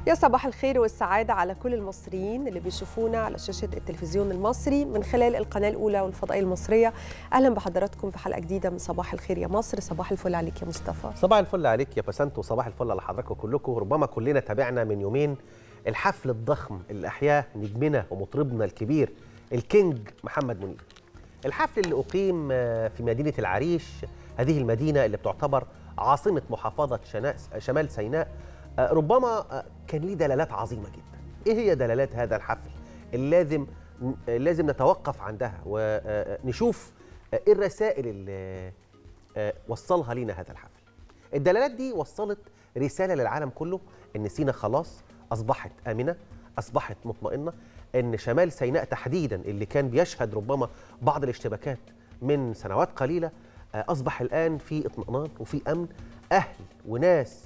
يا صباح الخير والسعادة على كل المصريين اللي بيشوفونا على شاشة التلفزيون المصري من خلال القناة الأولى والفضائية المصرية أهلا بحضراتكم في حلقة جديدة من صباح الخير يا مصر صباح الفل عليك يا مصطفى صباح الفل عليك يا بسنت وصباح الفل على حضراتكم كلكم ربما كلنا تابعنا من يومين الحفل الضخم اللي أحياه نجمنا ومطربنا الكبير الكينج محمد منير الحفل اللي أقيم في مدينة العريش هذه المدينة اللي بتعتبر عاصمة محافظة شمال سيناء ربما كان ليه دلالات عظيمة جدا إيه هي دلالات هذا الحفل اللي لازم لازم نتوقف عندها ونشوف إيه الرسائل اللي وصلها لنا هذا الحفل الدلالات دي وصلت رسالة للعالم كله إن سينا خلاص أصبحت آمنة أصبحت مطمئنة إن شمال سيناء تحديدا اللي كان بيشهد ربما بعض الاشتباكات من سنوات قليلة أصبح الآن في اطمئنان وفي أمن أهل وناس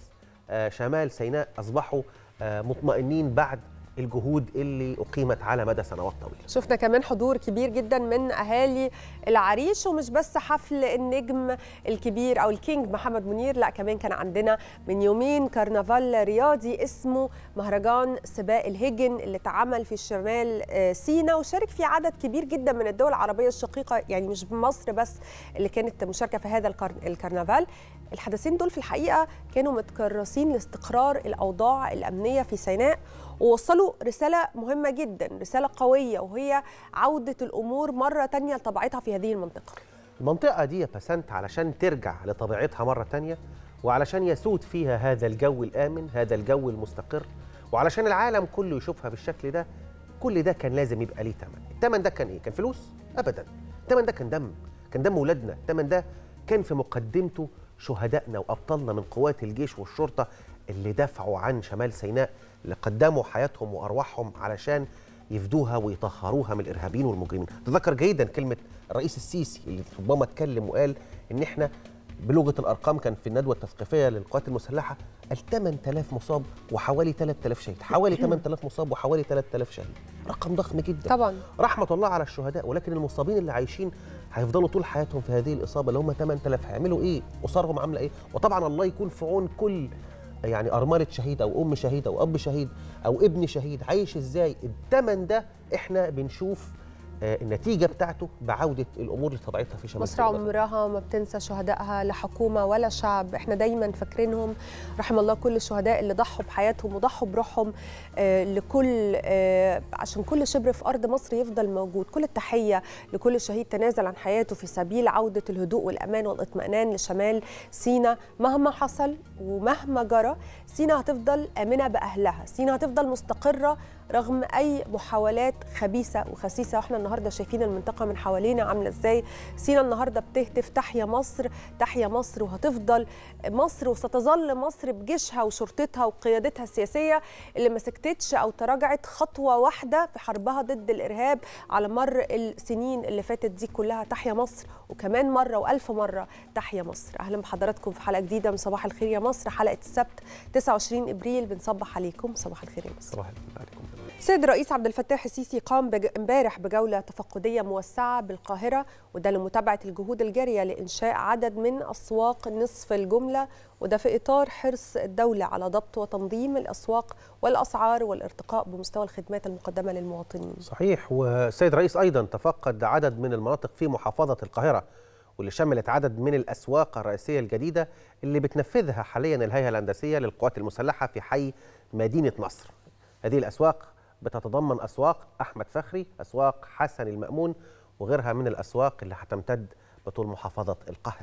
شمال سيناء أصبحوا مطمئنين بعد الجهود اللي أقيمت على مدى سنوات طويلة شفنا كمان حضور كبير جدا من أهالي العريش ومش بس حفل النجم الكبير أو الكينج محمد منير لا كمان كان عندنا من يومين كرنفال رياضي اسمه مهرجان سباق الهجن اللي اتعمل في شمال سينا وشارك فيه عدد كبير جدا من الدول العربية الشقيقة يعني مش مصر بس اللي كانت مشاركة في هذا الكرنفال الحدثين دول في الحقيقة كانوا متكرسين لاستقرار الأوضاع الأمنية في سيناء ووصلوا رسالة مهمة جدا رسالة قوية وهي عودة الأمور مرة تانية لطبيعتها في هذه المنطقة المنطقة دي يا بسنت علشان ترجع لطبيعتها مرة تانية وعلشان يسود فيها هذا الجو الآمن هذا الجو المستقر وعلشان العالم كله يشوفها بالشكل ده كل ده كان لازم يبقى ليه ثمن الثمن ده كان ايه كان فلوس ابدا الثمن ده كان دم كان دم ولادنا الثمن ده كان في مقدمته شهدائنا وابطالنا من قوات الجيش والشرطه اللي دافعوا عن شمال سيناء اللي قدموا حياتهم وارواحهم علشان يفدوها ويطهروها من الارهابيين والمجرمين تذكر جيدا كلمه الرئيس السيسي اللي ربما اتكلم وقال ان احنا بلغه الارقام كان في الندوه التثقيفيه للقوات المسلحه ال 8000 مصاب وحوالي 3000 شهيد حوالي 8000 مصاب وحوالي 3000 شهيد رقم ضخم جدا طبعا رحمه الله على الشهداء ولكن المصابين اللي عايشين هيفضلوا طول حياتهم في هذه الاصابه اللي هم 8000 هيعملوا ايه اسرهم عامله ايه وطبعا الله يكون في عون كل يعني أرملة شهيد أو أم شهيد أو أب شهيد أو ابن شهيد عايش إزاي الثمن ده إحنا بنشوف آه النتيجة بتاعته بعودة الأمور لطبيعتها في شمال مصر عمرها ما بتنسى شهدائها لا حكومة ولا شعب احنا دايما فاكرينهم رحم الله كل الشهداء اللي ضحوا بحياتهم وضحوا بروحهم آه لكل آه عشان كل شبر في أرض مصر يفضل موجود كل التحية لكل شهيد تنازل عن حياته في سبيل عودة الهدوء والأمان والاطمئنان لشمال سينا مهما حصل ومهما جرى سينا هتفضل آمنة بأهلها سينا هتفضل مستقرة رغم اي محاولات خبيثه وخسيسه واحنا النهارده شايفين المنطقه من حوالينا عامله ازاي سينا النهارده بتهتف تحيا مصر تحيا مصر وهتفضل مصر وستظل مصر بجيشها وشرطتها وقيادتها السياسيه اللي ما سكتتش او تراجعت خطوه واحده في حربها ضد الارهاب على مر السنين اللي فاتت دي كلها تحيا مصر وكمان مره والف مره تحيا مصر اهلا بحضراتكم في حلقه جديده من صباح الخير يا مصر حلقه السبت 29 ابريل بنصبح عليكم صباح الخير يا مصر صباح الخير عليكم السيد الرئيس عبد الفتاح السيسي قام امبارح بجوله تفقديه موسعه بالقاهره وده لمتابعه الجهود الجاريه لانشاء عدد من اسواق نصف الجمله وده في اطار حرص الدوله على ضبط وتنظيم الاسواق والاسعار والارتقاء بمستوى الخدمات المقدمه للمواطنين. صحيح والسيد الرئيس ايضا تفقد عدد من المناطق في محافظه القاهره واللي شملت عدد من الاسواق الرئيسيه الجديده اللي بتنفذها حاليا الهيئه الهندسيه للقوات المسلحه في حي مدينه نصر. هذه الاسواق بتتضمن أسواق أحمد فخري أسواق حسن المأمون وغيرها من الأسواق اللي هتمتد بطول محافظة القاهرة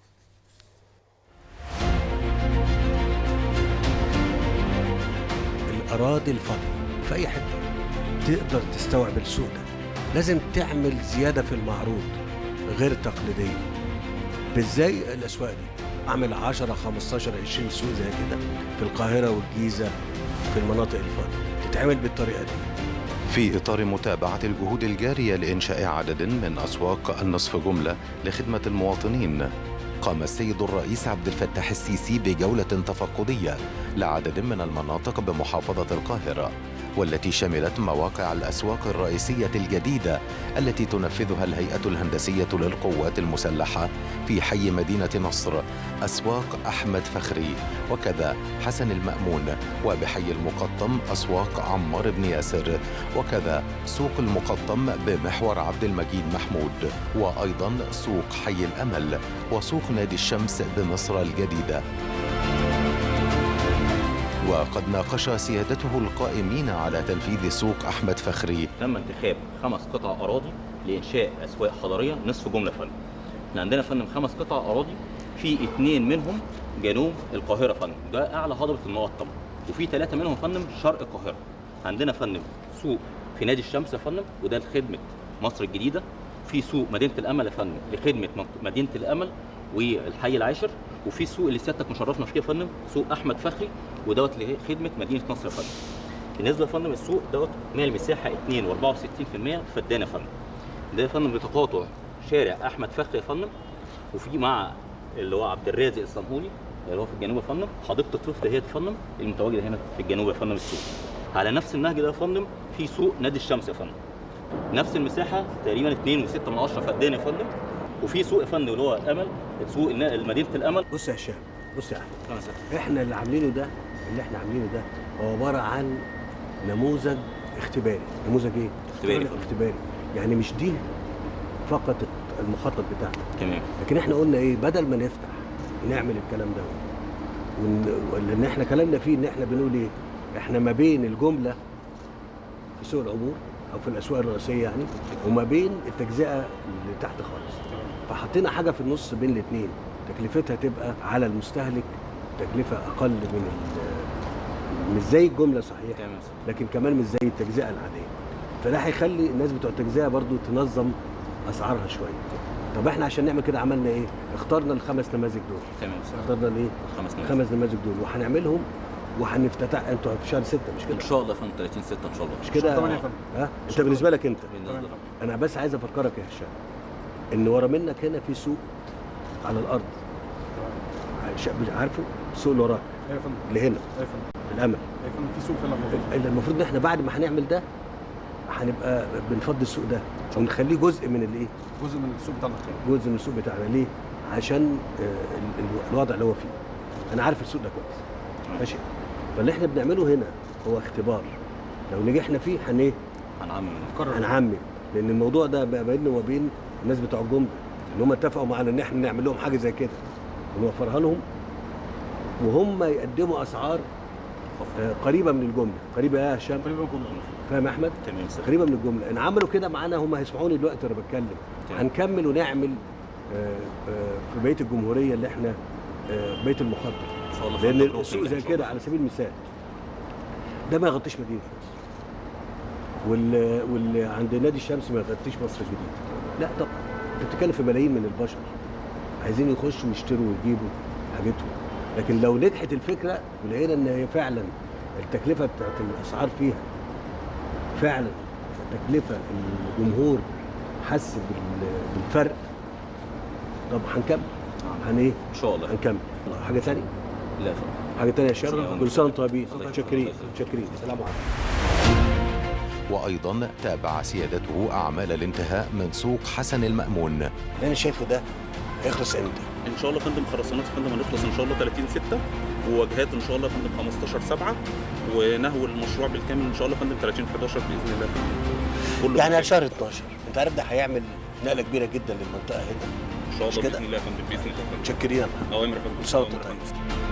الأراضي الفاضية في أي حتة تقدر تستوعب السوق ده لازم تعمل زيادة في المعروض غير تقليدية ازاي الأسواق دي أعمل 10 15 20 سوق زي كده في القاهرة والجيزة في المناطق الفاضية تتعمل بالطريقة دي في إطار متابعة الجهود الجارية لإنشاء عدد من أسواق النصف جملة لخدمة المواطنين قام السيد الرئيس عبد الفتاح السيسي بجولة تفقدية لعدد من المناطق بمحافظة القاهرة والتي شملت مواقع الأسواق الرئيسية الجديدة التي تنفذها الهيئة الهندسية للقوات المسلحة في حي مدينة نصر أسواق أحمد فخري وكذا حسن المأمون وبحي المقطم أسواق عمار بن ياسر وكذا سوق المقطم بمحور عبد المجيد محمود وأيضا سوق حي الأمل وسوق نادي الشمس بمصر الجديدة وقد ناقش سيادته القائمين على تنفيذ سوق أحمد فخري تم انتخاب خمس قطع اراضي لانشاء اسواق حضريه نصف جمله فن احنا عندنا فندم خمس قطع اراضي في اثنين منهم جنوب القاهره فندم ده اعلى هضبه المقطم وفي ثلاثه منهم فندم شرق القاهره عندنا فندم سوق في نادي الشمس يا فندم وده لخدمه مصر الجديده في سوق مدينه الامل يا فندم لخدمه منط- مدينه الامل والحي العاشر وفي سوق اللي سيادتك مشرفنا فيه يا فندم سوق احمد فخري ودوت لخدمه مدينه نصر يا فندم بالنسبه لفندم السوق دوت مال مساحه 2 و64% فدان يا فندم ده يا فندم بتقاطع شارع احمد فخري يا فندم وفي مع اللي هو عبد الرازق الصنهولي اللي هو في الجنوب يا فندم حديقه الطفل هي يا فندم المتواجده هنا في الجنوب يا فندم السوق على نفس النهج ده يا فندم في سوق نادي الشمس يا فندم نفس المساحه تقريبا 2.6 من 10 فدان يا فندم وفي سوق يا فندم اللي هو امل سوق النا- مدينه الامل بص يا هشام بص يا احمد خمسة. احنا اللي عاملينه ده اللي احنا عاملينه ده هو عباره عن نموذج اختباري نموذج ايه اختباري فندم. اختباري يعني مش دي فقط المخطط بتاعنا تمام لكن احنا قلنا ايه بدل ما نفتح نعمل الكلام ده ون... لان احنا كلامنا فيه ان احنا بنقول ايه احنا ما بين الجمله في سوق العبور او في الاسواق الرئيسيه يعني وما بين التجزئه اللي تحت خالص فحطينا حاجه في النص بين الاثنين تكلفتها تبقى على المستهلك تكلفه اقل من ال... مش زي الجمله صحيح تمام لكن كمان مش زي التجزئه العاديه فده هيخلي الناس بتوع التجزئه برضو تنظم اسعارها شويه طب احنا عشان نعمل كده عملنا ايه اخترنا الخمس نماذج دول تمام اخترنا الايه خمس نماذج الخمس نماذج دول وهنعملهم وهنفتتح انتوا في شهر 6 مش ان كده شاء الله يا فندم 30 6 ان شاء الله مش كده تمانية يا فندم. ها انت بالنسبه لك انت بالنسبه لنا. انا بس عايز افكرك يا هشام ان ورا منك هنا في سوق على الارض عارف- عارفه السوق اللي وراك ايوه يا فندم اللي هنا ايوه يا فندم في الامل ايوه يا فندم في سوق فعلا موجود اللي المفروض ان احنا بعد ما هنعمل ده هنبقى بنفضي السوق ده ونخليه جزء من الايه؟ جزء من السوق بتاعنا جزء من السوق بتاعنا ليه؟ عشان آه، ال- ال- الوضع اللي هو فيه. انا عارف السوق ده كويس. ماشي؟ فاللي احنا بنعمله هنا هو اختبار. لو نجحنا فيه هن ايه؟ هنعمم قرر هنعمم لان الموضوع ده بقى بيننا وبين الناس بتوع الجمله ان هم اتفقوا معانا ان احنا نعمل لهم حاجه زي كده ونوفرها لهم وهم يقدموا اسعار آه، قريبه من الجمله قريبه يا هشام تقريبا كله فاهم يا احمد تمام سر قريبه من الجمله ان عملوا كده معانا هم هيسمعوني دلوقتي وانا بتكلم تمام. هنكمل ونعمل آه، آه، في بقيه الجمهوريه اللي احنا آه، بقيه المخطط ان شاء الله لان مبروك السوق لله زي إن شاء كده الله. على سبيل المثال ده ما يغطيش مدينه نصر وال واللي عند نادي الشمس ما يغطيش مصر الجديده لا طبعا انت بتتكلم في ملايين من البشر عايزين يخشوا ويشتروا ويجيبوا حاجتهم لكن لو نجحت الفكره ولقينا ان هي فعلا التكلفه بتاعت الاسعار فيها فعلا تكلفه الجمهور حس بال- بالفرق طب هنكمل هن ايه ان شاء الله هنكمل حاجه ثانيه لا يا فندم حاجه ثانيه يا شباب شكراً. كل سنه وانتم طيبين الله يخليك. متشكرين الله يخليك. متشكرين السلام عليكم وأيضا تابع سيادته أعمال الانتهاء من سوق حسن المأمون اللي انا شايفه ده هيخلص امتى؟ ان شاء الله يا فندم خرسانات يا فندم هنخلص ان شاء الله 30 6 وواجهات ان شاء الله يا فندم 15 7 ونهو المشروع بالكامل ان شاء الله يا فندم 30 11 باذن الله يا فندم. كله يعني بالكامل. شهر 12 انت عارف ده هيعمل نقله كبيره جدا للمنطقه هنا ان شاء مش الله كده؟ باذن الله يا فندم باذن الله يا فندم متشكرين يا محمد. اوامر يا فندم كل سنة وأنت أوامر يا طيب. فندم.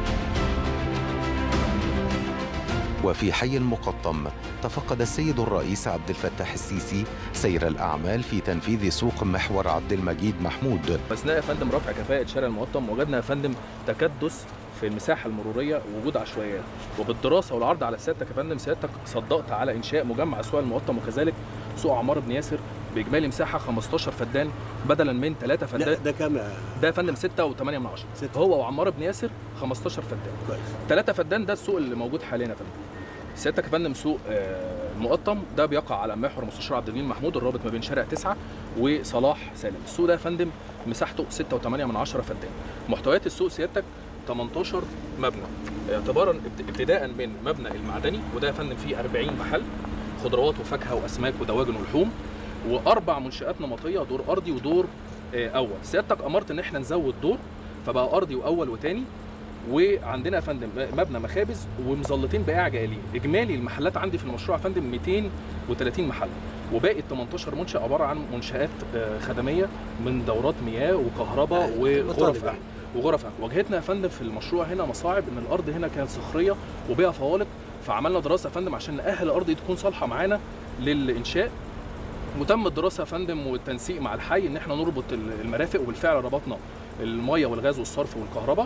وفي حي المقطم تفقد السيد الرئيس عبد الفتاح السيسي سير الأعمال في تنفيذ سوق محور عبد المجيد محمود اثناء يا فندم رفع كفاءه شارع المقطم وجدنا يا فندم تكدس في المساحه المروريه ووجود عشوائيات وبالدراسه والعرض على سيادتك يا فندم سيادتك صدقت على انشاء مجمع اسواق المقطم وكذلك سوق عمار بن ياسر باجمالي مساحه 15 فدان بدلا من 3 لا فدان ده كام يا ده يا فندم 6 و8 من 10 ستة. هو وعمار بن ياسر 15 فدان كويس 3 فدان ده السوق اللي موجود حاليا يا فندم سيادتك يا فندم سوق آه، المقطم ده بيقع على محور مستشار عبد الجليل محمود الرابط ما بين شارع 9 وصلاح سالم السوق ده يا فندم مساحته 6.8 من 10 فدان محتويات السوق سيادتك 18 مبنى اعتبارا ابت- ابتداء من مبنى المعدني وده يا فندم فيه 40 محل خضروات وفاكهه واسماك ودواجن ولحوم واربع منشات نمطيه دور ارضي ودور آه، اول سيادتك امرت ان احنا نزود دور فبقى ارضي واول وتاني وعندنا يا فندم مبنى مخابز ومظلتين بائع جائلين اجمالي المحلات عندي في المشروع يا فندم 230 محل وباقي ال 18 منشأ عباره عن منشآت آه، خدميه من دورات مياه وكهرباء وغرف أكل. وغرف أكل. واجهتنا يا فندم في المشروع هنا مصاعب ان الارض هنا كانت صخريه وبيها فوالق فعملنا دراسه يا فندم عشان نأهل الارض دي تكون صالحه معانا للانشاء وتم الدراسه يا فندم والتنسيق مع الحي ان احنا نربط المرافق وبالفعل ربطنا الميه والغاز والصرف والكهرباء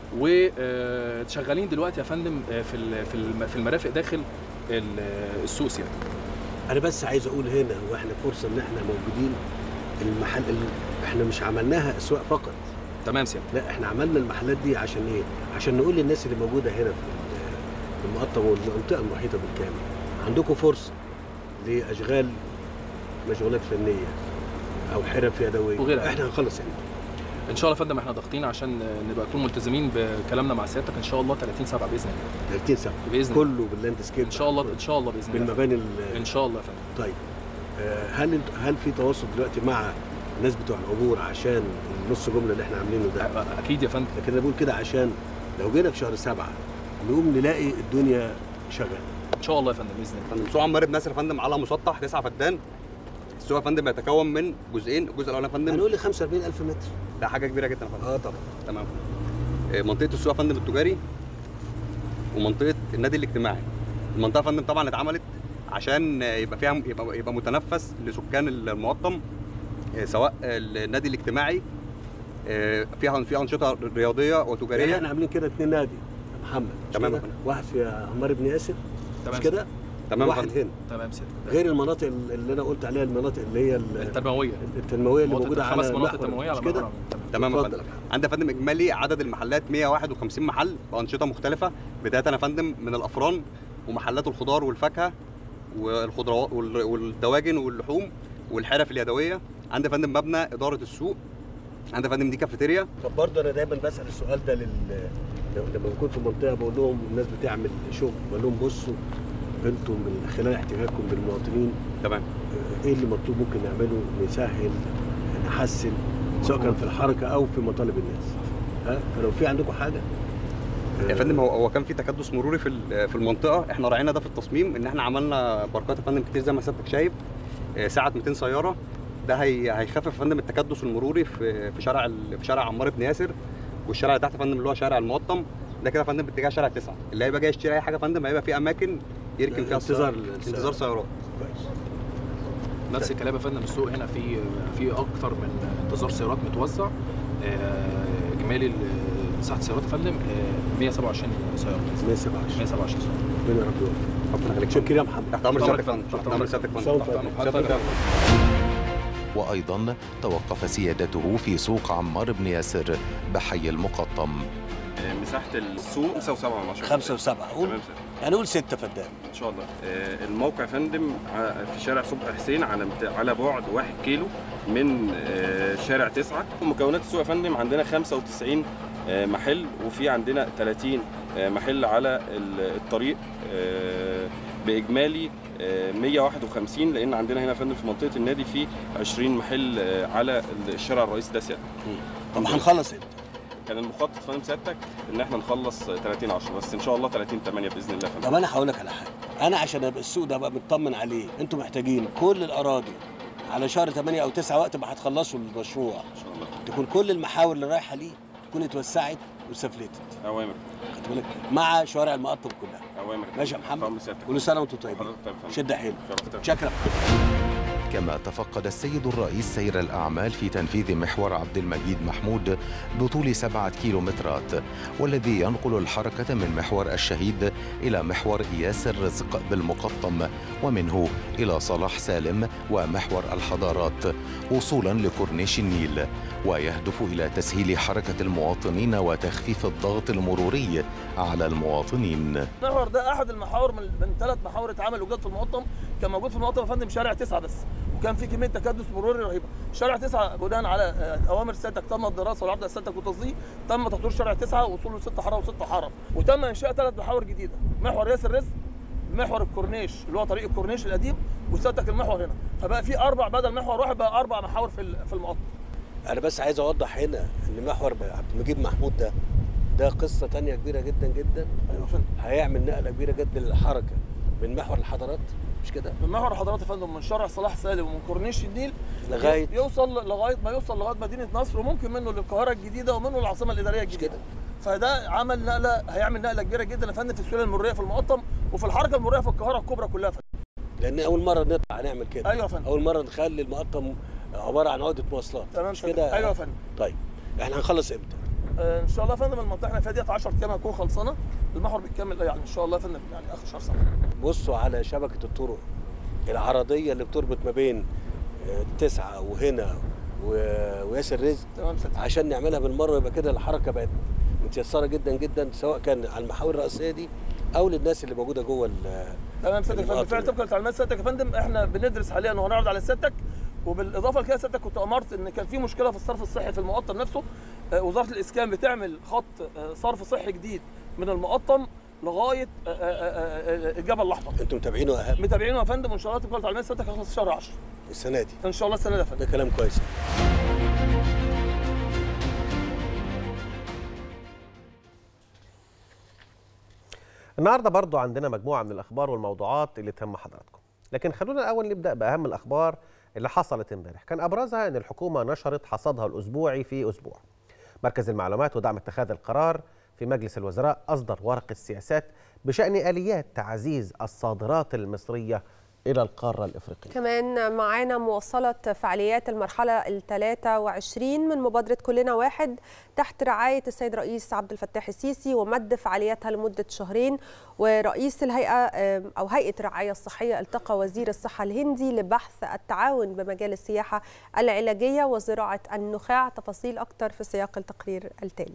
وشغالين دلوقتي يا فندم آه، في ال- في الم- في المرافق داخل ال- السوق يعني انا بس عايز اقول هنا واحنا فرصه ان احنا موجودين المحل ال- احنا مش عملناها اسواق فقط تمام سيادة لا احنا عملنا المحلات دي عشان ايه عشان نقول للناس اللي موجوده هنا في ال- في المقطم والمنطقه المحيطه بالكامل عندكم فرصه لاشغال مشغولات فنيه او حرف يدويه وغيرها. احنا هنخلص هنا ان شاء الله يا فندم احنا ضاغطين عشان نبقى نكون ملتزمين بكلامنا مع سيادتك ان شاء الله 30 7 باذن الله 30 سنه باذن الله كله باللاند سكيب ان شاء الله ان شاء الله باذن الله بالمباني ال- ان شاء الله يا فندم طيب آه، هل انت هل في تواصل دلوقتي مع الناس بتوع العبور عشان النص جمله اللي احنا عاملينه ده اكيد يا فندم لكن انا بقول كده عشان لو جينا في شهر سبعة نقوم نلاقي الدنيا شغاله ان شاء الله يا فندم باذن الله فندم سوق عمار بن ناصر يا فندم على مسطح 9 فدان السوق يا فندم بيتكون من جزئين الجزء الاول يا فندم هنقول لي 45000 متر ده حاجه كبيره جدا يا فندم اه طبعا تمام آه، منطقه السوق يا فندم التجاري ومنطقه النادي الاجتماعي المنطقه يا فندم طبعا اتعملت عشان آه، يبقى فيها يبقى, يبقى متنفس لسكان المقطم آه، سواء النادي الاجتماعي آه، فيها فيها انشطه رياضيه يعني وتجاريه احنا عاملين كده اتنين نادي يا محمد مش تمام كده؟ يا فندم. واحد في عمار بن ياسر مش تمام كده تمام يا واحد فندم. هنا تمام سيادة غير المناطق اللي انا قلت عليها المناطق اللي هي ال- التنمويه التنمويه اللي مناطق- موجوده على خمس مناطق محور، تنمويه على مش كده محور تمام. تمام يا اتفضل فندم يا محمد. عندنا يا فندم اجمالي عدد المحلات 151 محل بانشطه مختلفه بدايه يا فندم من الافران ومحلات الخضار والفاكهه والخضروات وال- والدواجن واللحوم والحرف اليدويه عندنا يا فندم مبنى اداره السوق عندنا يا فندم دي كافيتيريا طب برضه انا دايما بسال السؤال ده لل لو- لما بكون في منطقه بقول لهم الناس بتعمل شغل بقول لهم بصوا انتم من خلال احتكاككم بالمواطنين تمام آه، ايه اللي مطلوب ممكن نعمله نسهل نحسن سواء كان في الحركه او في مطالب الناس ها فلو في عندكم حاجه يا فندم هو هو كان في تكدس مروري في ال- في المنطقه احنا راعينا ده في التصميم ان احنا عملنا باركات يا فندم كتير زي ما سيادتك شايف آه، سعه 200 سياره ده هي هيخفف يا فندم التكدس المروري في في شارع ال- في شارع عمار بن ياسر والشارع اللي تحت يا فندم اللي هو شارع المقطم ده كده يا فندم باتجاه شارع تسعة اللي هيبقى جاي يشتري اي حاجه يا فندم هيبقى في اماكن يركن فيها انتظار السيارة. السيارة. انتظار سيارات كويس نفس الكلام يا فندم السوق هنا في في اكتر من انتظار سيارات متوزع آه، اجمالي ال- مساحه السيارات يا فندم آه، 127 سياره 127 127 سياره ربنا يا رب يوفقك ربنا يخليك شكرا يا محمد تحت امر تحت سيادتك يا أمرك. فندم تحت امر سيادتك يا إن شاء فندم الله. حضرتك- حضرتك- وأيضا توقف سيادته في سوق عمار بن ياسر بحي المقطم مساحة السوق 5 و7 من 10 خمسة وسبعة قول تمام سيادة. هنقول ستة فدان ان شاء الله آه، الموقع يا فندم ع- في شارع صبحي حسين على مت- على بعد 1 كيلو من آه، شارع 9 مكونات السوق يا فندم عندنا 95 آه، محل وفي عندنا 30 آه، محل على ال- الطريق آه، باجمالي آه، 151 لان عندنا هنا يا فندم في منطقه النادي في 20 محل آه، على الشارع الرئيسي ده سيادة طب هنخلص امتى؟ كان المخطط فندم سيادتك ان احنا نخلص 30 10 بس ان شاء الله 30 8 باذن الله يا فندم طب انا هقول لك على حاجه انا عشان ابقى السوق ده ابقى مطمن عليه انتوا محتاجين كل الاراضي على شهر 8 او 9 وقت ما هتخلصوا المشروع ان شاء الله تكون كل المحاور اللي رايحه ليه تكون اتوسعت وسفلتت اوامر خدت بالك مع شوارع المقطم كلها اوامر ماشي يا محمد طعم سيادتك كل سنه وانتم طيبين حضرتك طيب يا فندم. شد حيلك شرفتك. شكرا كما تفقد السيد الرئيس سير الأعمال في تنفيذ محور عبد المجيد محمود بطول سبعة كيلومترات والذي ينقل الحركة من محور الشهيد إلى محور إياس الرزق بالمقطم ومنه إلى صلاح سالم ومحور الحضارات وصولا لكورنيش النيل ويهدف إلى تسهيل حركة المواطنين وتخفيف الضغط المروري على المواطنين المحور ده احد المحاور من, من ثلاث محاور اتعمل وجد في المقطم كان موجود في المقطم يا فندم شارع تسعه بس وكان في كميه تكدس مروري رهيبه شارع تسعه بناء على آه، اوامر سيادتك تم الدراسه والعرض على سيادتك وتصديق تم تطوير شارع تسعه وصوله ست حاره وست حاره وتم انشاء ثلاث محاور جديده محور ياسر رزق محور الكورنيش اللي هو طريق الكورنيش القديم وسيادتك المحور هنا فبقى في اربع بدل محور واحد بقى اربع محاور في ال- في المقطم انا بس عايز اوضح هنا ان محور عبد المجيد محمود ده ده قصه تانية كبيره جدا جدا ايوه فندم هيعمل نقله كبيره جدا للحركه من محور الحضارات مش كده من محور حضرات يا فندم من شارع صلاح سالم ومن كورنيش النيل لغاية- يوصل لغايه ما يوصل لغايه مدينه نصر وممكن منه للقاهره الجديده ومنه للعاصمه الاداريه الجديده كده. فده عمل نقله هيعمل نقله كبيره جدا يا فندم في السيوله المروريه في المقطم وفي الحركه المروريه في القاهره الكبرى كلها يا فندم. لان اول مره نطلع نعمل كده ايوه يا فندم اول مره نخلي المقطم عباره عن عقده مواصلات تمام مش فندم. كده ايوه يا فندم طيب احنا هنخلص امتى آه ان شاء الله يا فندم المنطقه اللي فيها ديت 10 ايام هتكون خلصانه المحور بيكمل يعني ان شاء الله يا فندم يعني اخر شهر سنه بصوا على شبكه الطرق العرضيه اللي بتربط ما بين آه، تسعه وهنا و- وياسر رزق تمام ست عشان نعملها بالمره يبقى كده الحركه بقت متيسره جدا جدا سواء كان على المحاور الرئيسيه دي او للناس اللي موجوده جوه ال- تمام سيادتك يا فندم المقاطم فعلا طبقا لتعليمات سيادتك يا فندم احنا بندرس حاليا وهنعرض على سيادتك وبالاضافه لكده سيادتك كنت امرت ان كان في مشكله في الصرف الصحي في المقطم نفسه آه، وزاره الاسكان بتعمل خط آه، صرف صحي جديد من المقطم لغايه آه، آه، آه، آه، الجبل الاحمر انتم متابعينه اهم متابعينه يا فندم وان شاء الله طبقا لتعليمات سيادتك هيخلص في شهر 10 السنه دي ان شاء الله السنه دي يا فندم ده كلام كويس النهارده برضو عندنا مجموعه من الاخبار والموضوعات اللي تهم حضراتكم لكن خلونا الاول نبدا باهم الاخبار اللي حصلت امبارح كان ابرزها ان الحكومه نشرت حصادها الاسبوعي في اسبوع مركز المعلومات ودعم اتخاذ القرار في مجلس الوزراء اصدر ورقه سياسات بشان اليات تعزيز الصادرات المصريه الى القاره الافريقيه كمان معانا مواصلة فعاليات المرحلة ال 23 من مبادرة كلنا واحد تحت رعاية السيد رئيس عبد الفتاح السيسي ومد فعالياتها لمدة شهرين ورئيس الهيئة آم، أو هيئة الرعاية الصحية التقى وزير الصحة الهندي لبحث التعاون بمجال السياحة العلاجية وزراعة النخاع تفاصيل أكتر في سياق التقرير التالي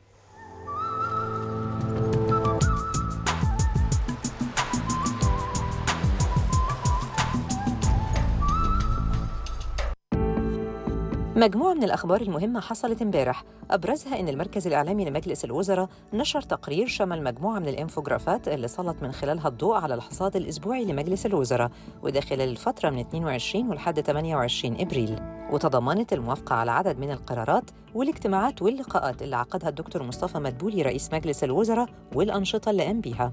مجموعة من الأخبار المهمة حصلت امبارح أبرزها أن المركز الإعلامي لمجلس الوزراء نشر تقرير شمل مجموعة من الإنفوجرافات اللي سلط من خلالها الضوء على الحصاد الأسبوعي لمجلس الوزراء وده خلال الفترة من 22 ولحد 28 إبريل وتضمنت الموافقة على عدد من القرارات والاجتماعات واللقاءات اللي عقدها الدكتور مصطفى مدبولي رئيس مجلس الوزراء والأنشطة اللي قام بيها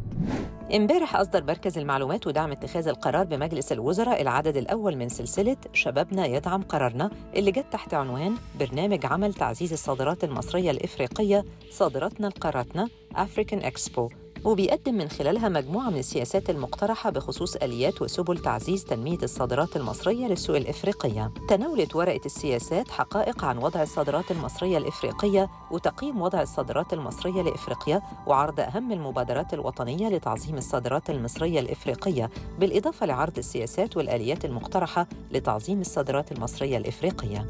امبارح أصدر مركز المعلومات ودعم اتخاذ القرار بمجلس الوزراء العدد الأول من سلسلة شبابنا يدعم قرارنا اللي جت تحت عنوان برنامج عمل تعزيز الصادرات المصرية الإفريقية صادراتنا لقاراتنا أفريكان إكسبو وبيقدم من خلالها مجموعة من السياسات المقترحة بخصوص آليات وسبل تعزيز تنمية الصادرات المصرية للسوق الإفريقية تناولت ورقة السياسات حقائق عن وضع الصادرات المصرية الإفريقية وتقييم وضع الصادرات المصرية لإفريقيا وعرض أهم المبادرات الوطنية لتعظيم الصادرات المصرية الإفريقية بالإضافة لعرض السياسات والآليات المقترحة لتعظيم الصادرات المصرية الإفريقية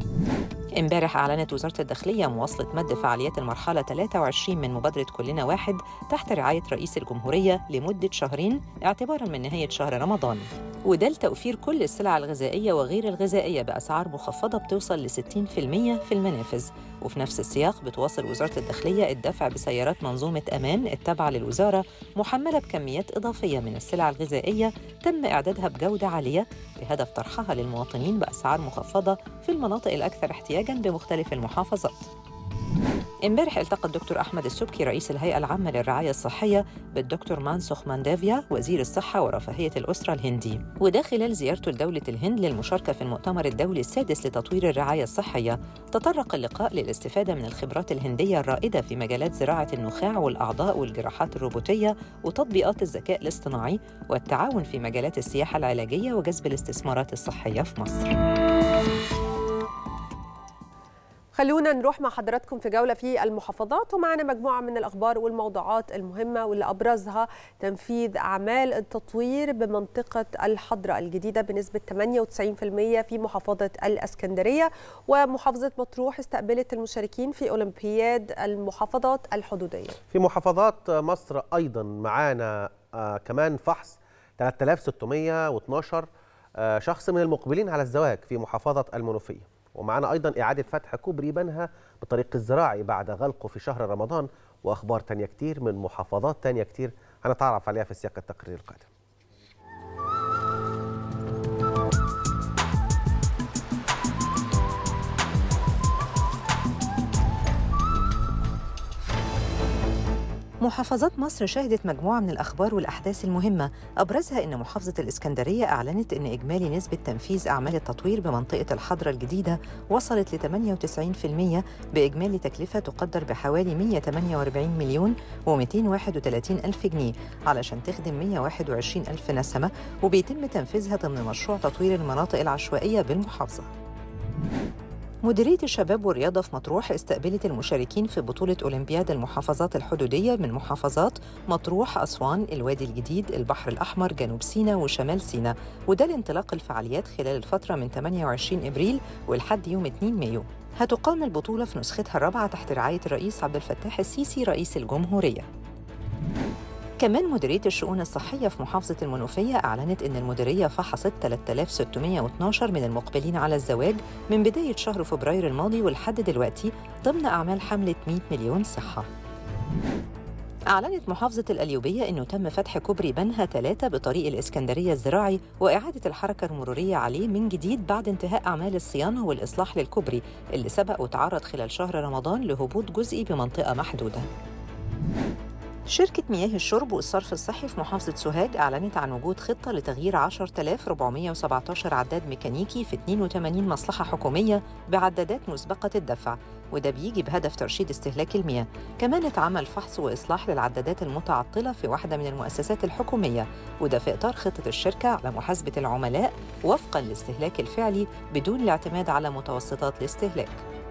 امبارح أعلنت وزارة الداخلية مواصلة مد فعاليات المرحلة 23 من مبادرة كلنا واحد تحت رعاية رئيس الجمهورية لمدة شهرين اعتباراً من نهاية شهر رمضان وده لتوفير كل السلع الغذائية وغير الغذائية بأسعار مخفضة بتوصل ل 60% في المنافذ وفي نفس السياق بتواصل وزارة الداخلية الدفع بسيارات منظومة أمان التابعة للوزارة محملة بكميات إضافية من السلع الغذائية تم إعدادها بجودة عالية بهدف طرحها للمواطنين بأسعار مخفضة في المناطق الأكثر احتياجاً بمختلف المحافظات امبارح التقى الدكتور احمد السبكي رئيس الهيئه العامه للرعايه الصحيه بالدكتور مانسوخ ماندافيا وزير الصحه ورفاهيه الاسره الهندي وده خلال زيارته لدوله الهند للمشاركه في المؤتمر الدولي السادس لتطوير الرعايه الصحيه تطرق اللقاء للاستفاده من الخبرات الهنديه الرائده في مجالات زراعه النخاع والاعضاء والجراحات الروبوتيه وتطبيقات الذكاء الاصطناعي والتعاون في مجالات السياحه العلاجيه وجذب الاستثمارات الصحيه في مصر خلونا نروح مع حضراتكم في جولة في المحافظات ومعنا مجموعة من الأخبار والموضوعات المهمة واللي أبرزها تنفيذ أعمال التطوير بمنطقة الحضرة الجديدة بنسبة 98% في محافظة الأسكندرية ومحافظة مطروح استقبلت المشاركين في أولمبياد المحافظات الحدودية في محافظات مصر ايضا معانا آه كمان فحص 3612 آه، شخص من المقبلين على الزواج في محافظة المنوفية ومعنا أيضا إعادة فتح كوبري بنها بطريق الزراعي بعد غلقه في شهر رمضان وأخبار تانية كتير من محافظات تانية كتير هنتعرف عليها في سياق التقرير القادم محافظات مصر شهدت مجموعة من الأخبار والأحداث المهمة أبرزها أن محافظة الإسكندرية أعلنت أن إجمالي نسبة تنفيذ أعمال التطوير بمنطقة الحضرة الجديدة وصلت ل 98% بإجمالي تكلفة تقدر بحوالي 148 مليون و231 ألف جنيه علشان تخدم 121 ألف نسمة وبيتم تنفيذها ضمن مشروع تطوير المناطق العشوائية بالمحافظة مديرية الشباب والرياضة في مطروح استقبلت المشاركين في بطولة أولمبياد المحافظات الحدودية من محافظات مطروح، أسوان، الوادي الجديد، البحر الأحمر، جنوب سيناء وشمال سيناء وده لانطلاق الفعاليات خلال الفترة من 28 إبريل ولحد يوم 2 مايو هتقام البطولة في نسختها الرابعة تحت رعاية الرئيس عبد الفتاح السيسي رئيس الجمهورية كمان مديرية الشؤون الصحية في محافظة المنوفية أعلنت أن المديرية فحصت 3612 من المقبلين على الزواج من بداية شهر فبراير الماضي ولحد دلوقتي ضمن أعمال حملة 100 مليون صحة أعلنت محافظة القليوبية أنه تم فتح كوبري بنها ثلاثة بطريق الإسكندرية الزراعي وإعادة الحركة المرورية عليه من جديد بعد انتهاء أعمال الصيانة والإصلاح للكوبري اللي سبق وتعرض خلال شهر رمضان لهبوط جزئي بمنطقة محدودة شركة مياه الشرب والصرف الصحي في محافظة سوهاج أعلنت عن وجود خطة لتغيير 10417 عداد ميكانيكي في 82 مصلحة حكومية بعدادات مسبقة الدفع وده بيجي بهدف ترشيد استهلاك المياه كمان اتعمل فحص وإصلاح للعدادات المتعطلة في واحدة من المؤسسات الحكومية وده في إطار خطة الشركة على محاسبة العملاء وفقاً للاستهلاك الفعلي بدون الاعتماد على متوسطات الاستهلاك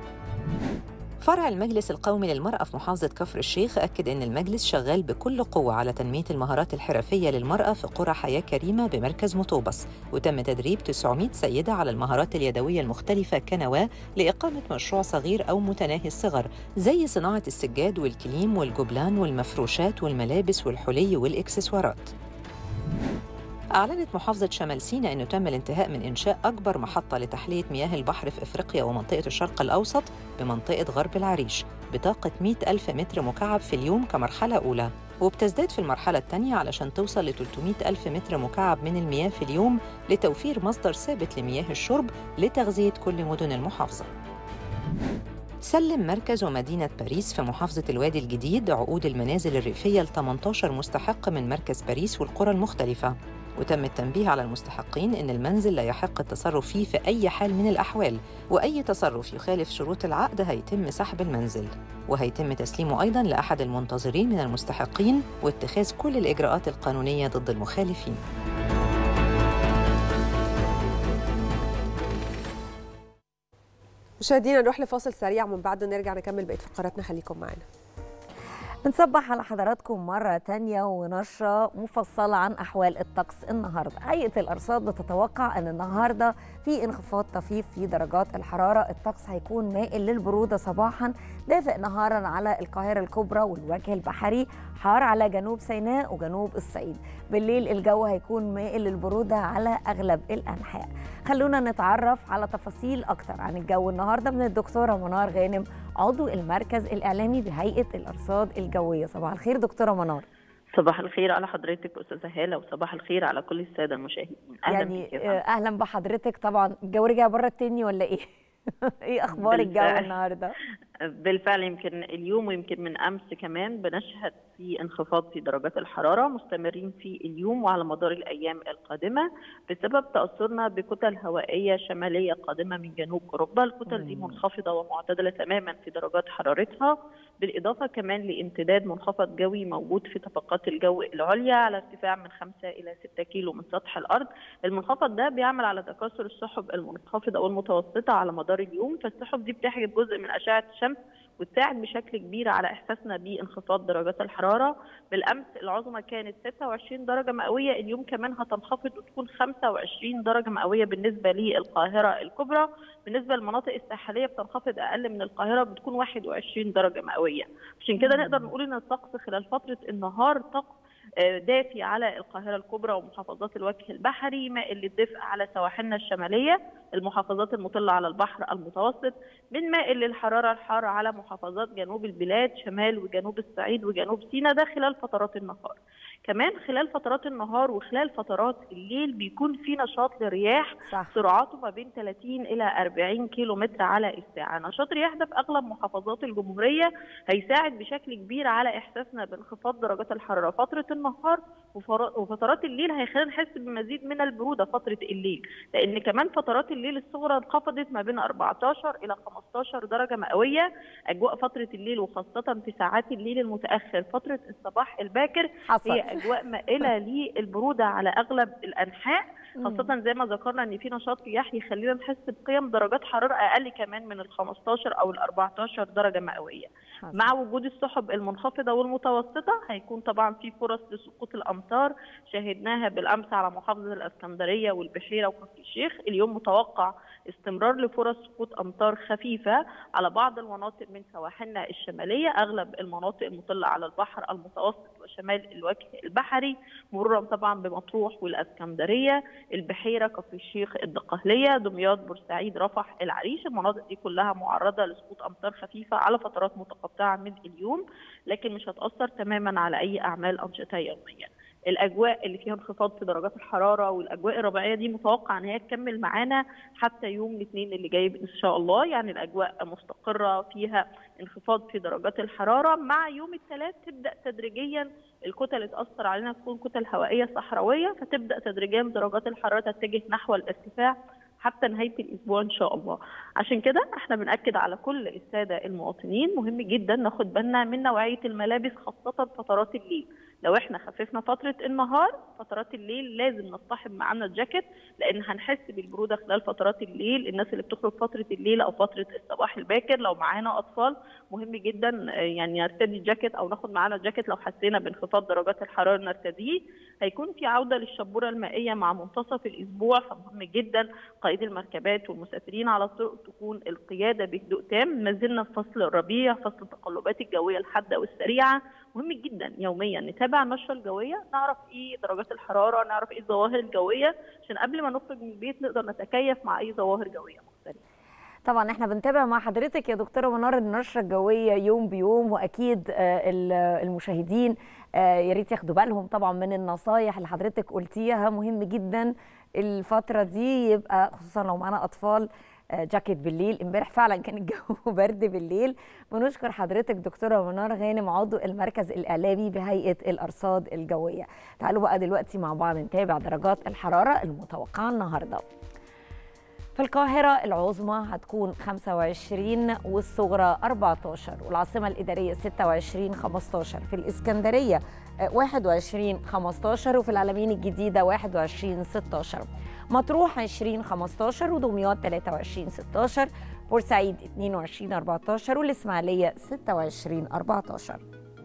فرع المجلس القومي للمرأة في محافظة كفر الشيخ أكد أن المجلس شغال بكل قوة على تنمية المهارات الحرفية للمرأة في قرى حياة كريمة بمركز مطوبس وتم تدريب 900 سيدة على المهارات اليدوية المختلفة كنواة لإقامة مشروع صغير أو متناهي الصغر زي صناعة السجاد والكليم والجبلان والمفروشات والملابس والحلي والإكسسوارات أعلنت محافظة شمال سيناء أنه تم الانتهاء من إنشاء أكبر محطة لتحلية مياه البحر في إفريقيا ومنطقة الشرق الأوسط بمنطقة غرب العريش بطاقة 100 ألف متر مكعب في اليوم كمرحلة أولى وبتزداد في المرحلة الثانية علشان توصل ل 300 ألف متر مكعب من المياه في اليوم لتوفير مصدر ثابت لمياه الشرب لتغذية كل مدن المحافظة سلم مركز ومدينة باريس في محافظة الوادي الجديد عقود المنازل الريفية ل 18 مستحق من مركز باريس والقرى المختلفة وتم التنبيه على المستحقين أن المنزل لا يحق التصرف فيه في أي حال من الأحوال وأي تصرف يخالف شروط العقد هيتم سحب المنزل وهيتم تسليمه أيضا لأحد المنتظرين من المستحقين واتخاذ كل الإجراءات القانونية ضد المخالفين مشاهدينا نروح لفاصل سريع ومن بعده نرجع نكمل بقيه فقراتنا خليكم معانا بنصبح على حضراتكم مرة تانية ونشرة مفصلة عن أحوال الطقس النهاردة هيئة الأرصاد بتتوقع أن النهاردة في انخفاض طفيف في درجات الحرارة الطقس هيكون مائل للبرودة صباحا دافئ نهارا على القاهرة الكبرى والوجه البحري حار على جنوب سيناء وجنوب الصعيد بالليل الجو هيكون مائل للبرودة على أغلب الأنحاء خلونا نتعرف على تفاصيل أكتر عن الجو النهاردة من الدكتورة منار غانم عضو المركز الإعلامي بهيئة الأرصاد الجوية صباح الخير دكتورة منار صباح الخير على حضرتك استاذه هاله وصباح الخير على كل الساده المشاهدين اهلا يعني بيك اهلا بحضرتك طبعا الجو رجع بره التاني ولا ايه ايه اخبار الجو النهارده بالفعل يمكن اليوم ويمكن من امس كمان بنشهد في انخفاض في درجات الحراره مستمرين في اليوم وعلى مدار الايام القادمه بسبب تاثرنا بكتل هوائيه شماليه قادمه من جنوب اوروبا، الكتل دي منخفضه ومعتدله تماما في درجات حرارتها بالاضافه كمان لامتداد منخفض جوي موجود في طبقات الجو العليا على ارتفاع من 5 الى 6 كيلو من سطح الارض، المنخفض ده بيعمل على تكاثر السحب المنخفضه والمتوسطه على مدار اليوم، فالسحب دي بتحجب جزء من اشعه الشمس وتساعد بشكل كبير على احساسنا بانخفاض درجات الحراره بالامس العظمى كانت 26 درجه مئويه اليوم كمان هتنخفض وتكون 25 درجه مئويه بالنسبه للقاهره الكبرى بالنسبه للمناطق الساحليه بتنخفض اقل من القاهره بتكون 21 درجه مئويه عشان كده نقدر نقول ان الطقس خلال فتره النهار طقس آه، دافي على القاهره الكبرى ومحافظات الوجه البحري مائل للدفء على سواحلنا الشماليه المحافظات المطله على البحر المتوسط من مائل للحراره الحاره على محافظات جنوب البلاد شمال وجنوب الصعيد وجنوب سيناء ده خلال فترات النهار كمان خلال فترات النهار وخلال فترات الليل بيكون في نشاط لرياح صح. سرعته ما بين 30 الى 40 كيلو متر على الساعه نشاط الرياح ده في اغلب محافظات الجمهوريه هيساعد بشكل كبير على احساسنا بانخفاض درجات الحراره فتره النهار وفر- وفترات الليل هيخلينا نحس بمزيد من البروده فتره الليل لان كمان فترات الليل الصغرى انخفضت ما بين 14 الى 15 درجه مئويه اجواء فتره الليل وخاصه في ساعات الليل المتاخر فتره الصباح الباكر حصل. هي اجواء مائله للبروده على اغلب الانحاء مم. خاصة زي ما ذكرنا ان في نشاط رياح يخلينا نحس بقيم درجات حرارة اقل كمان من ال 15 او ال 14 درجة مئوية. حصل. مع وجود السحب المنخفضة والمتوسطة هيكون طبعا في فرص لسقوط الامطار شاهدناها بالامس على محافظة الاسكندرية والبحيرة وكفر الشيخ، اليوم متوقع استمرار لفرص سقوط امطار خفيفة على بعض المناطق من سواحلنا الشمالية، اغلب المناطق المطلة على البحر المتوسط وشمال الوجه البحري، مرورا طبعا بمطروح والاسكندرية، البحيره كفر الشيخ الدقهليه دمياط بورسعيد رفح العريش المناطق دي كلها معرضه لسقوط امطار خفيفه على فترات متقطعه من اليوم لكن مش هتاثر تماما على اي اعمال انشطه يوميه الاجواء اللي فيها انخفاض في درجات الحراره والاجواء الربيعيه دي متوقع ان هي تكمل معانا حتى يوم الاثنين اللي جاي ان شاء الله يعني الاجواء مستقره فيها انخفاض في درجات الحراره مع يوم الثلاث تبدا تدريجيا الكتل اللي تاثر علينا تكون كتل هوائيه صحراويه فتبدا تدريجيا درجات الحراره تتجه نحو الارتفاع حتى نهايه الاسبوع ان شاء الله عشان كده احنا بناكد على كل الساده المواطنين مهم جدا ناخد بالنا من نوعيه الملابس خاصه فترات الليل لو احنا خففنا فتره النهار فترات الليل لازم نصطحب معانا الجاكيت لان هنحس بالبروده خلال فترات الليل الناس اللي بتخرج فتره الليل او فتره الصباح الباكر لو معانا اطفال مهم جدا آه، يعني نرتدي الجاكيت او ناخد معانا الجاكيت لو حسينا بانخفاض درجات الحراره نرتديه هيكون في عوده للشبوره المائيه مع منتصف الاسبوع فمهم جدا قائد المركبات والمسافرين على الطرق تكون القياده بهدوء تام ما زلنا في فصل الربيع فصل التقلبات الجويه الحاده والسريعه مهم جدا يوميا نتابع النشره الجويه نعرف ايه درجات الحراره نعرف ايه الظواهر الجويه عشان قبل ما نخرج من البيت نقدر نتكيف مع اي ظواهر جويه مختلفه طبعا احنا بنتابع مع حضرتك يا دكتوره منار النشره الجويه يوم بيوم واكيد آه، ال- المشاهدين آه، يا ريت ياخدوا بالهم طبعا من النصايح اللي حضرتك قلتيها مهم جدا الفتره دي يبقى خصوصا لو معانا اطفال آه، جاكيت بالليل امبارح فعلا كان الجو برد بالليل بنشكر حضرتك دكتوره منار غانم عضو المركز الاعلامي بهيئه الارصاد الجويه تعالوا بقى دلوقتي مع بعض نتابع درجات الحراره المتوقعه النهارده في القاهرة العظمى هتكون 25 والصغرى 14 والعاصمة الإدارية 26 15 في الإسكندرية آه، 21 15 وفي العلمين الجديدة 21 16 مطروح 20 15 ودمياط 23 16 بورسعيد 22 14 والإسماعيلية 26 14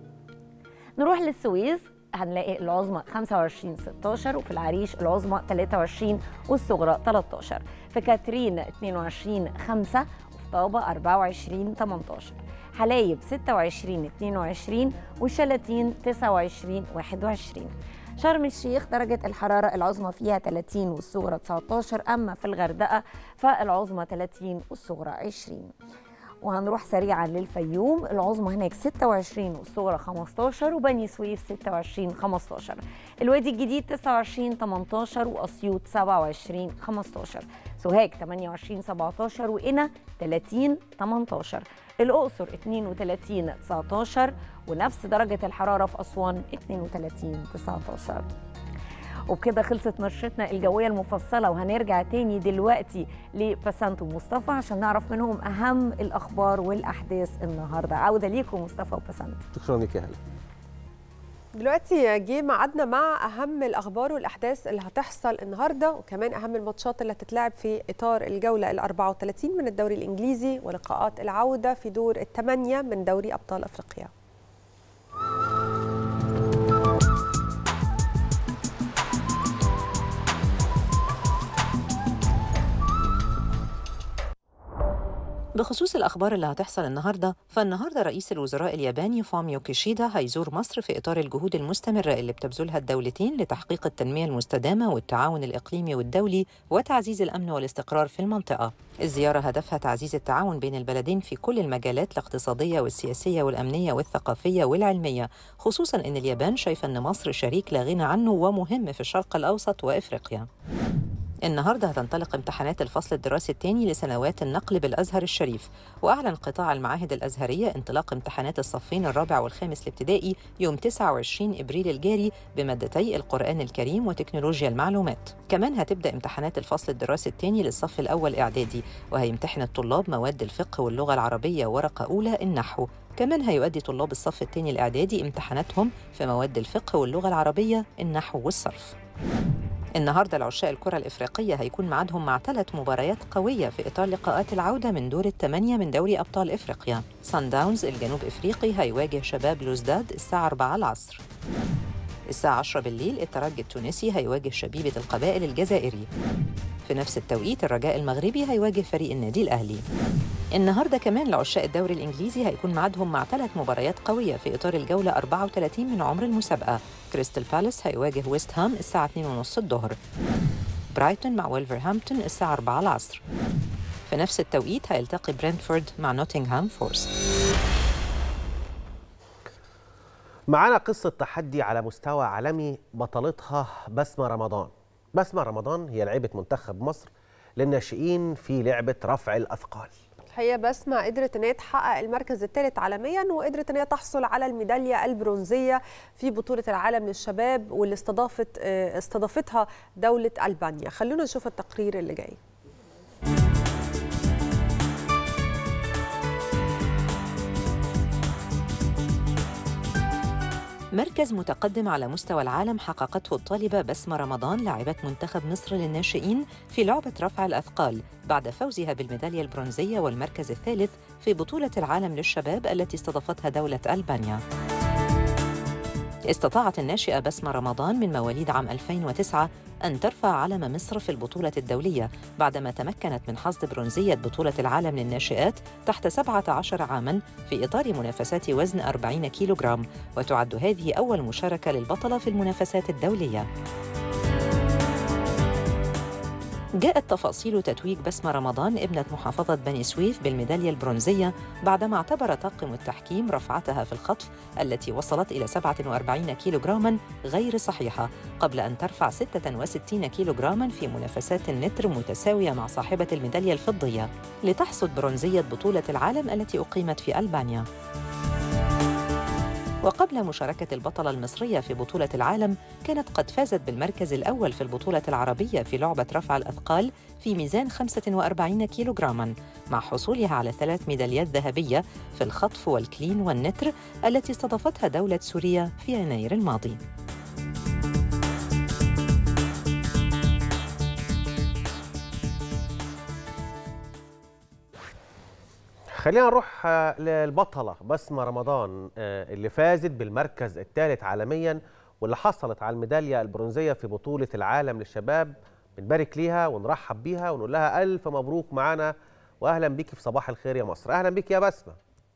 نروح للسويس هنلاقي العظمى 25 16 وفي العريش العظمى 23 والصغرى 13 في كاترين 22 5 وفي طابة 24 18 حلايب 26 22 وشلاتين 29 21 شرم الشيخ درجة الحرارة العظمى فيها 30 والصغرى 19 أما في الغردقة فالعظمى 30 والصغرى 20 وهنروح سريعا للفيوم العظمى هناك 26 والصغرى 15 وبني سويف 26 15 الوادي الجديد 29 18 واسيوط 27 15 سوهاج 28 17 وقنا 30 18 الاقصر 32 19 ونفس درجه الحراره في اسوان 32 19 وبكده خلصت نشرتنا الجوية المفصلة وهنرجع تاني دلوقتي لبسنت ومصطفى عشان نعرف منهم أهم الأخبار والأحداث النهاردة عودة ليكم مصطفى وبسنت شكرا لك يا هلا دلوقتي جه ميعادنا مع اهم الاخبار والاحداث اللي هتحصل النهارده وكمان اهم الماتشات اللي هتتلعب في اطار الجوله ال 34 من الدوري الانجليزي ولقاءات العوده في دور الثمانيه من دوري ابطال افريقيا. بخصوص الأخبار اللي هتحصل النهاردة فالنهاردة رئيس الوزراء الياباني فوميو كيشيدا هيزور مصر في إطار الجهود المستمرة اللي بتبذلها الدولتين لتحقيق التنمية المستدامة والتعاون الإقليمي والدولي وتعزيز الأمن والاستقرار في المنطقة الزيارة هدفها تعزيز التعاون بين البلدين في كل المجالات الاقتصادية والسياسية والأمنية والثقافية والعلمية خصوصا أن اليابان شايفة أن مصر شريك لا غنى عنه ومهم في الشرق الأوسط وإفريقيا النهارده هتنطلق امتحانات الفصل الدراسي الثاني لسنوات النقل بالازهر الشريف واعلن قطاع المعاهد الازهريه انطلاق امتحانات الصفين الرابع والخامس الابتدائي يوم 29 ابريل الجاري بمادتي القران الكريم وتكنولوجيا المعلومات كمان هتبدا امتحانات الفصل الدراسي الثاني للصف الاول اعدادي وهيمتحن الطلاب مواد الفقه واللغه العربيه ورقه اولى النحو كمان هيؤدي طلاب الصف الثاني الاعدادي امتحاناتهم في مواد الفقه واللغه العربيه النحو والصرف النهارده العشاء الكرة الإفريقية هيكون ميعادهم مع ثلاث مباريات قوية في إطار لقاءات العودة من دور الثمانية من دوري أبطال إفريقيا. سان داونز الجنوب إفريقي هيواجه شباب لوزداد الساعة 4 العصر. الساعة 10 بالليل الترجي التونسي هيواجه شبيبة القبائل الجزائري. في نفس التوقيت الرجاء المغربي هيواجه فريق النادي الأهلي. النهارده كمان لعشاق الدوري الانجليزي هيكون ميعادهم مع ثلاث مباريات قويه في اطار الجوله 34 من عمر المسابقه كريستال بالاس هيواجه ويست هام الساعه 2:30 الظهر برايتون مع ولفرهامبتون الساعه 4 العصر في نفس التوقيت هيلتقي برنتفورد مع نوتنغهام فورست معانا قصة تحدي على مستوى عالمي بطلتها بسمة رمضان بسمة رمضان هي لعيبة منتخب مصر للناشئين في لعبة رفع الأثقال الحقيقه بسمة قدرت ان هي تحقق المركز الثالث عالميا وقدرت ان هي تحصل على الميداليه البرونزيه في بطوله العالم للشباب واللي استضافت استضافتها دوله البانيا خلونا نشوف التقرير اللي جاي مركز متقدم على مستوى العالم حققته الطالبة بسمة رمضان لاعبة منتخب مصر للناشئين في لعبة رفع الأثقال بعد فوزها بالميدالية البرونزية والمركز الثالث في بطولة العالم للشباب التي استضافتها دولة ألبانيا. استطاعت الناشئة بسمة رمضان من مواليد عام 2009 أن ترفع علم مصر في البطولة الدولية بعدما تمكنت من حصد برونزية بطولة العالم للناشئات تحت 17 عاماً في إطار منافسات وزن 40 كيلوغرام وتعد هذه أول مشاركة للبطلة في المنافسات الدولية. جاءت تفاصيل تتويج بسمة رمضان ابنة محافظة بني سويف بالميدالية البرونزية بعدما اعتبر طاقم التحكيم رفعتها في الخطف التي وصلت إلى 47 كيلوغراما غير صحيحة قبل أن ترفع 66 كيلوغراما في منافسات النتر متساوية مع صاحبة الميدالية الفضية لتحصد برونزية بطولة العالم التي أقيمت في ألبانيا. وقبل مشاركة البطلة المصرية في بطولة العالم كانت قد فازت بالمركز الأول في البطولة العربية في لعبة رفع الأثقال في ميزان 45 كيلوغراما مع حصولها على ثلاث ميداليات ذهبية في الخطف والكلين والنتر التي استضافتها دولة سوريا في يناير الماضي خلينا نروح للبطلة بسمة رمضان اللي فازت بالمركز الثالث عالميا واللي حصلت على الميدالية البرونزية في بطولة العالم للشباب بنبارك ليها ونرحب بيها ونقول لها ألف مبروك معانا وأهلا بيكي في صباح الخير يا مصر أهلا بيك يا بسمة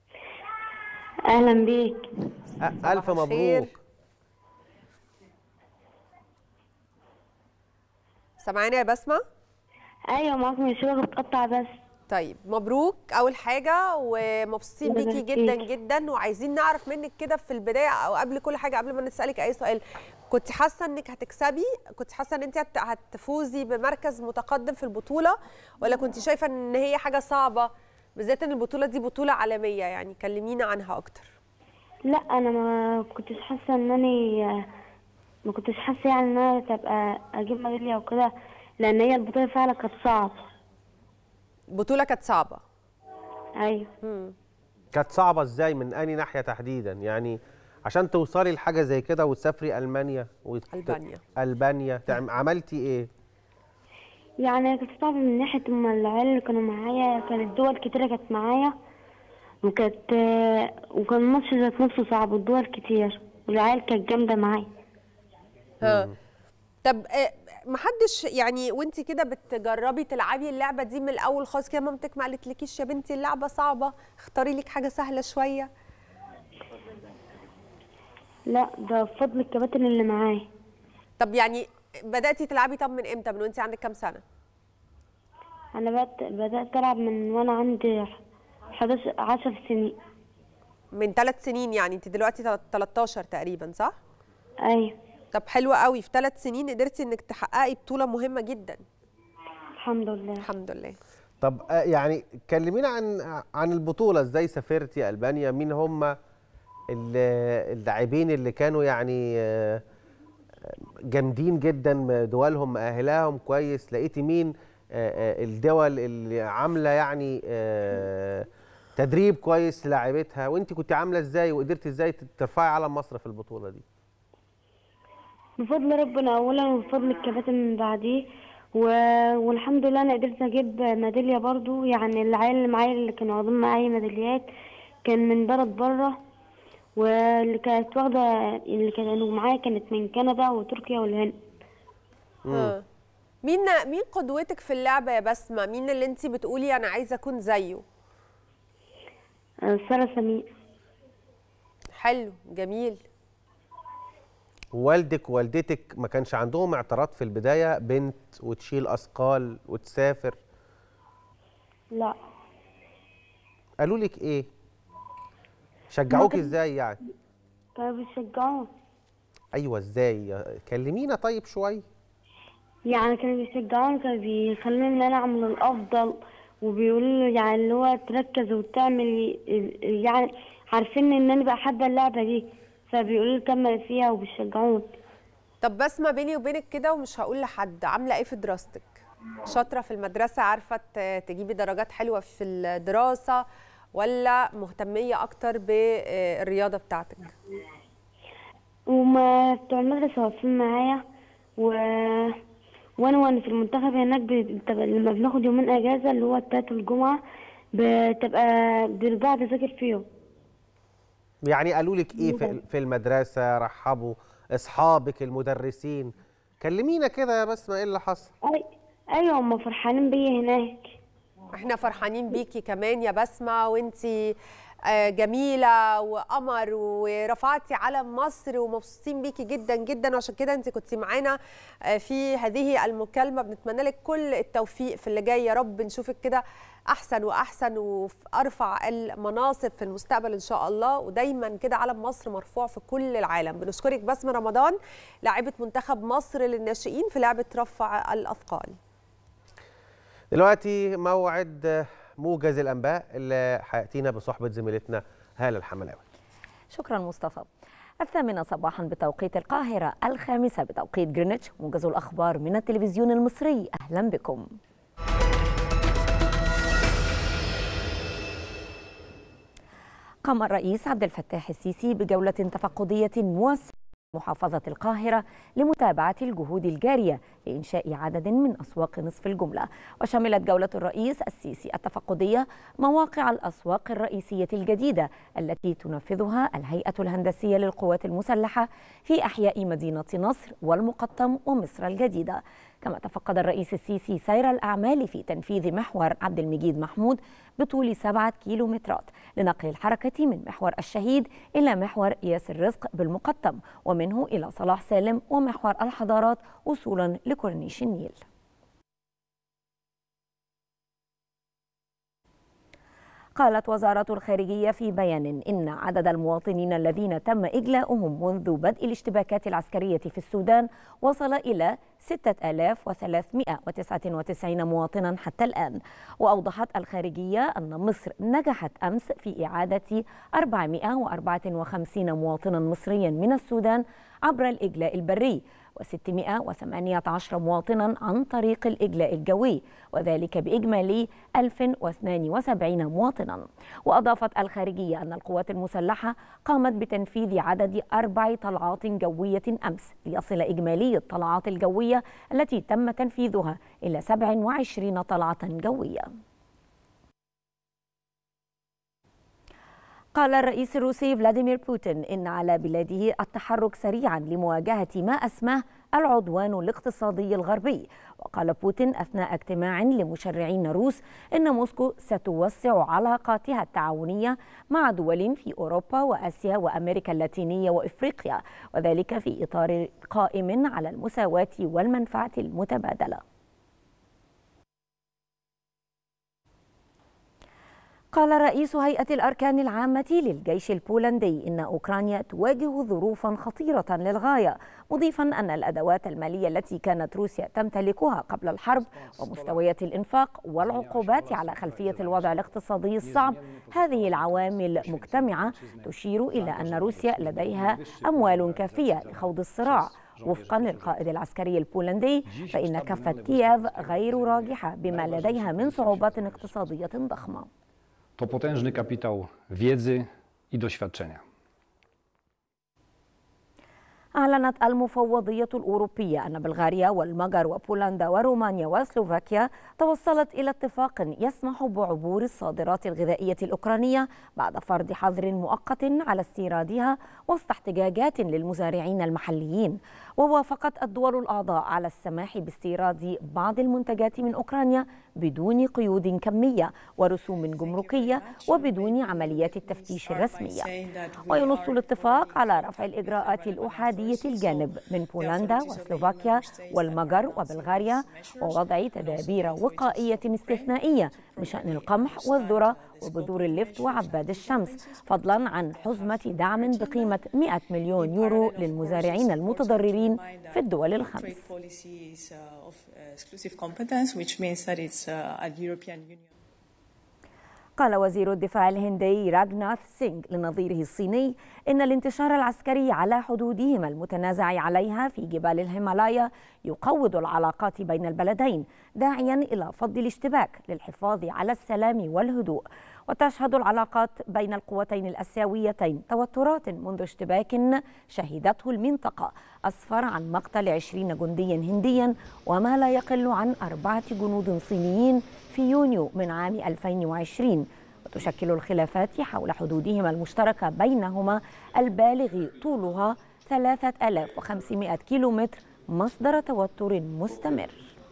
أهلا بيك ألف مبروك سامعاني يا بسمة؟ أيوة معاكم الشبكة بتقطع بس طيب مبروك اول حاجه ومبسوطين بيكي جدا جدا وعايزين نعرف منك كده في البدايه او قبل كل حاجه قبل ما نسالك اي سؤال كنت حاسه انك هتكسبي كنت حاسه ان انت هتفوزي بمركز متقدم في البطوله ولا كنت شايفه ان هي حاجه صعبه بالذات ان البطوله دي بطوله عالميه يعني كلمينا عنها اكتر لا انا ما كنتش حاسه ان انا ما كنتش حاسه يعني ان انا تبقى اجيب ميداليه وكده لان هي البطوله فعلا كانت صعبه البطوله كانت صعبه ايوه كانت صعبه ازاي من اني ناحيه تحديدا يعني عشان توصلي لحاجه زي كده وتسافري المانيا وت... البانيا البانيا تعم... عملتي ايه يعني كانت صعبه من ناحيه اما العيال اللي كانوا معايا كانت دول كتيره كانت معايا وكانت وكان الماتش ذات نفسه صعب والدول كتير والعيال كانت جامده معايا ها طب آه، محدش يعني وانت كده بتجربي تلعبي اللعبه دي من الاول خالص كده مامتك ما قالتلكيش يا بنتي اللعبه صعبه اختاري لك حاجه سهله شويه لا ده بفضل الكباتن اللي معايا طب يعني بداتي تلعبي طب من امتى من وانت عندك كام سنه انا بدأت بدأت العب من وانا عندي 11 10 سنين من ثلاث سنين يعني انت دلوقتي تل- 13 تقريبا صح ايوه طب حلو قوي في ثلاث سنين قدرتي انك تحققي بطوله مهمه جدا الحمد لله الحمد لله طب آه، يعني كلمينا عن عن البطوله ازاي سافرتي البانيا مين هم ال- اللاعبين اللي كانوا يعني آه، جامدين جدا دولهم مؤهلاهم كويس لقيتي مين آه، آه، الدول اللي عامله يعني آه، تدريب كويس للاعيبتها وانت كنت عامله ازاي وقدرتي ازاي ترفعي علم مصر في البطوله دي بفضل ربنا اولا وبفضل الكباتن من بعديه و... والحمد لله انا قدرت اجيب ميداليه برضو يعني العيال اللي معايا اللي كانوا واخدين معايا ميداليات كان من بلد بره واللي كانت واخده اللي كانوا معايا كانت من كندا وتركيا والهند آه. مين مين قدوتك في اللعبه يا بسمه مين اللي انت بتقولي انا عايزه اكون زيه آه، ساره سمير حلو جميل والدك ووالدتك ما كانش عندهم اعتراض في البدايه بنت وتشيل اثقال وتسافر لا قالوا لك ايه شجعوك كان- ازاي يعني كانوا بيشجعوني ايوه ازاي كلمينا طيب شويه يعني كانوا بيشجعوني كانوا بيخلوني ان انا اعمل الافضل وبيقولوا لي يعني اللي هو تركز وتعمل يعني عارفين ان انا بقى حابه اللعبه دي فبيقولوا لي كمل فيها وبيشجعوني طب بسمه بيني وبينك كده ومش هقول لحد عامله ايه في دراستك شاطره في المدرسه عارفه ت- تجيبي درجات حلوه في الدراسه ولا مهتميه اكتر بالرياضه بتاعتك وما بتوع المدرسه واقفين معايا و وانا وانا في المنتخب هناك بتبقى لما بناخد يومين اجازه اللي هو التلات والجمعه بتبقى بقعد اذاكر فيهم يعني قالوا لك ايه في في المدرسه رحبوا اصحابك المدرسين كلمينا كده يا بسمه ايه اللي حصل أي... ايوه هم فرحانين بيا هناك احنا فرحانين بيكي كمان يا بسمه وانتي آه، جميله وقمر ورفعتي علم مصر ومبسوطين بيكي جدا جدا وعشان كده انت كنتي معانا آه، في هذه المكالمه بنتمنى لك كل التوفيق في اللي جاي يا رب نشوفك كده احسن واحسن وفي ارفع المناصب في المستقبل ان شاء الله ودايما كده علم مصر مرفوع في كل العالم بنشكرك بسمه رمضان لاعبه منتخب مصر للناشئين في لعبه رفع الاثقال دلوقتي موعد موجز الانباء اللي هياتينا بصحبه زميلتنا هاله الحملاوي شكرا مصطفى الثامنة صباحا بتوقيت القاهرة الخامسة بتوقيت جرينتش موجز الأخبار من التلفزيون المصري أهلا بكم قام الرئيس عبد الفتاح السيسي بجولة تفقدية موسعة محافظة القاهرة لمتابعة الجهود الجارية لإنشاء عدد من أسواق نصف الجملة وشملت جولة الرئيس السيسي التفقدية مواقع الأسواق الرئيسية الجديدة التي تنفذها الهيئة الهندسية للقوات المسلحة في أحياء مدينة نصر والمقطم ومصر الجديدة كما تفقد الرئيس السيسي سير الأعمال في تنفيذ محور عبد المجيد محمود بطول سبعة كيلومترات لنقل الحركة من محور الشهيد إلى محور إياس الرزق بالمقطم ومنه إلى صلاح سالم ومحور الحضارات وصولا لكورنيش النيل قالت وزارة الخارجية في بيان إن عدد المواطنين الذين تم إجلاؤهم منذ بدء الاشتباكات العسكرية في السودان وصل إلى 6399 مواطنا حتى الآن وأوضحت الخارجية أن مصر نجحت أمس في إعادة 454 مواطنا مصريا من السودان عبر الإجلاء البري و618 مواطنا عن طريق الإجلاء الجوي وذلك بإجمالي 1072 مواطنا وأضافت الخارجية أن القوات المسلحة قامت بتنفيذ عدد أربع طلعات جوية أمس ليصل إجمالي الطلعات الجوية التي تم تنفيذها إلى 27 طلعة جوية قال الرئيس الروسي فلاديمير بوتين إن على بلاده التحرك سريعا لمواجهة ما أسماه العدوان الاقتصادي الغربي وقال بوتين أثناء اجتماع لمشرعين روس إن موسكو ستوسع علاقاتها التعاونية مع دول في أوروبا وآسيا وأمريكا اللاتينية وإفريقيا وذلك في إطار قائم على المساواة والمنفعة المتبادلة قال رئيس هيئة الأركان العامة للجيش البولندي إن أوكرانيا تواجه ظروفا خطيرة للغاية مضيفا أن الأدوات المالية التي كانت روسيا تمتلكها قبل الحرب ومستويات الإنفاق والعقوبات على خلفية الوضع الاقتصادي الصعب هذه العوامل مجتمعة تشير إلى أن روسيا لديها أموال كافية لخوض الصراع وفقا للقائد العسكري البولندي فإن كفة كييف غير راجحة بما لديها من صعوبات اقتصادية ضخمة To potężny kapitał wiedzy i doświadczenia. أعلنت المفوضية الأوروبية أن بلغاريا والمجر وبولندا ورومانيا وسلوفاكيا توصلت إلى اتفاق يسمح بعبور الصادرات الغذائية الأوكرانية بعد فرض حظر مؤقت على استيرادها وسط احتجاجات للمزارعين المحليين ووافقت الدول الأعضاء على السماح باستيراد بعض المنتجات من أوكرانيا بدون قيود كمية ورسوم جمركية وبدون عمليات التفتيش الرسمية وينص الاتفاق على رفع الإجراءات الأحادية الجانب من بولندا وسلوفاكيا والمجر وبلغاريا ووضع تدابير وقائية استثنائية بشأن القمح والذرة وبذور اللفت وعباد الشمس فضلا عن حزمة دعم بقيمة 100 مليون يورو للمزارعين المتضررين في الدول الخمس قال وزير الدفاع الهندي راجناث سينغ لنظيره الصيني إن الانتشار العسكري على حدودهما المتنازع عليها في جبال الهيمالايا يقوض العلاقات بين البلدين داعيا إلى فض الاشتباك للحفاظ على السلام والهدوء وتشهد العلاقات بين القوتين الآسيويتين توترات منذ اشتباك شهدته المنطقة أسفر عن مقتل عشرين جنديا هنديا وما لا يقل عن أربعة جنود صينيين في يونيو من عام 2020 وتشكل الخلافات حول حدودهما المشتركة بينهما البالغ طولها 3500 كيلومتر مصدر توتر مستمر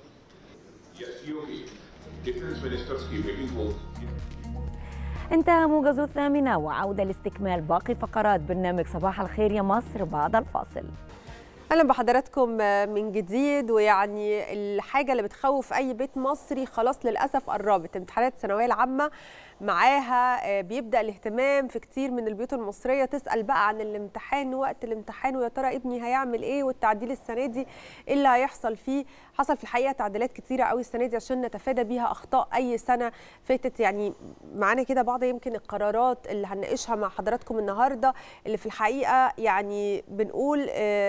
انتهى موجز الثامنة وعودة لاستكمال باقي فقرات برنامج صباح الخير يا مصر بعد الفاصل اهلا بحضراتكم من جديد ويعني الحاجه اللي بتخوف اي بيت مصري خلاص للاسف قربت امتحانات الثانويه العامه معاها بيبدا الاهتمام في كتير من البيوت المصريه تسال بقى عن الامتحان وقت الامتحان ويا ترى ابني هيعمل ايه والتعديل السنه دي ايه اللي هيحصل فيه حصل في الحقيقه تعديلات كتيره قوي السنه دي عشان نتفادى بيها اخطاء اي سنه فاتت يعني معانا كده بعض يمكن القرارات اللي هنناقشها مع حضراتكم النهارده اللي في الحقيقه يعني بنقول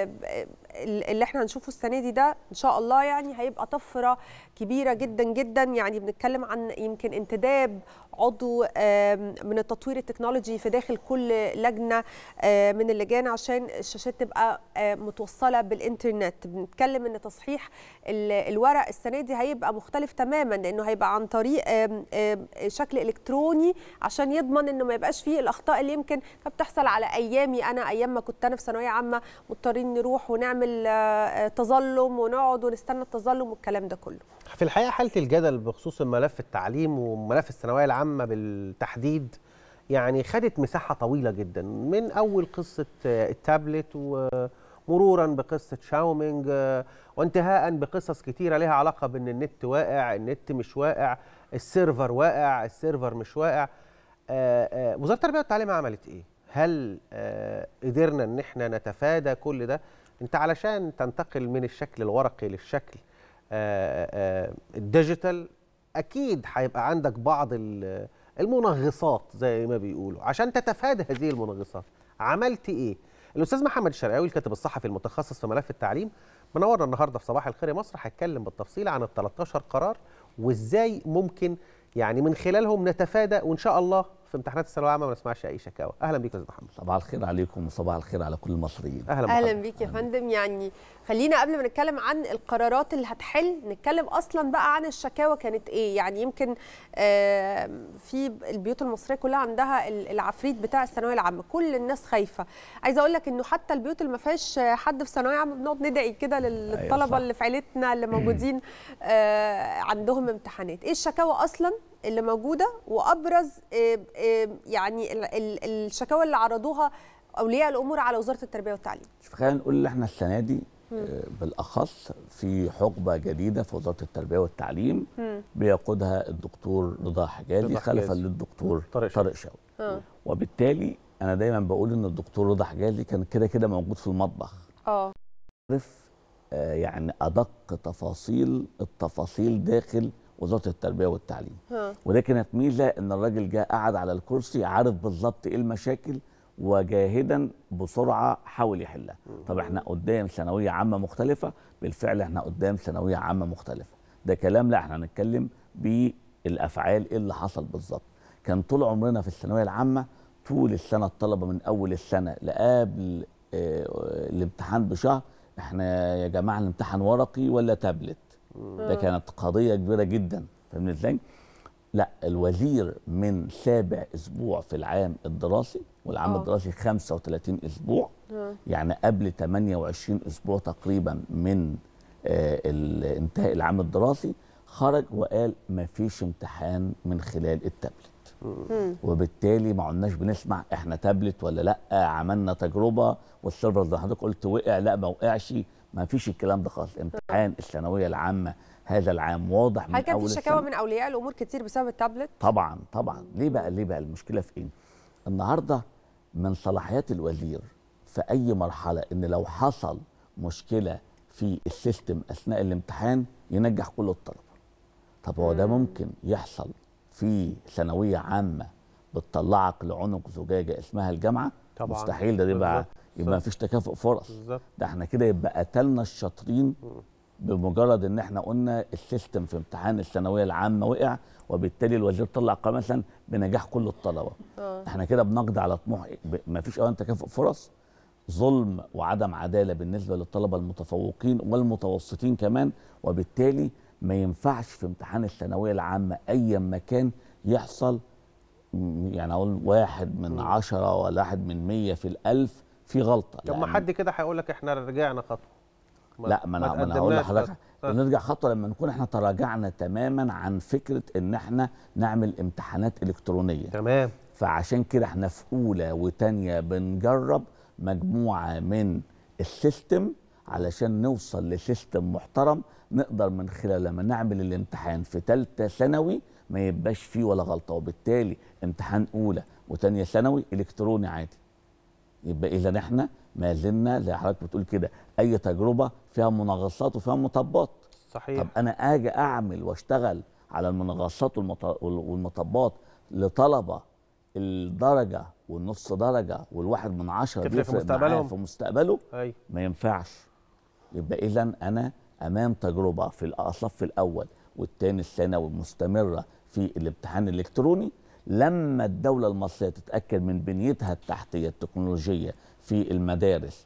اللي احنا هنشوفه السنه دي ده ان شاء الله يعني هيبقى طفره كبيره جدا جدا يعني بنتكلم عن يمكن انتداب عضو من التطوير التكنولوجي في داخل كل لجنه من اللجان عشان الشاشات تبقى متوصله بالانترنت بنتكلم ان تصحيح الورق السنه دي هيبقى مختلف تماما لانه هيبقى عن طريق شكل الكتروني عشان يضمن انه ما يبقاش فيه الاخطاء اللي يمكن كانت بتحصل على ايامي انا ايام ما كنت انا في ثانويه عامه مضطرين نروح ونعمل تظلم ونقعد ونستنى التظلم والكلام ده كله في الحقيقه حاله الجدل بخصوص الملف التعليم وملف الثانويه العامه بالتحديد يعني خدت مساحه طويله جدا من اول قصه التابلت ومرورا بقصه شاومينج وانتهاء بقصص كتيره لها علاقه بان النت واقع النت مش واقع السيرفر واقع السيرفر مش واقع وزاره التربيه والتعليم عملت ايه هل قدرنا ان احنا نتفادى كل ده انت علشان تنتقل من الشكل الورقي للشكل الديجيتال اكيد هيبقى عندك بعض المنغصات زي ما بيقولوا عشان تتفادى هذه المنغصات عملت ايه الاستاذ محمد الشرقاوي الكاتب الصحفي المتخصص في ملف التعليم منورنا النهارده في صباح الخير يا مصر هيتكلم بالتفصيل عن ال 13 قرار وازاي ممكن يعني من خلالهم نتفادى وان شاء الله في امتحانات الثانويه العامه ما نسمعش اي شكاوى اهلا بيك يا استاذ محمد صباح الخير عليكم وصباح الخير على كل المصريين اهلا اهلا بيك يا فندم يعني خلينا قبل ما نتكلم عن القرارات اللي هتحل نتكلم اصلا بقى عن الشكاوى كانت ايه يعني يمكن آه، في البيوت المصريه كلها عندها ال- العفريت بتاع الثانويه العامه كل الناس خايفه عايزه اقول لك انه حتى البيوت اللي ما فيهاش حد في ثانويه عامه بنقعد ندعي كده لل- أيوة للطلبه صح. اللي في عيلتنا اللي موجودين آه، عندهم امتحانات ايه الشكاوى اصلا اللي موجوده وابرز آه، آه، يعني ال- ال- الشكاوى اللي عرضوها اولياء الامور على وزاره التربيه والتعليم شوف خلينا نقول ان احنا السنه دي مم. آه، بالاخص في حقبه جديده في وزاره التربيه والتعليم مم. بيقودها الدكتور رضا حجازي رضا خلفا حجازي. للدكتور طارق طارق شوقي اه وبالتالي انا دايما بقول ان الدكتور رضا حجازي كان كده كده موجود في المطبخ اه عارف آه، يعني ادق تفاصيل التفاصيل داخل وزاره التربيه والتعليم ها. وده كانت ميزه ان الراجل جه قعد على الكرسي عارف بالظبط ايه المشاكل وجاهدا بسرعه حاول يحلها طب احنا قدام ثانويه عامه مختلفه بالفعل احنا قدام ثانويه عامه مختلفه ده كلام لا احنا هنتكلم بالافعال ايه اللي حصل بالظبط كان طول عمرنا في الثانويه العامه طول السنه الطلبه من اول السنه لقبل آه، الامتحان بشهر احنا يا جماعه الامتحان ورقي ولا تابلت ده كانت قضيه كبيره جدا فاهمني ازاي لا الوزير من سابع اسبوع في العام الدراسي والعام آه. الدراسي 35 اسبوع ها. يعني قبل 28 اسبوع تقريبا من آه، ال- انتهاء العام الدراسي خرج وقال ما فيش امتحان من خلال التابلت مم. وبالتالي ما عدناش بنسمع احنا تابلت ولا لا عملنا تجربه والسيرفر زي ما حضرتك قلت وقع لا ما وقعش ما فيش الكلام ده خالص امتحان الثانويه العامه هذا العام واضح من هل كان اول في شكاوى السنة. من اولياء الامور كتير بسبب التابلت طبعا طبعا ليه بقى ليه بقى المشكله في ايه النهارده من صلاحيات الوزير في اي مرحله ان لو حصل مشكله في السيستم اثناء الامتحان ينجح كل الطلبه طب هو ده ممكن يحصل في ثانويه عامه بتطلعك لعنق زجاجه اسمها الجامعه طبعاً. مستحيل ده يبقى بالظبط. يبقى مفيش تكافؤ فرص بالظبط ده احنا كده يبقى قتلنا الشاطرين بمجرد ان احنا قلنا السيستم في امتحان الثانويه العامه وقع وبالتالي الوزير طلع قرار مثلا بنجاح كل الطلبه اه احنا كده بنقضي على طموح ما فيش اولا تكافؤ فرص ظلم وعدم عداله بالنسبه للطلبه المتفوقين والمتوسطين كمان وبالتالي ما ينفعش في امتحان الثانويه العامه اي مكان يحصل م- يعني اقول واحد من عشرة ولا واحد من مية في الألف في غلطه طب ما لأن- حد كده هيقول لك احنا رجعنا خطوه لا ما انا ما انا هقول تقدمناش لحضرتك خطوة. نرجع خطوه لما نكون احنا تراجعنا تماما عن فكره ان احنا نعمل امتحانات الكترونيه تمام فعشان كده احنا في اولى وتانية بنجرب مجموعه من السيستم علشان نوصل لسيستم محترم نقدر من خلال لما نعمل الامتحان في ثالثه ثانوي ما يبقاش فيه ولا غلطه وبالتالي امتحان اولى وتانية ثانوي الكتروني عادي يبقى اذا احنا ما زلنا زي حضرتك بتقول كده اي تجربه فيها منغصات وفيها مطبات صحيح طب انا اجي اعمل واشتغل على المنغصات والمط- والمطبات لطلبه الدرجه والنص درجه والواحد من عشرة تفرق في بيفرق معاه مستقبلهم. في مستقبله ايوه ما ينفعش يبقى اذا انا امام تجربه في الصف الاول والثاني الثانوي مستمره في الامتحان الالكتروني لما الدوله المصريه تتاكد من بنيتها التحتيه التكنولوجيه في المدارس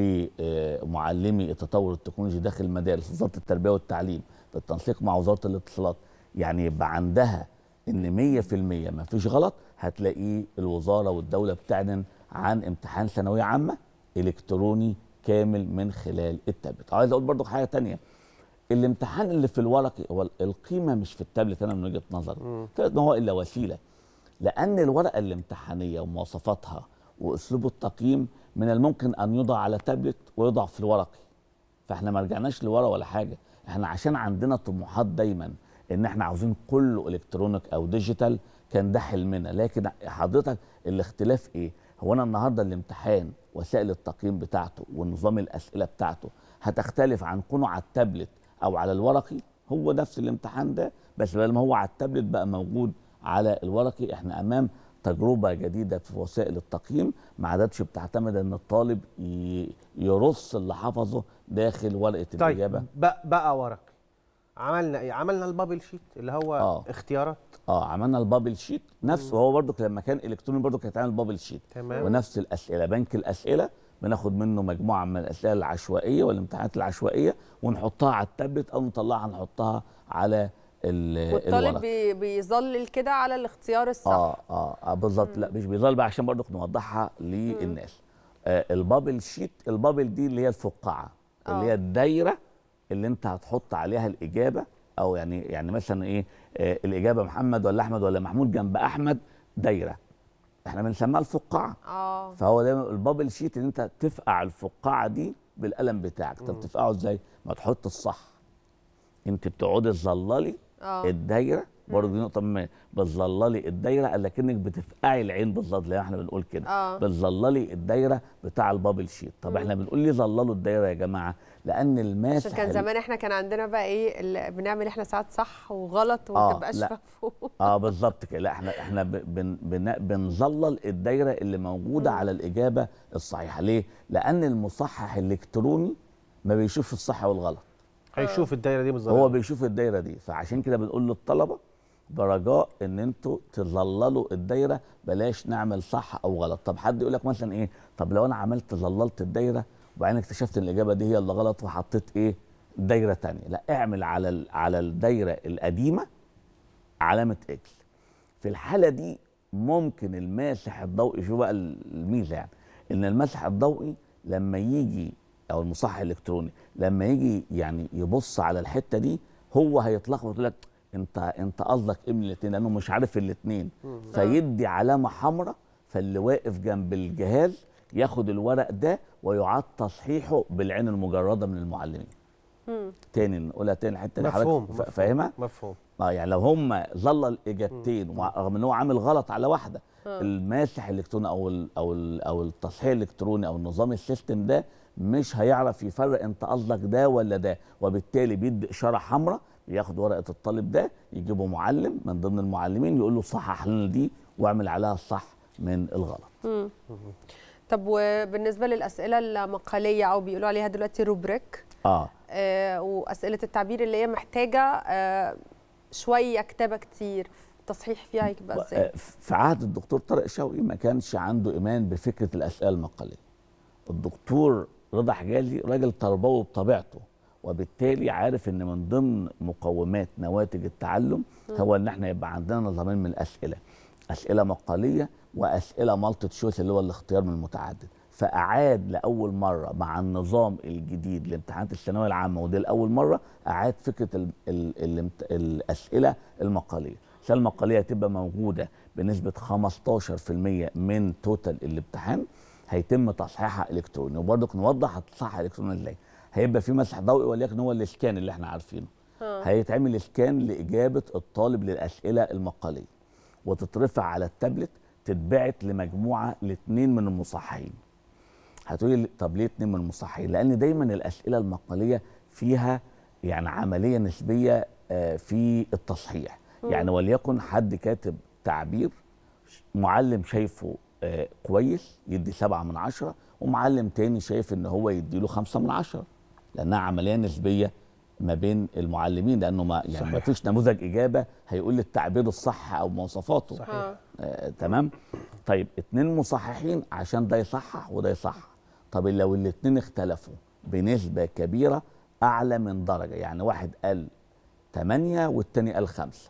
ومعلمي التطور التكنولوجي داخل المدارس وزاره التربيه والتعليم بالتنسيق مع وزاره الاتصالات يعني يبقى عندها ان 100% ما فيش غلط هتلاقيه الوزاره والدوله بتعلن عن امتحان ثانويه عامه الكتروني كامل من خلال التابلت عايز اقول برضو حاجه تانية الامتحان اللي في الورقي هو القيمه مش في التابلت انا من وجهه نظري التابلت ما هو الا وسيله لان الورقه الامتحانيه ومواصفاتها واسلوب التقييم من الممكن ان يوضع على تابلت ويوضع في الورقي فاحنا ما رجعناش لورا ولا حاجه احنا عشان عندنا طموحات دايما ان احنا عاوزين كله الكترونيك او ديجيتال كان ده حلمنا لكن حضرتك الاختلاف ايه هو انا النهارده الامتحان وسائل التقييم بتاعته ونظام الاسئله بتاعته هتختلف عن كونه على التابلت او على الورقي هو نفس الامتحان ده بس بدل ما هو على التابلت بقى موجود على الورقي احنا امام تجربه جديده في وسائل التقييم ما عادتش بتعتمد ان الطالب ي- يرص اللي حفظه داخل ورقه الاجابه طيب بقى, بقى ورقي عملنا ايه عملنا البابل شيت اللي هو آه. اختيارات اه عملنا البابل شيت نفسه هو برضو لما كان الكتروني برضو كانت عامل بابل شيت تمام. ونفس الاسئله بنك الاسئله بناخد منه مجموعه من الاسئله العشوائيه والامتحانات العشوائيه ونحطها على التابلت او نطلعها نحطها على ال- والطالب الورق بي بيظلل كده على الاختيار الصح اه اه, آه بالظبط لا مش بيظل بقى عشان برضو نوضحها للناس آه البابل شيت البابل دي اللي هي الفقاعه اللي آه. هي الدايره اللي انت هتحط عليها الاجابه او يعني يعني مثلا ايه آه الاجابه محمد ولا احمد ولا محمود جنب احمد دايره احنا بنسميها الفقاعه اه فهو ده البابل شيت ان انت تفقع الفقاعه دي بالقلم بتاعك طب تفقعه ازاي ما تحط الصح انت بتقعدي تظللي اه الدايره برضه دي نقطه مهمه بتظللي الدايره قال لكنك بتفقعي العين بالظبط زي ما احنا بنقول كده آه. بتظللي الدايره بتاع البابل شيت طب احنا بنقول ليه ظللوا الدايره يا جماعه لان الماسح عشان كان ال- زمان احنا كان عندنا بقى ايه اللي بنعمل احنا ساعات صح وغلط وما آه، تبقاش لا. مفهوم اه بالظبط كده لا احنا احنا ب- بن بن بنظلل الدايره اللي موجوده على الاجابه الصحيحه ليه لان المصحح الالكتروني ما بيشوفش الصح والغلط هيشوف الدايره دي بالظبط هو بيشوف الدايره دي فعشان كده بنقول للطلبه برجاء ان انتوا تظللوا الدايره بلاش نعمل صح او غلط طب حد يقول لك مثلا ايه طب لو انا عملت ظللت الدايره وبعدين اكتشفت ان الاجابه دي هي اللي غلط وحطيت ايه دايره تانية لا اعمل على ال- على الدايره القديمه علامه اكس في الحاله دي ممكن الماسح الضوئي شو بقى الميزه يعني ان المسح الضوئي لما يجي او المصحح الالكتروني لما يجي يعني يبص على الحته دي هو هيتلخبط يقول لك انت انت قصدك ايه من الاثنين لانه مش عارف الاثنين فيدي علامه حمراء فاللي واقف جنب الجهاز ياخد الورق ده ويعاد تصحيحه بالعين المجرده من المعلمين مم. تاني نقولها تاني الحته اللي حضرتك مفهوم ف- مفهوم. فاهمها مفهوم اه يعني لو هم ظل الاجابتين وع- رغم ان هو عامل غلط على واحده آه. الماسح الالكتروني او ال او ال او التصحيح الالكتروني او النظام السيستم ده مش هيعرف يفرق انت قصدك ده ولا ده وبالتالي بيدي اشاره حمراء ياخد ورقه الطالب ده يجيبه معلم من ضمن المعلمين يقول له صحح لنا دي واعمل عليها الصح من الغلط مم. طب وبالنسبه للاسئله المقاليه او بيقولوا عليها دلوقتي روبريك اه آه واسئله التعبير اللي هي محتاجه آه شويه كتابه كتير التصحيح فيها هيبقى ازاي آه، في عهد الدكتور طارق شوقي ما كانش عنده ايمان بفكره الاسئله المقاليه الدكتور رضا حجازي راجل تربوي بطبيعته وبالتالي عارف ان من ضمن مقومات نواتج التعلم هو ان احنا يبقى عندنا نظامين من الاسئله اسئله مقاليه واسئله مالتي تشويس اللي هو الاختيار من المتعدد فاعاد لاول مره مع النظام الجديد لامتحانات الثانويه العامه ودي لاول مره اعاد فكره ال ال ال الاسئله المقاليه الاسئله المقاليه هتبقى موجوده بنسبه 15% من توتال الامتحان هيتم تصحيحها الكتروني وبرضك نوضح هتصحح الكتروني ازاي هيبقى في مسح ضوئي وليكن هو الاسكان اللي احنا عارفينه آه. هيتعمل اسكان لاجابه الطالب للاسئله المقاليه وتترفع على التابلت تتبعت لمجموعه لاثنين من المصححين هتقولي لي طب ليه اتنين من المصححين لان دايما الاسئله المقاليه فيها يعني عمليه نسبيه آه، في التصحيح مم. يعني وليكن حد كاتب تعبير معلم شايفه آه، كويس يدي سبعة من عشرة ومعلم تاني شايف ان هو يديله خمسة من عشرة لانها عمليه نسبيه ما بين المعلمين لانه ما يعني صحيح. ما فيش نموذج اجابه هيقول لي التعبير الصح او مواصفاته صحيح. آه تمام طيب اتنين مصححين عشان ده يصحح وده يصحح طب لو الاتنين اختلفوا بنسبه كبيره اعلى من درجه يعني واحد قال 8 والتاني قال 5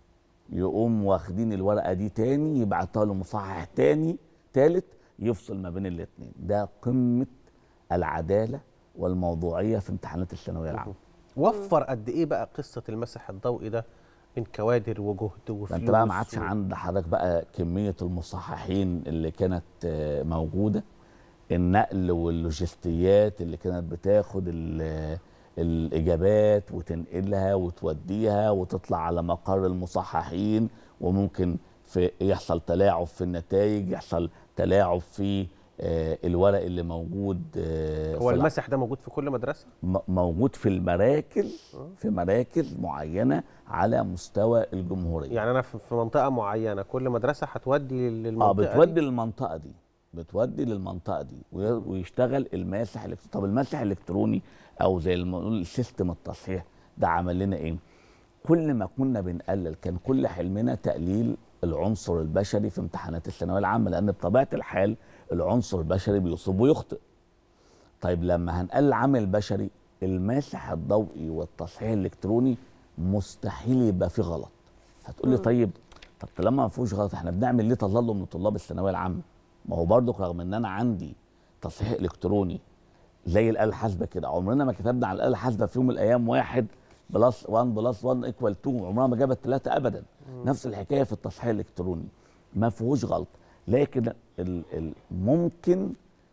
يقوم واخدين الورقه دي تاني يبعتها له مصحح تاني تالت يفصل ما بين الاتنين ده قمه العداله والموضوعيه في امتحانات الثانويه العامه وفر قد ايه بقى قصه المسح الضوئي ده من كوادر وجهد وفلوس انت بقى ما عادش و- عند حضرتك بقى كميه المصححين اللي كانت آه، موجوده النقل واللوجستيات اللي كانت بتاخد ال- الاجابات وتنقلها وتوديها وتطلع على مقر المصححين وممكن في يحصل تلاعب في النتائج يحصل تلاعب في آه، الورق اللي موجود آه، هو في الع- المسح ده موجود في كل مدرسه م- موجود في المراكز في مراكز معينه على مستوى الجمهوريه يعني انا في في منطقه معينه كل مدرسه هتودي للمنطقه اه بتودي دي. للمنطقه دي بتودي للمنطقه دي وي- ويشتغل الماسح الالكتروني طب الماسح الالكتروني او زي ما نقول سيستم التصحيح ده عمل لنا ايه كل ما كنا بنقلل كان كل حلمنا تقليل العنصر البشري في امتحانات الثانويه العامه لان بطبيعه الحال العنصر البشري بيصيب ويخطئ طيب لما هنقلل عامل بشري الماسح الضوئي والتصحيح الالكتروني مستحيل يبقى فيه غلط هتقول لي مم. طيب طب طالما ما فيهوش غلط احنا بنعمل ليه تظلم لطلاب الثانويه العامه ما هو برضك رغم ان انا عندي تصحيح الكتروني زي الاله الحاسبه كده عمرنا ما كتبنا على الاله الحاسبه في يوم من الايام واحد بلس 1 بلس 1 ايكوال 2 عمرها ما جابت 3 ابدا مم. نفس الحكايه في التصحيح الالكتروني ما فيهوش غلط لكن ال- ال- ممكن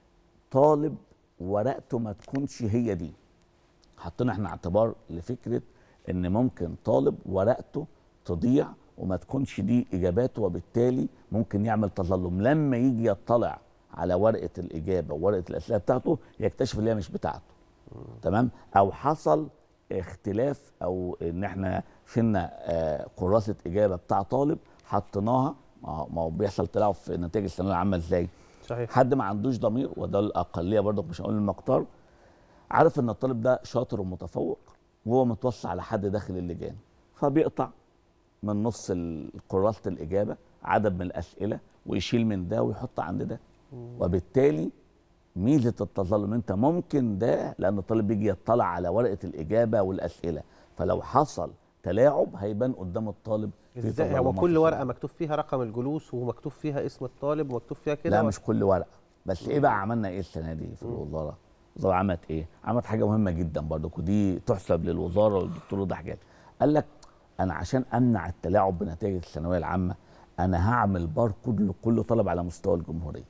طالب ورقته ما تكونش هي دي حطينا احنا اعتبار لفكره ان ممكن طالب ورقته تضيع وما تكونش دي اجاباته وبالتالي ممكن يعمل تظلم لما يجي يطلع على ورقه الاجابه وورقه الاسئله بتاعته يكتشف ان هي مش بتاعته تمام او حصل اختلاف او ان احنا شلنا آه، كراسه اجابه بتاع طالب حطيناها ما هو- ما هو بيحصل تلاعب في نتائج الثانويه العامه ازاي صحيح حد ما عندوش ضمير وده الاقليه برضك مش هقول المقدار عارف ان الطالب ده شاطر ومتفوق وهو متوصي على حد داخل اللجان فبيقطع من نص ال- كراسه الاجابه عدد من الاسئله ويشيل من ده ويحط عند ده وبالتالي ميزه التظلم انت ممكن ده لان الطالب بيجي يطلع على ورقه الاجابه والاسئله فلو حصل تلاعب هيبان قدام الطالب في ازاي هو تظلمات كل في ورقه مكتوب فيها رقم الجلوس ومكتوب فيها اسم الطالب ومكتوب فيها كده لا ولا- مش كل ورقه بس ايه بقى عملنا ايه السنه دي في الوزاره الوزاره عملت ايه عملت حاجه مهمه جدا برضو ودي تحسب للوزاره والدكتور رضا حجاج قال لك انا عشان امنع التلاعب بنتائج الثانويه العامه انا هعمل باركود لكل طالب على مستوى الجمهوريه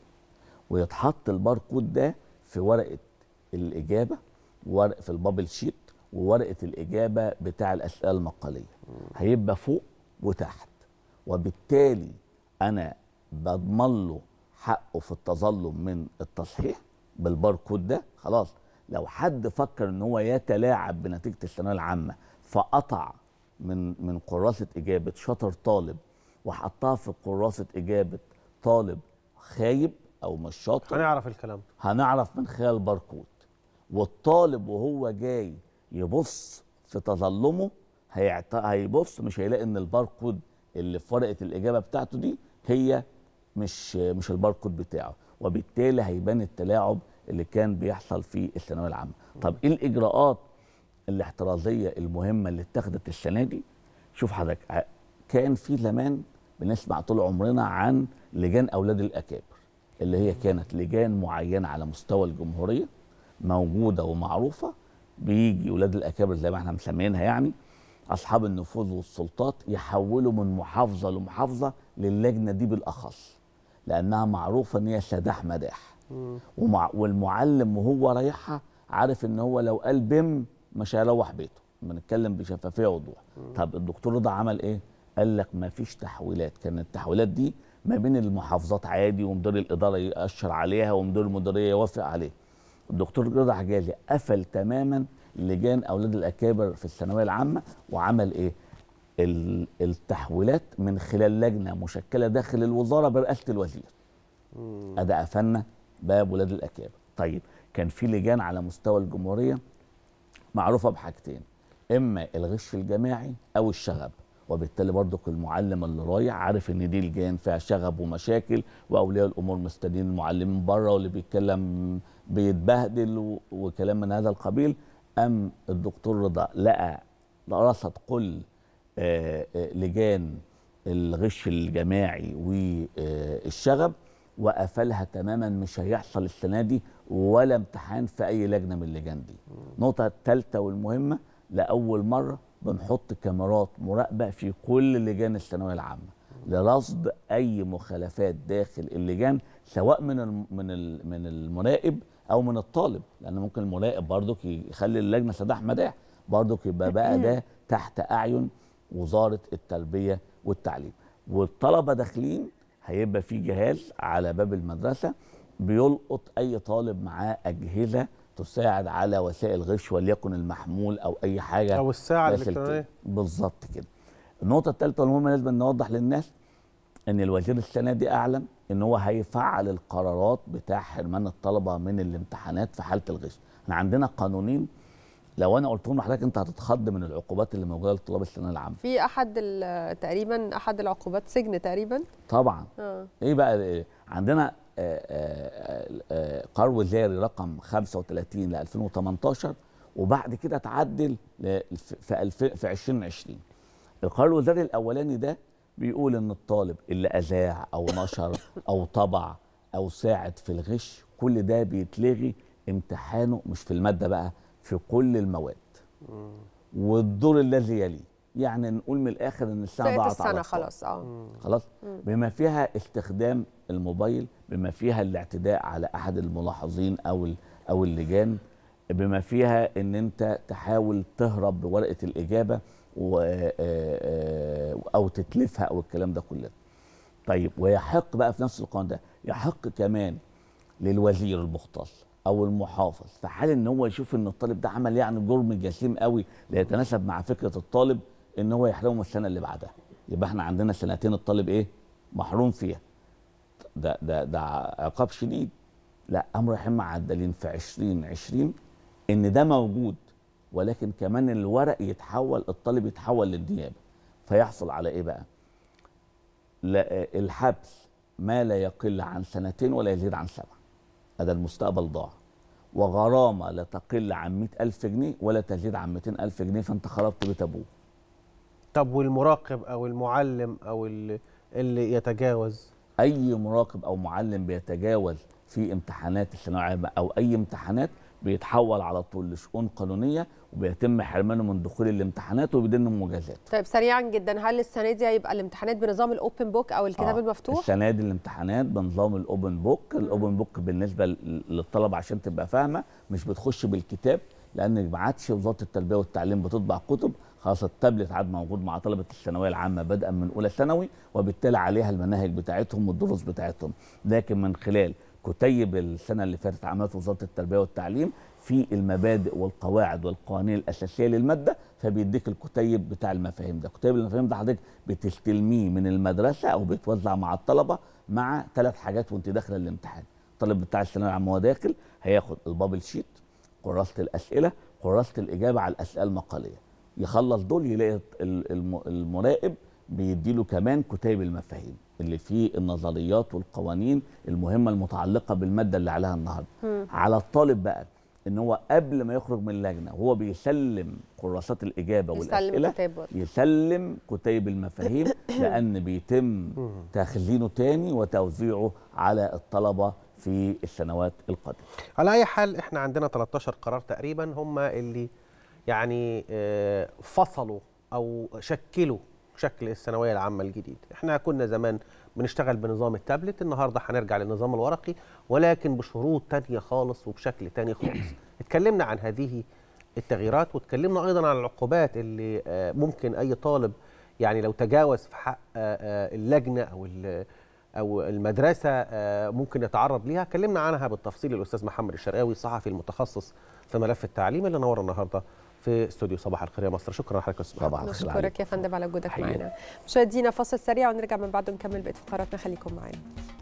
ويتحط الباركود ده في ورقه الاجابه ورق في البابل شيت وورقه الاجابه بتاع الاسئله المقاليه هيبقى فوق وتحت وبالتالي انا بضمن له حقه في التظلم من التصحيح بالباركود ده خلاص لو حد فكر ان هو يتلاعب بنتيجه الثانويه العامه فقطع من من كراسه اجابه شاطر طالب وحطها في كراسه اجابه طالب خايب او مش شاطر هنعرف الكلام ده هنعرف من خلال الباركود والطالب وهو جاي يبص في تظلمه هيعت... هيبص مش هيلاقي ان الباركود اللي في ورقه الاجابه بتاعته دي هي مش مش الباركود بتاعه وبالتالي هيبان التلاعب اللي كان بيحصل في الثانويه العامه طب ايه الاجراءات الاحترازيه المهمه اللي اتخذت السنه دي شوف حضرتك ع- كان في زمان بنسمع طول عمرنا عن لجان اولاد الاكابر اللي هي كانت لجان معينه على مستوى الجمهوريه موجوده ومعروفه بيجي اولاد الاكابر زي ما احنا مسمينها يعني اصحاب النفوذ والسلطات يحولوا من محافظه لمحافظه للجنه دي بالاخص لانها معروفه ان هي سداح مداح ومع والمعلم وهو رايحها عارف ان هو لو قال بم مش هيروح بيته بنتكلم بشفافيه ووضوح طب الدكتور رضا عمل ايه قال لك ما فيش تحويلات كانت التحويلات دي ما بين المحافظات عادي ومدير الاداره ياشر عليها ومدير المديريه يوافق عليه الدكتور رضا حجازي قفل تماما لجان اولاد الاكابر في الثانويه العامه وعمل ايه ال- التحويلات من خلال لجنه مشكله داخل الوزاره برئاسه الوزير ادي قفلنا باب ولاد الاكابر طيب كان في لجان على مستوى الجمهوريه معروفه بحاجتين اما الغش الجماعي او الشغب وبالتالي برضك المعلم اللي رايح عارف ان دي لجان فيها شغب ومشاكل واولياء الامور مستنيين المعلمين بره واللي بيتكلم بيتبهدل و- وكلام من هذا القبيل ام الدكتور رضا لقى رصد كل آه، آه، لجان الغش الجماعي والشغب وقفلها تماما مش هيحصل السنه دي ولا امتحان في اي لجنه من اللجان دي. النقطه الثالثه والمهمه لاول مره بنحط كاميرات مراقبه في كل لجان الثانويه العامه لرصد اي مخالفات داخل اللجان سواء من الم- من ال- من المراقب او من الطالب لان ممكن المراقب برضك يخلي اللجنه سداح مداح برضك يبقى بقى ده تحت اعين وزاره التربيه والتعليم والطلبه داخلين هيبقى في جهاز على باب المدرسه بيلقط اي طالب معاه اجهزه تساعد على وسائل غش وليكن المحمول او اي حاجه أو الساعة داخل الإلكترونية. كده. بالظبط كده النقطه الثالثه والمهمه لازم نوضح للناس ان الوزير السنه دي اعلن ان هو هيفعل القرارات بتاع حرمان الطلبه من الامتحانات في حاله الغش احنا عندنا قانونين لو انا قلت لهم لحضرتك انت هتتخض من العقوبات اللي موجوده لطلاب الثانويه العامه في احد ال- تقريبا احد العقوبات سجن تقريبا طبعا اه ايه بقى إيه؟ عندنا آه، آه، آه، قرار وزاري رقم 35 ل 2018 وبعد كده اتعدل ل- في في الف- في 2020 القرار الوزاري الاولاني ده بيقول ان الطالب اللي اذاع او نشر او طبع او ساعد في الغش كل ده بيتلغي امتحانه مش في الماده بقى في كل المواد والدور الذي يليه يعني نقول من الاخر ان السنه سقط ضاعت على السنه الطالب. خلاص اه خلاص مم. بما فيها استخدام الموبايل بما فيها الاعتداء على احد الملاحظين او ال- او اللجان بما فيها ان انت تحاول تهرب بورقه الاجابه و آه، آه، او تتلفها او الكلام ده كله طيب ويحق بقى في نفس القانون ده يحق كمان للوزير المختص او المحافظ في حال ان هو يشوف ان الطالب ده عمل يعني جرم جسيم قوي لا يتناسب مع فكره الطالب ان هو يحرمه السنه اللي بعدها يبقى احنا عندنا سنتين الطالب ايه محروم فيها ده ده ده عقاب شديد لا امر يحم معدلين في 2020 ان ده موجود ولكن كمان الورق يتحول الطالب يتحول للنيابه فيحصل على ايه بقى لا الحبس ما لا يقل عن سنتين ولا يزيد عن سبعة هذا المستقبل ضاع وغرامة لا تقل عن مئة ألف جنيه ولا تزيد عن 200 ألف جنيه فأنت خربت بيت أبوه طب والمراقب او المعلم او اللي, اللي يتجاوز أي مراقب أو معلم بيتجاوز في امتحانات الثانوية العامة أو أي امتحانات بيتحول على طول لشؤون قانونية وبيتم حرمانه من دخول الامتحانات وبيدن مجازات طيب سريعا جدا هل السنه دي هيبقى الامتحانات بنظام الاوبن بوك او الكتاب آه، المفتوح السنه دي الامتحانات بنظام الاوبن بوك الاوبن بوك بالنسبه لل- للطلبه عشان تبقى فاهمه مش بتخش بالكتاب لان ما عادش وزاره التربيه والتعليم بتطبع كتب خلاص التابلت عاد موجود مع طلبه الثانويه العامه بدءا من اولى ثانوي وبالتالي عليها المناهج بتاعتهم والدروس بتاعتهم لكن من خلال كتيب السنه اللي فاتت عملت وزاره التربيه والتعليم في المبادئ والقواعد والقوانين الاساسيه للماده فبيديك الكتيب بتاع المفاهيم ده كتيب المفاهيم ده حضرتك بتستلميه من المدرسه او بيتوزع مع الطلبه مع ثلاث حاجات وانت داخل الامتحان الطالب بتاع الثانويه العامه وهو داخل هياخد البابل شيت كراسه الاسئله كراسه الاجابه على الاسئله المقاليه يخلص دول يلاقي ال- الم- المراقب بيديله كمان كتيب المفاهيم اللي فيه النظريات والقوانين المهمه المتعلقه بالماده اللي عليها النهارده مم. على الطالب بقى ان هو قبل ما يخرج من اللجنه وهو بيسلم كراسات الاجابه يسلم والاسئله كتاب برضه. يسلم كتيب المفاهيم لان بيتم تخزينه تاني وتوزيعه على الطلبه في السنوات القادمه على اي حال احنا عندنا 13 قرار تقريبا هم اللي يعني آه، فصلوا او شكلوا شكل الثانويه العامه الجديد احنا كنا زمان بنشتغل بنظام التابلت النهارده هنرجع للنظام الورقي ولكن بشروط تانية خالص وبشكل تاني خالص اتكلمنا عن هذه التغييرات واتكلمنا ايضا عن العقوبات اللي آه، ممكن اي طالب يعني لو تجاوز في حق آه، آه، اللجنه او ال- او المدرسه آه، ممكن يتعرض ليها اتكلمنا عنها بالتفصيل الاستاذ محمد الشرقاوي الصحفي المتخصص في ملف التعليم اللي نورنا النهارده في استوديو صباح الخير يا مصر شكرا لحضرتك يا استاذ محمد. نشكرك يا فندم على وجودك حقيقي. معنا مشاهدينا فاصل سريع ونرجع من بعده نكمل بقيه فقراتنا خليكم معانا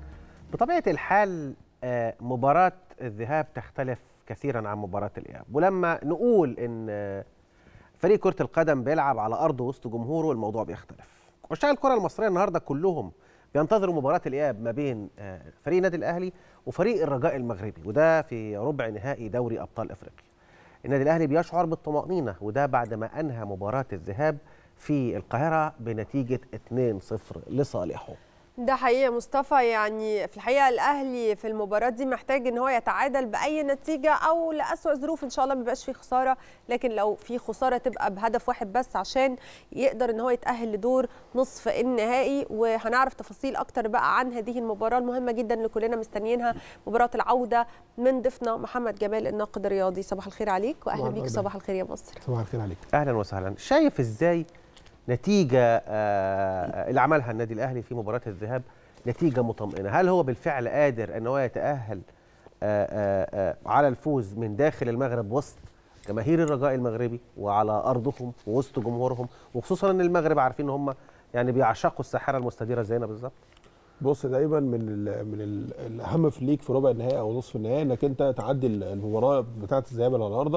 بطبيعه الحال آه، مباراه الذهاب تختلف كثيرا عن مباراه الاياب ولما نقول ان آه، فريق كره القدم بيلعب على ارض وسط جمهوره الموضوع بيختلف عشاق الكره المصريه النهارده كلهم بينتظروا مباراه الاياب ما بين آه، فريق النادي الاهلي وفريق الرجاء المغربي وده في ربع نهائي دوري ابطال افريقيا النادي الاهلي بيشعر بالطمانينه وده بعد ما انهى مباراه الذهاب في القاهره بنتيجه 2-0 لصالحه ده حقيقي يا مصطفى يعني في الحقيقه الاهلي في المباراه دي محتاج ان هو يتعادل باي نتيجه او لاسوء ظروف ان شاء الله ما يبقاش فيه خساره لكن لو في خساره تبقى بهدف واحد بس عشان يقدر ان هو يتاهل لدور نصف النهائي وهنعرف تفاصيل اكتر بقى عن هذه المباراه المهمه جدا اللي كلنا مستنيينها مباراه العوده من ضيفنا محمد جمال الناقد الرياضي صباح الخير عليك واهلا صباح بيك الخير. صباح الخير يا مصر صباح الخير عليك اهلا وسهلا شايف ازاي نتيجه آه، اللي عملها النادي الاهلي في مباراه الذهاب نتيجه مطمئنه هل هو بالفعل قادر ان هو يتاهل آه، آه، آه، على الفوز من داخل المغرب وسط جماهير الرجاء المغربي وعلى ارضهم ووسط جمهورهم وخصوصا ان المغرب عارفين ان هم يعني بيعشقوا الساحره المستديره زينا بالظبط بص دايما من ال من ال الاهم في ليك في ربع النهائي او نصف النهائي انك انت تعدي ال- المباراه بتاعه الذهاب على ارضك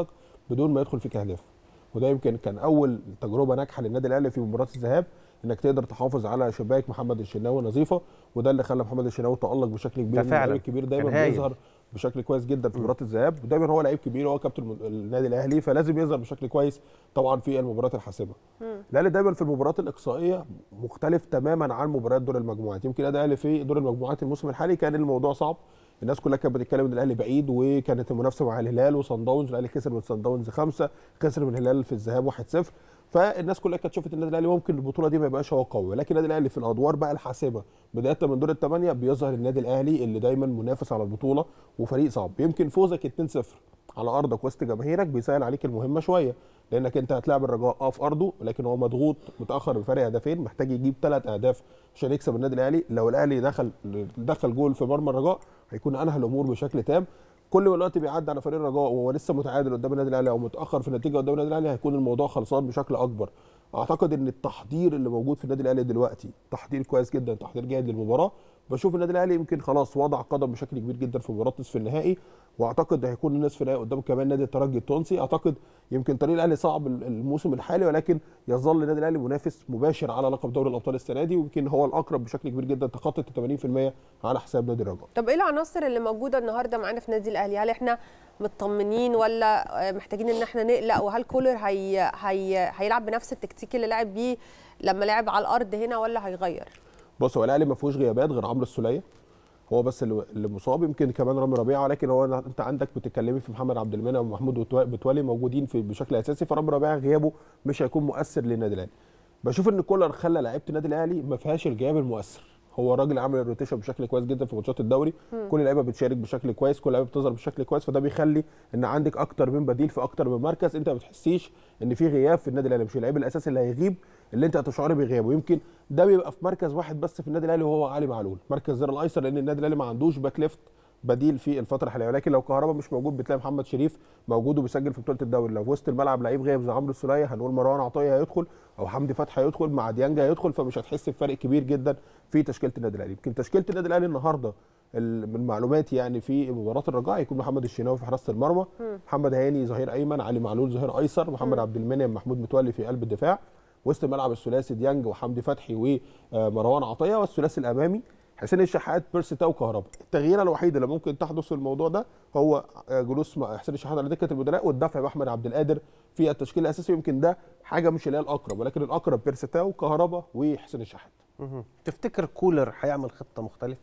بدون ما يدخل فيك اهداف وده يمكن كان اول تجربه ناجحه للنادي الاهلي في مباراه الذهاب انك تقدر تحافظ على شباك محمد الشناوي نظيفه وده اللي خلى محمد الشناوي تالق بشكل كبير ده فعلا. اللعيب الكبير دايما كان هايل. بيظهر بشكل كويس جدا في مباراه الذهاب ودايما هو لعيب كبير وهو كابتن الم- النادي الاهلي فلازم يظهر بشكل كويس طبعا في المباريات الحاسمه الاهلي دايما في المباريات الاقصائيه مختلف تماما عن مباريات دور المجموعات يمكن النادي الاهلي في دور المجموعات الموسم الحالي كان الموضوع صعب الناس كلها كانت بتتكلم ان الاهلي بعيد وكانت المنافسه مع الهلال وصن داونز الاهلي خسر من صن داونز خمسه خسر من الهلال في الذهاب 1-0 فالناس كلها كانت شافت النادي الاهلي ممكن البطوله دي ما يبقاش هو قوي ولكن النادي الاهلي في الادوار بقى الحاسمه بدايه من دور الثمانيه بيظهر النادي الاهلي اللي دايما منافس على البطوله وفريق صعب يمكن فوزك 2-0 على ارضك وسط جماهيرك بيسهل عليك المهمه شويه لانك انت هتلاعب الرجاء اه في ارضه لكن هو مضغوط متاخر بفرق هدفين محتاج يجيب ثلاث اهداف عشان يكسب النادي الاهلي لو الاهلي دخل دخل جول في مرمى الرجاء هيكون انهى الامور بشكل تام كل ما الوقت بيعدي على فريق الرجاء وهو لسه متعادل قدام النادي الاهلي او متاخر في النتيجه قدام النادي الاهلي هيكون الموضوع خلصان بشكل اكبر اعتقد ان التحضير اللي موجود في النادي الاهلي دلوقتي تحضير كويس جدا تحضير جيد للمباراه بشوف النادي الاهلي يمكن خلاص وضع قدم بشكل كبير جدا في مباراه نصف النهائي واعتقد هيكون النصف النهائي قدام كمان نادي الترجي التونسي اعتقد يمكن طريق الاهلي صعب الموسم الحالي ولكن يظل النادي الاهلي منافس مباشر على لقب دوري الابطال السنه دي ويمكن هو الاقرب بشكل كبير جدا تخطط 80% على حساب نادي الرجاء طب ايه العناصر اللي موجوده النهارده معانا في نادي الاهلي هل احنا مطمنين ولا آه، محتاجين ان احنا نقلق وهل كولر هي هي هيلعب بنفس التكتيك اللي لعب بيه لما لعب على الارض هنا ولا هيغير بص هو الاهلي ما فيهوش غيابات غير عمرو السوليه هو بس اللي اللي مصاب يمكن كمان رامي ربيعه ولكن هو انت عندك بتتكلمي في محمد عبد المنعم ومحمود متو- متولي موجودين في بشكل اساسي فرامي ربيعه غيابه مش هيكون مؤثر للنادي الاهلي بشوف ان كولر خلى لعيبه النادي الاهلي ما فيهاش الغياب المؤثر هو راجل عامل الروتيشن بشكل كويس جدا في ماتشات الدوري مم. كل اللعيبه بتشارك بشكل كويس كل اللعيبه بتظهر بشكل كويس فده بيخلي ان عندك اكتر من بديل في اكتر من مركز انت ما بتحسيش ان في غياب في النادي الاهلي مش اللعيب الاساسي اللي هيغيب اللي انت هتشعري بغيابه يمكن ده بيبقى في مركز واحد بس في النادي الاهلي وهو علي معلول مركز زر الايسر لان النادي الاهلي ما عندوش باك ليفت بديل في الفتره الحاليه ولكن لو كهربا مش موجود بتلاقي محمد شريف موجود وبيسجل في بطوله الدوري لو في وسط الملعب لعيب غايب زي عمرو السوليه هنقول مروان عطيه هيدخل او حمدي فتحي هيدخل مع ديانج هيدخل فمش هتحس بفرق كبير جدا في تشكيله النادي الاهلي يمكن تشكيله النادي الاهلي النهارده ال- من معلوماتي يعني في مباراه الرجاء هيكون محمد الشناوي في حراسه المرمى مم. محمد هاني ظهير ايمن علي معلول ظهير ايسر محمد عبد المنعم محمود متولي في قلب الدفاع وسط الملعب الثلاثي ديانج وحمدي فتحي ومروان عطيه والثلاثي الامامي حسين الشحات بيرسي تاو كهربا التغييره الوحيده اللي ممكن تحدث في الموضوع ده هو آه، جلوس مع حسين الشحات على دكه البدلاء والدفع باحمد عبد القادر في التشكيل الاساسي يمكن ده حاجه مش اللي هي الاقرب ولكن الاقرب بيرسي تاو كهربا وحسين الشحات مهم. تفتكر كولر هيعمل خطه مختلفه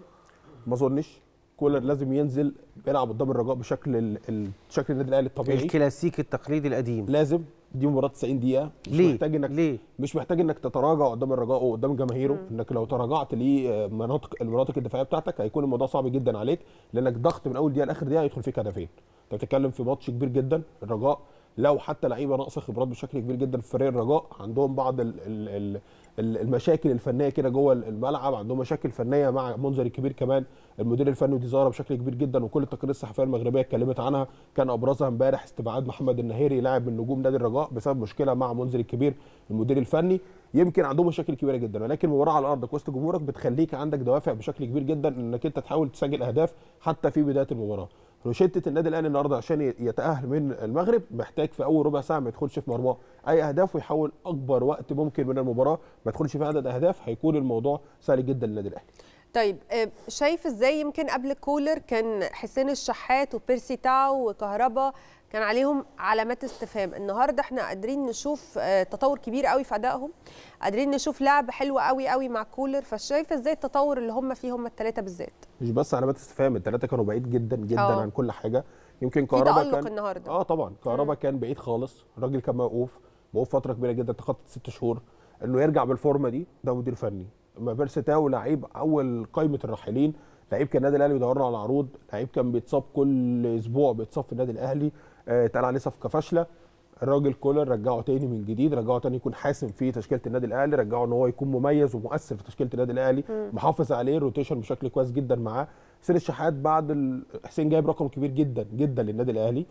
ما اظنش كولر لازم ينزل بيلعب قدام الرجاء بشكل ال- ال- شكل النادي الاهلي الطبيعي الكلاسيكي التقليدي القديم لازم دي مباراه 90 دقيقه مش ليه؟ محتاج انك ليه؟ مش محتاج انك تتراجع قدام الرجاء وقدام جماهيره انك لو تراجعت لمناطق المناطق الدفاعيه بتاعتك هيكون الموضوع صعب جدا عليك لانك ضغط من اول دقيقه لاخر دقيقه يدخل فيك هدفين انت بتتكلم في ماتش كبير جدا الرجاء لو حتى لعيبه ناقصه خبرات بشكل كبير جدا في فريق الرجاء عندهم بعض ال ال ال ال- المشاكل الفنيه كده جوه الملعب عندهم مشاكل فنيه مع منذر الكبير كمان المدير الفني ودي ظاهره بشكل كبير جدا وكل التقارير الصحفيه المغربيه اتكلمت عنها كان ابرزها امبارح استبعاد محمد النهيري لاعب من نجوم نادي الرجاء بسبب مشكله مع منذر الكبير المدير الفني يمكن عندهم مشاكل كبيره جدا ولكن مباراه على ارضك وسط جمهورك بتخليك عندك دوافع بشكل كبير جدا انك انت تحاول تسجل اهداف حتى في بدايه المباراه روشته النادي الاهلي النهارده عشان يتاهل من المغرب محتاج في اول ربع ساعه ما يدخلش في مرماه اي اهداف ويحاول اكبر وقت ممكن من المباراه ما يدخلش فيها عدد اهداف هيكون الموضوع سهل جدا للنادي الاهلي طيب آه، شايف ازاي يمكن قبل كولر كان حسين الشحات وبيرسي تاو وكهربا كان عليهم علامات استفهام النهارده احنا قادرين نشوف آه، تطور كبير قوي في ادائهم قادرين نشوف لعب حلو قوي قوي مع كولر فشايف ازاي التطور اللي هم فيه هم الثلاثه بالذات مش بس علامات استفهام الثلاثه كانوا بعيد جدا جدا آه. عن كل حاجه يمكن في كهربا تألق كان النهارده اه طبعا كهربا كان بعيد خالص الراجل كان موقوف موقوف فتره كبيره جدا تخطط ست شهور انه يرجع بالفورمه دي ده مدير فني اما بيرسي تاو لعيب اول قائمه الراحلين لعيب كان النادي الاهلي بيدور له على عروض لعيب كان بيتصاب كل اسبوع بيتصاب في النادي الاهلي آه، اتقال عليه صفقه فاشله الراجل كولر رجعه تاني من جديد رجعه تاني يكون حاسم في تشكيله النادي الاهلي رجعه ان هو يكون مميز ومؤثر في تشكيله النادي الاهلي مم. محافظ عليه روتيشن بشكل كويس جدا معاه حسين الشحات بعد ال- حسين جايب رقم كبير جدا جدا للنادي الاهلي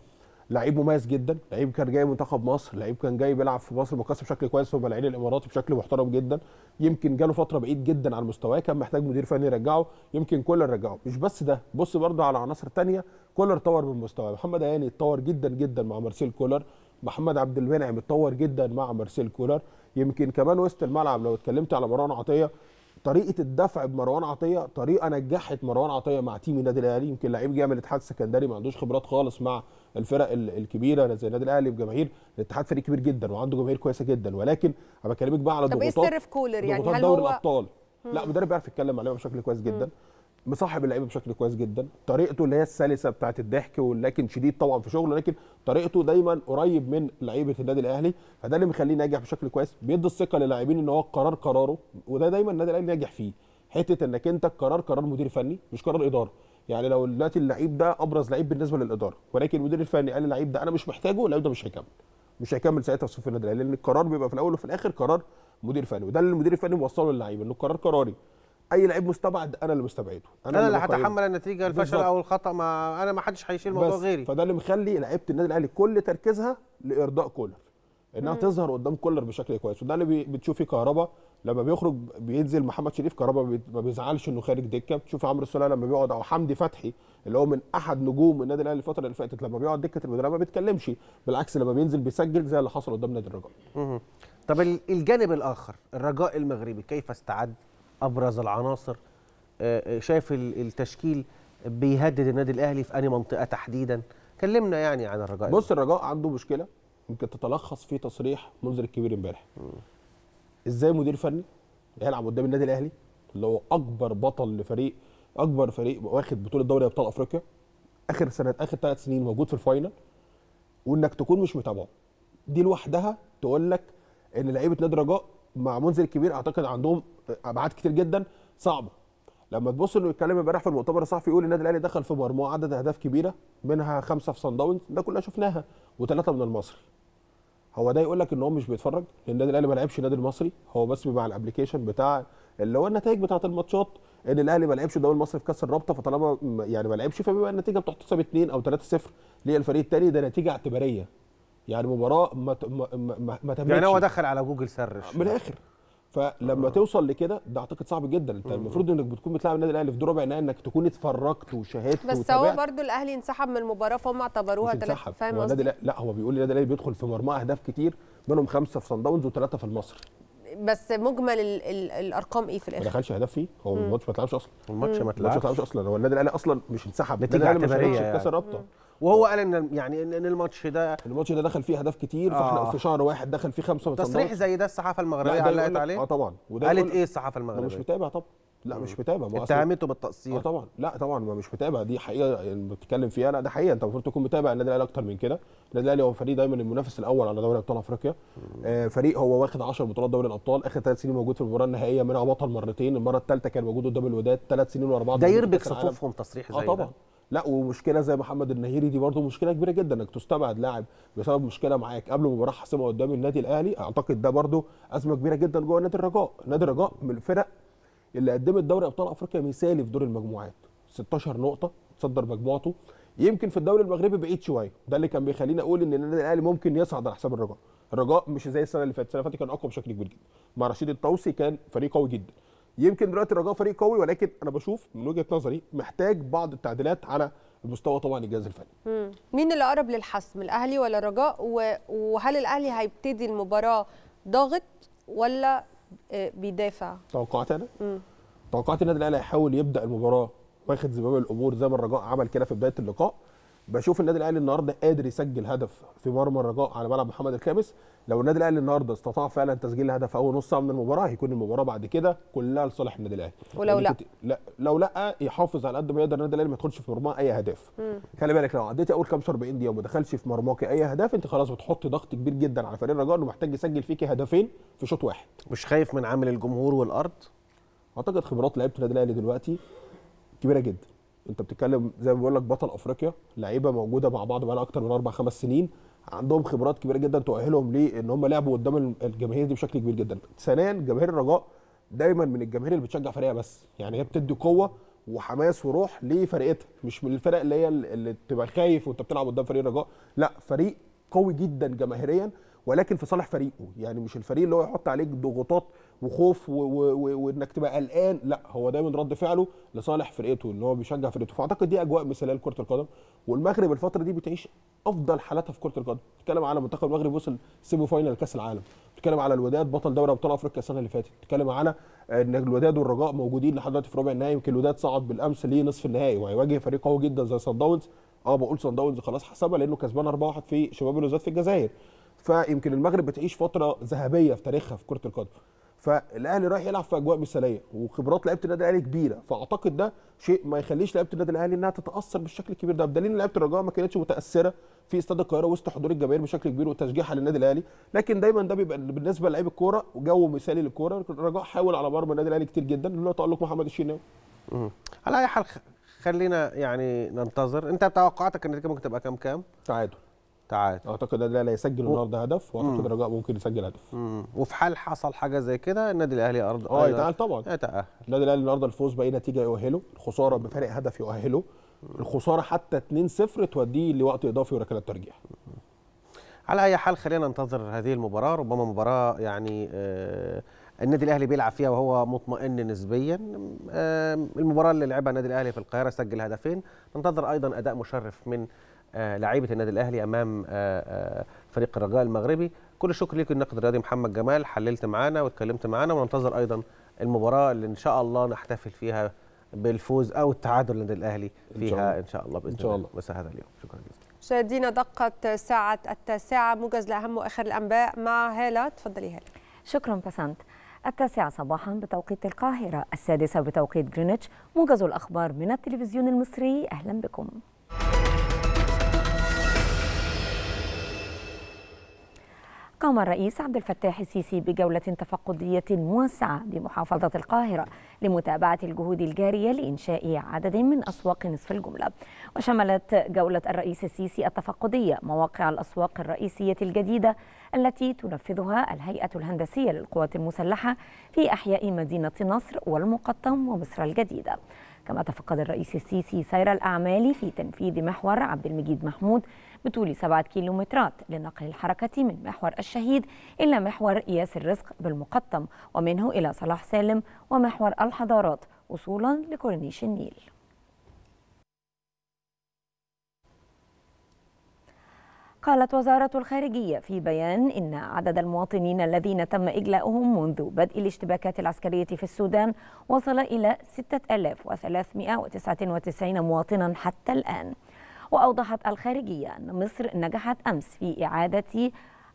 لعيب مميز جدا لعيب كان جاي منتخب مصر لعيب كان جاي بيلعب في مصر المقاصه بشكل كويس في العين الاماراتي بشكل محترم جدا يمكن جاله فتره بعيد جدا عن مستواه كان محتاج مدير فني يرجعه يمكن كولر رجعه مش بس ده بص برضه على عناصر تانية كولر طور من مستواه محمد هاني اتطور جدا جدا مع مارسيل كولر محمد عبد المنعم اتطور جدا مع مارسيل كولر يمكن كمان وسط الملعب لو اتكلمت على مروان عطيه طريقه الدفع بمروان عطيه طريقه نجحت مروان عطيه مع تيم النادي الاهلي يمكن لعيب جاي من الاتحاد السكندري ما عندوش خبرات خالص مع الفرق ال- الكبيره زي النادي الاهلي بجماهير الاتحاد فريق كبير جدا وعنده جماهير كويسه جدا ولكن انا بكلمك بقى على طب ايه ضغوطات السر في كولر يعني ضغوطات هل دوري هو الابطال لا مم. مدرب بيعرف يتكلم مع اللعيبه بشكل كويس جدا مصاحب اللعيبه بشكل كويس جدا طريقته اللي هي السلسه بتاعه الضحك ولكن شديد طبعا في شغله لكن طريقته دايما قريب من لعيبه النادي الاهلي فده اللي مخليه ناجح بشكل كويس بيدي الثقه للاعبين ان هو القرار قراره وده دايما النادي الاهلي ناجح فيه حته انك انت القرار قرار مدير فني مش قرار اداره يعني لو دلوقتي اللعيب ده ابرز لعيب بالنسبه للاداره ولكن المدير الفني قال اللعيب ده انا مش محتاجه اللعيب ده مش هيكمل مش هيكمل ساعتها في صفوف النادي الاهلي لان القرار بيبقى في الاول وفي الاخر قرار مدير فني وده اللي المدير الفني موصله للعيب انه القرار قراري اي لعيب مستبعد انا اللي مستبعده انا اللي بقيمه. هتحمل النتيجه الفشل بالظبط. او الخطا ما انا ما حدش هيشيل الموضوع بس غيري فده اللي مخلي لعيبه النادي الاهلي كل تركيزها لارضاء كولر انها مم. تظهر قدام كولر بشكل كويس وده اللي بي- بتشوفي كهربا لما بيخرج بينزل محمد شريف كهربا بي- ما بيزعلش انه خارج دكه بتشوفي عمرو السوليه لما بيقعد او حمدي فتحي اللي هو من احد نجوم النادي الاهلي الفتره اللي فاتت لما بيقعد دكه المدرب ما بيتكلمش بالعكس لما بينزل بيسجل زي اللي حصل قدام نادي الرجاء مهم. طب ال- الجانب الاخر الرجاء المغربي كيف استعد ابرز العناصر آه، آه، شايف ال- التشكيل بيهدد النادي الاهلي في انهي منطقه تحديدا كلمنا يعني عن الرجاء بص الرجاء عنده مشكله يمكن تتلخص في تصريح منذر الكبير امبارح ازاي مدير فني يلعب قدام النادي الاهلي اللي هو اكبر بطل لفريق اكبر فريق واخد بطوله دوري ابطال افريقيا اخر سنه اخر ثلاث سنين موجود في الفاينل وانك تكون مش متابعه دي لوحدها تقول لك ان لعيبه نادي الرجاء مع منذر الكبير اعتقد عندهم ابعاد كتير جدا صعبه لما تبص انه يتكلم امبارح في المؤتمر الصحفي يقول النادي الاهلي دخل في مرمى عدد اهداف كبيره منها خمسه في صن داونز ده كلها شفناها وثلاثه من المصري هو ده يقول لك ان هو مش بيتفرج لان النادي الاهلي ما لعبش النادي المصري هو بس بيبقى على الابلكيشن بتاع اللي هو النتائج بتاعه الماتشات ان الاهلي ما لعبش الدوري المصري في كاس الرابطه فطالما م- يعني ما لعبش فبيبقى النتيجه بتحتسب 2 او 3-0 للفريق الثاني ده نتيجه اعتباريه يعني مباراه ما ت- ما ما, ما تمتش يعني هو دخل على جوجل سرش من الاخر فلما توصل لكده ده اعتقد صعب جدا انت المفروض انك بتكون بتلعب النادي الاهلي في دور ربع نهائي انك تكون اتفرجت وشاهدت بس هو وتابعت. برضو الاهلي انسحب من المباراه فهم اعتبروها مش ثلاث انسحب فاهم هو النادي قصدي الأهلي- لا هو بيقول النادي الاهلي بيدخل في مرمى اهداف كتير منهم خمسه في صن داونز وثلاثه في المصري بس مجمل ال ال الارقام ايه في ما الاخر دخلش اهداف فيه هو مم. الماتش ما اتلعبش اصلا الماتش ما الماتش ما اتلعبش. اتلعبش اصلا هو النادي الاهلي اصلا مش انسحب نتيجه النادي الأهلي ما اعتباريه شاركش في كاس يعني. الرابطه وهو قال ان يعني ان إن الماتش ده الماتش ده دخل فيه اهداف كتير فاحنا آه. في شهر واحد دخل فيه خمسه من صن تصريح داونز. زي ده الصحافه لا، المغربيه ده يقول علقت لك- عليه اه طبعا وده قالت يقول- ايه الصحافه ما المغربيه مش متابع طبعا لا مش متابع ما هو أصل- اتهمته بالتقصير اه طبعا لا طبعا ما مش متابع دي حقيقه يعني بتتكلم فيها لا ده حقيقه انت المفروض تكون متابع النادي الاهلي اكتر من كده النادي الاهلي هو فريق دايما المنافس الاول على دوري ابطال افريقيا آه فريق هو واخد 10 بطولات دوري الابطال اخر ثلاث سنين موجود في المباراه النهائيه منها بطل مرتين المره الثالثه كان موجود قدام الوداد ثلاث سنين ورا بعض ده موجود في يربك كأس العالم. صفوفهم تصريح اه زي طبعا ده لا ومشكله زي محمد النهيري دي برضه مشكله كبيره جدا انك تستبعد لاعب بسبب مشكله معاك قبل مباراه حاسمه قدام النادي الاهلي اعتقد ده برضه ازمه كبيره جدا جوه نادي الرجاء نادي الرجاء من الفرق اللي قدمت دوري ابطال افريقيا مثالي في دور المجموعات 16 نقطه تصدر مجموعته يمكن في الدوري المغربي بعيد شويه ده اللي كان بيخليني اقول ان النادي الاهلي ممكن يصعد على حساب الرجاء الرجاء مش زي السنه اللي فاتت السنه اللي فاتت كان اقوى بشكل كبير جدا مع رشيد الطوسي كان فريق قوي جدا يمكن دلوقتي الرجاء فريق قوي ولكن انا بشوف من وجهه نظري محتاج بعض التعديلات على المستوى طبعا الجهاز الفني مم. مين اللي اقرب للحسم الاهلي ولا الرجاء و- وهل الاهلي هيبتدي المباراه ضاغط ولا آه، بيدافع توقعات انا مم. توقعات النادي الاهلي هيحاول يبدا المباراه واخد زمام الامور زي ما الرجاء عمل كده في بدايه اللقاء بشوف النادي الاهلي النهارده قادر يسجل هدف في مرمى الرجاء على ملعب محمد الخامس لو النادي الاهلي النهارده استطاع فعلا تسجيل هدف اول نص ساعه من المباراه هيكون المباراه بعد كده كلها لصالح النادي الاهلي ولو لأن لا؟ كنت- لا لو لا يحافظ على قد ما يقدر النادي الاهلي ما يدخلش في مرماه اي هدف مم. خلي بالك لو عديتي اول 45 دقيقه وما دخلش في مرماك اي اهداف انت خلاص بتحط ضغط كبير جدا على فريق الرجاء انه محتاج يسجل فيكي هدفين في شوط واحد مش خايف من عامل الجمهور والارض اعتقد خبرات لعيبه النادي الاهلي دلوقتي كبيره جدا انت بتتكلم زي ما بقول لك بطل افريقيا لعيبه موجوده مع بعض بقى اكتر من اربع خمس سنين عندهم خبرات كبيره جدا تؤهلهم لان هم لعبوا قدام الجماهير دي بشكل كبير جدا ثانيا جماهير الرجاء دايما من الجماهير اللي بتشجع فريقها بس يعني هي بتدي قوه وحماس وروح لفرقتها مش من الفرق اللي هي اللي تبقى خايف وانت بتلعب قدام فريق الرجاء لا فريق قوي جدا جماهيريا ولكن في صالح فريقه يعني مش الفريق اللي هو يحط عليك ضغوطات وخوف و- و- و- وانك تبقى قلقان لا هو دايما رد فعله لصالح فرقته ان هو بيشجع فرقته فاعتقد دي اجواء مثاليه لكره القدم والمغرب الفتره دي بتعيش افضل حالاتها في كره القدم بتتكلم على منتخب المغرب وصل سيمي فاينال كاس العالم بتتكلم على الوداد بطل دوري ابطال افريقيا السنه اللي فاتت بتتكلم على ان الوداد والرجاء موجودين لحد دلوقتي في ربع النهائي يمكن الوداد صعد بالامس لنصف النهائي وهيواجه فريق قوي جدا زي صن داونز اه بقول صن داونز خلاص حسبها لانه كسبان 4-1 في شباب الوزاد في الجزائر فيمكن المغرب بتعيش فتره ذهبيه في تاريخها في كره القدم فالاهلي رايح يلعب في اجواء مثاليه وخبرات لعيبه النادي الاهلي كبيره فاعتقد ده شيء ما يخليش لعيبه النادي الاهلي انها تتاثر بالشكل الكبير ده بدليل ان لعيبه الرجاء ما كانتش متاثره في استاد القاهره وسط حضور الجماهير بشكل كبير وتشجيعها للنادي الاهلي لكن دايما ده بيبقى بالنسبه لعيب الكوره جو مثالي للكوره الرجاء حاول على مرمى النادي الاهلي كتير جدا اللي هو تالق محمد الشناوي مم. على اي حال خ- خلينا يعني ننتظر انت توقعاتك ان النتيجه ممكن تبقى كام كام تعادل تعادل اعتقد النادي الاهلي هيسجل و- النهارده هدف واعتقد مم. الرجاء ممكن يسجل هدف مم. وفي حال حصل حاجه زي كده النادي الاهلي ارض اه يتأهل طبعا يتأهل النادي الاهلي النهارده الفوز باي نتيجه يؤهله الخساره بفارق هدف يؤهله الخساره حتى 2-0 توديه لوقت اضافي وركلات ترجيح على اي حال خلينا ننتظر هذه المباراه ربما مباراه يعني آه النادي الاهلي بيلعب فيها وهو مطمئن نسبيا آه المباراه اللي لعبها النادي الاهلي في القاهره سجل هدفين ننتظر ايضا اداء مشرف من آه لعيبه النادي الاهلي امام آه آه فريق الرجاء المغربي كل الشكر ليك الناقد الرياضي محمد جمال حللت معانا واتكلمت معانا وننتظر ايضا المباراه اللي ان شاء الله نحتفل فيها بالفوز او التعادل للنادي الاهلي إن شاء فيها الله. ان شاء الله باذن إن شاء الله مساء هذا اليوم شكرا جزيلا مشاهدينا دقت ساعة التاسعة موجز لأهم وآخر الأنباء مع هالة تفضلي هالة شكرا بسنت التاسعة صباحا بتوقيت القاهرة السادسة بتوقيت جرينتش موجز الأخبار من التلفزيون المصري أهلا بكم قام الرئيس عبد الفتاح السيسي بجولة تفقدية موسعة بمحافظة القاهرة لمتابعة الجهود الجارية لإنشاء عدد من أسواق نصف الجملة وشملت جولة الرئيس السيسي التفقدية مواقع الأسواق الرئيسية الجديدة التي تنفذها الهيئة الهندسية للقوات المسلحة في أحياء مدينة نصر والمقطم ومصر الجديدة كما تفقد الرئيس السيسي سير الأعمال في تنفيذ محور عبد المجيد محمود بطول سبعة كيلومترات لنقل الحركة من محور الشهيد إلى محور إياس الرزق بالمقطم ومنه إلى صلاح سالم ومحور الحضارات وصولا لكورنيش النيل قالت وزارة الخارجية في بيان إن عدد المواطنين الذين تم إجلاؤهم منذ بدء الاشتباكات العسكرية في السودان وصل إلى 6399 مواطنا حتى الآن وأوضحت الخارجية أن مصر نجحت أمس في إعادة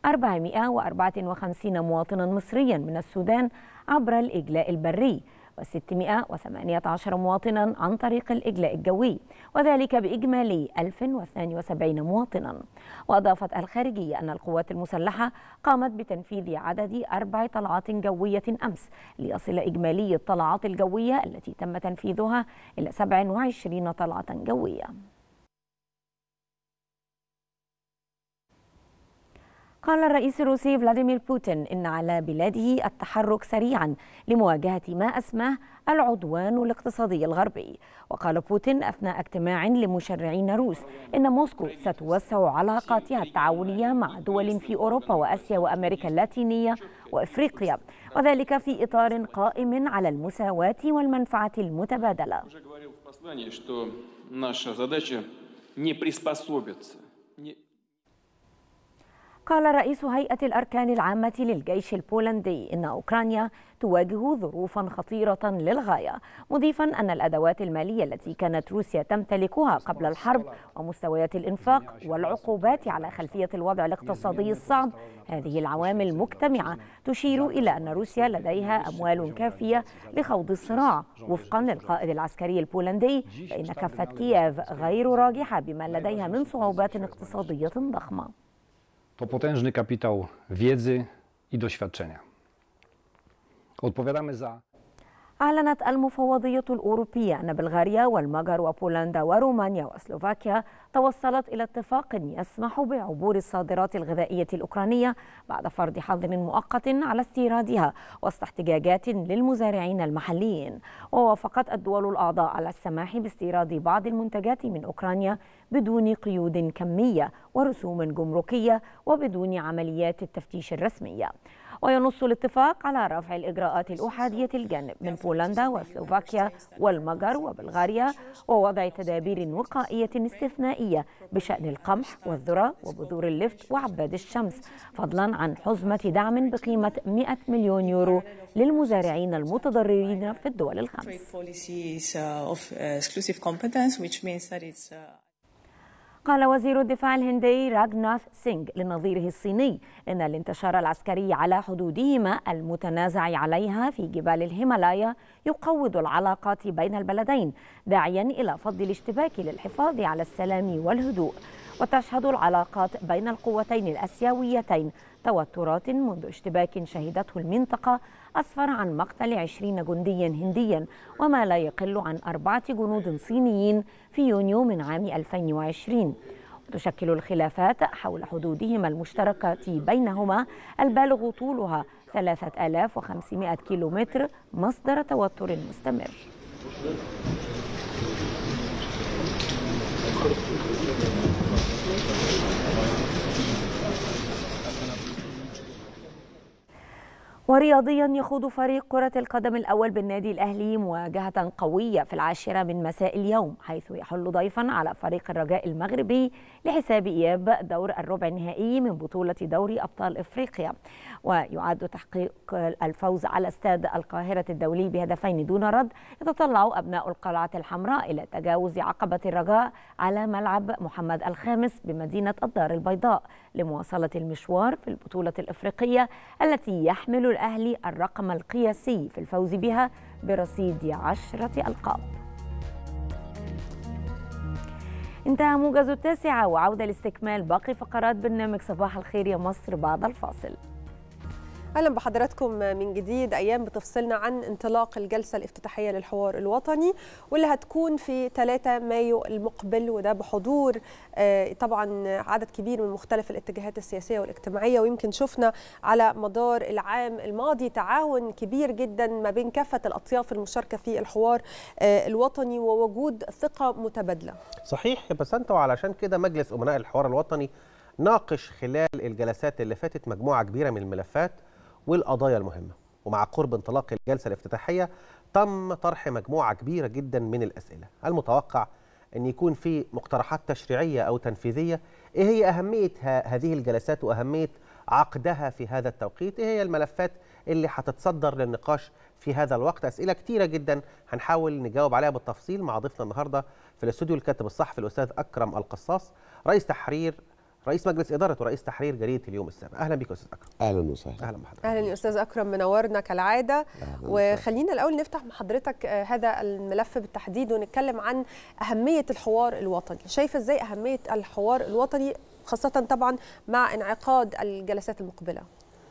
454 مواطنا مصريا من السودان عبر الإجلاء البري و618 مواطنا عن طريق الإجلاء الجوي وذلك بإجمالي 1072 مواطنا وأضافت الخارجية أن القوات المسلحة قامت بتنفيذ عدد أربع طلعات جوية أمس ليصل إجمالي الطلعات الجوية التي تم تنفيذها إلى 27 طلعة جوية قال الرئيس الروسي فلاديمير بوتين إن على بلاده التحرك سريعا لمواجهة ما أسماه العدوان الاقتصادي الغربي وقال بوتين أثناء اجتماع لمشرعين روس إن موسكو ستوسع علاقاتها التعاونية مع دول في أوروبا وآسيا وأمريكا اللاتينية وإفريقيا وذلك في إطار قائم على المساواة والمنفعة المتبادلة уже говорил в послании, что наша задача не приспособиться, не قال رئيس هيئة الأركان العامة للجيش البولندي إن أوكرانيا تواجه ظروفا خطيرة للغاية مضيفا أن الأدوات المالية التي كانت روسيا تمتلكها قبل الحرب ومستويات الإنفاق والعقوبات على خلفية الوضع الاقتصادي الصعب هذه العوامل مجتمعة تشير إلى أن روسيا لديها أموال كافية لخوض الصراع وفقا للقائد العسكري البولندي فإن كفة كييف غير راجحة بما لديها من صعوبات اقتصادية ضخمة To potężny kapitał wiedzy i doświadczenia. Odpowiadamy za أعلنت المفوضية الأوروبية أن بلغاريا والمجر وبولندا ورومانيا وسلوفاكيا توصلت إلى اتفاق يسمح بعبور الصادرات الغذائية الأوكرانية بعد فرض حظر مؤقت على استيرادها وسط احتجاجات للمزارعين المحليين ووافقت الدول الأعضاء على السماح باستيراد بعض المنتجات من أوكرانيا بدون قيود كمية ورسوم جمركية وبدون عمليات التفتيش الرسمية وينص الاتفاق على رفع الإجراءات الأحادية الجانب من بولندا وسلوفاكيا والمجر وبلغاريا ووضع تدابير وقائية استثنائية بشأن القمح والذرة وبذور اللفت وعباد الشمس فضلا عن حزمة دعم بقيمة 100 مليون يورو للمزارعين المتضررين في الدول الخمس قال وزير الدفاع الهندي راغناث سينغ لنظيره الصيني ان الانتشار العسكري على حدودهما المتنازع عليها في جبال الهيمالايا يقوض العلاقات بين البلدين داعيا الى فض الاشتباك للحفاظ على السلام والهدوء وتشهد العلاقات بين القوتين الاسيويتين توترات منذ اشتباك شهدته المنطقة أسفر عن مقتل عشرين جنديا هنديا وما لا يقل عن أربعة جنود صينيين في يونيو من عام 2020 وتشكل الخلافات حول حدودهما المشتركة بينهما البالغ طولها 3500 كيلومتر مصدر توتر مستمر ورياضيا يخوض فريق كرة القدم الأول بالنادي الأهلي مواجهة قوية في العاشرة من مساء اليوم حيث يحل ضيفا على فريق الرجاء المغربي لحساب إياب دور الربع النهائي من بطولة دوري أبطال إفريقيا ويعد تحقيق الفوز على استاد القاهرة الدولي بهدفين دون رد يتطلع أبناء القلعة الحمراء إلى تجاوز عقبة الرجاء على ملعب محمد الخامس بمدينة الدار البيضاء لمواصلة المشوار في البطولة الإفريقية التي يحمل الأهلي الرقم القياسي في الفوز بها برصيد عشرة ألقاب انتهى موجز التاسعة وعودة لاستكمال باقي فقرات برنامج صباح الخير يا مصر بعد الفاصل اهلا بحضراتكم من جديد ايام بتفصلنا عن انطلاق الجلسه الافتتاحيه للحوار الوطني واللي هتكون في 3 مايو المقبل وده بحضور طبعا عدد كبير من مختلف الاتجاهات السياسيه والاجتماعيه ويمكن شفنا على مدار العام الماضي تعاون كبير جدا ما بين كافه الاطياف المشاركه في الحوار الوطني ووجود ثقه متبادله. صحيح بس انت وعلشان كده مجلس امناء الحوار الوطني ناقش خلال الجلسات اللي فاتت مجموعه كبيره من الملفات والقضايا المهمة ومع قرب انطلاق الجلسة الافتتاحية تم طرح مجموعة كبيرة جدا من الأسئلة المتوقع أن يكون في مقترحات تشريعية أو تنفيذية إيه هي أهمية هذه الجلسات وأهمية عقدها في هذا التوقيت إيه هي الملفات اللي هتتصدر للنقاش في هذا الوقت أسئلة كتيرة جدا هنحاول نجاوب عليها بالتفصيل مع ضيفنا النهاردة في الاستوديو الكاتب الصحفي الأستاذ أكرم القصاص رئيس تحرير رئيس مجلس اداره ورئيس تحرير جريده اليوم السابع اهلا بك استاذ اكرم اهلا وسهلا اهلا بحضرتك اهلا يا استاذ اكرم منورنا كالعاده وخلينا الاول نفتح مع حضرتك هذا الملف بالتحديد ونتكلم عن اهميه الحوار الوطني شايفه ازاي اهميه الحوار الوطني خاصه طبعا مع انعقاد الجلسات المقبله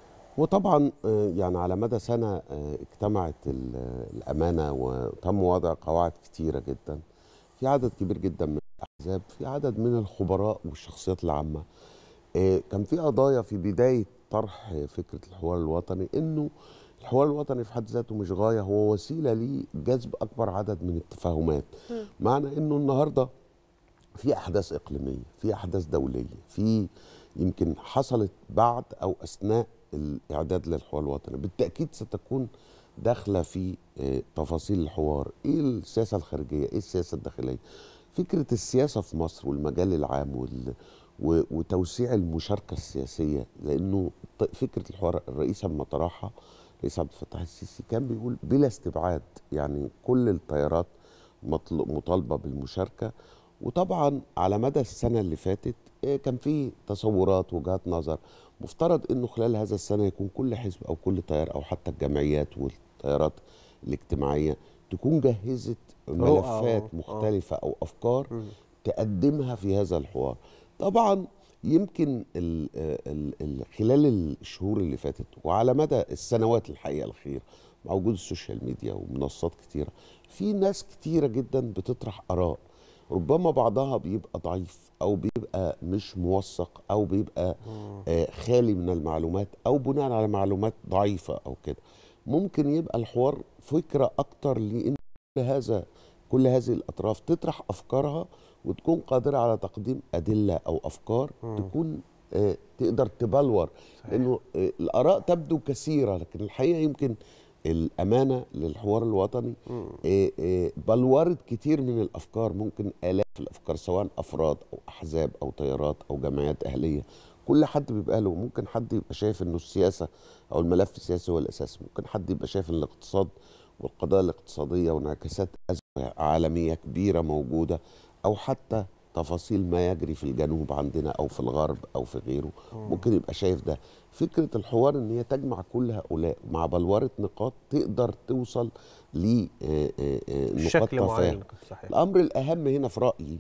وطبعا يعني على مدى سنه اجتمعت الامانه وتم وضع قواعد كتيره جدا في عدد كبير جدا من الاحزاب في عدد من الخبراء والشخصيات العامه كان في قضايا في بدايه طرح فكره الحوار الوطني انه الحوار الوطني في حد ذاته مش غايه هو وسيله لجذب اكبر عدد من التفاهمات معنى انه النهارده في احداث اقليميه في احداث دوليه في يمكن حصلت بعد او اثناء الاعداد للحوار الوطني بالتاكيد ستكون داخله في تفاصيل الحوار ايه السياسه الخارجيه ايه السياسه الداخليه فكره السياسه في مصر والمجال العام وال وتوسيع المشاركه السياسيه لانه فكره الحوار الرئيس لما طرحها الرئيس عبد الفتاح السيسي كان بيقول بلا استبعاد يعني كل التيارات مطالبه بالمشاركه وطبعا على مدى السنه اللي فاتت كان في تصورات وجهات نظر مفترض انه خلال هذا السنه يكون كل حزب او كل تيار او حتى الجمعيات والتيارات الاجتماعيه تكون جهزت ملفات مختلفه او افكار تقدمها في هذا الحوار طبعا يمكن ال ال ال خلال الشهور اللي فاتت وعلى مدى السنوات الحقيقه الخير مع وجود السوشيال ميديا ومنصات كتيره في ناس كتيره جدا بتطرح اراء ربما بعضها بيبقى ضعيف او بيبقى مش موثق او بيبقى آه خالي من المعلومات او بناء على معلومات ضعيفه او كده ممكن يبقى الحوار فكره اكتر لان كل هذا كل هذه الاطراف تطرح افكارها وتكون قادره على تقديم ادله او افكار مم. تكون آه تقدر تبلور لانه آه الاراء تبدو كثيره لكن الحقيقه يمكن الامانه للحوار الوطني آه، آه، بلورت كتير من الافكار ممكن الاف الافكار سواء افراد او احزاب او تيارات او جمعيات اهليه كل حد بيبقى له ممكن حد يبقى شايف انه السياسه او الملف السياسي هو الاساس ممكن حد يبقى شايف ان الاقتصاد والقضايا الاقتصاديه وانعكاسات ازمه عالميه كبيره موجوده او حتى تفاصيل ما يجري في الجنوب عندنا او في الغرب او في غيره ممكن يبقى شايف ده فكره الحوار ان هي تجمع كل هؤلاء مع بلوره نقاط تقدر توصل ل آه، آه، آه، نقاط شكل معين تفاهم صحيح الامر الاهم هنا في رايي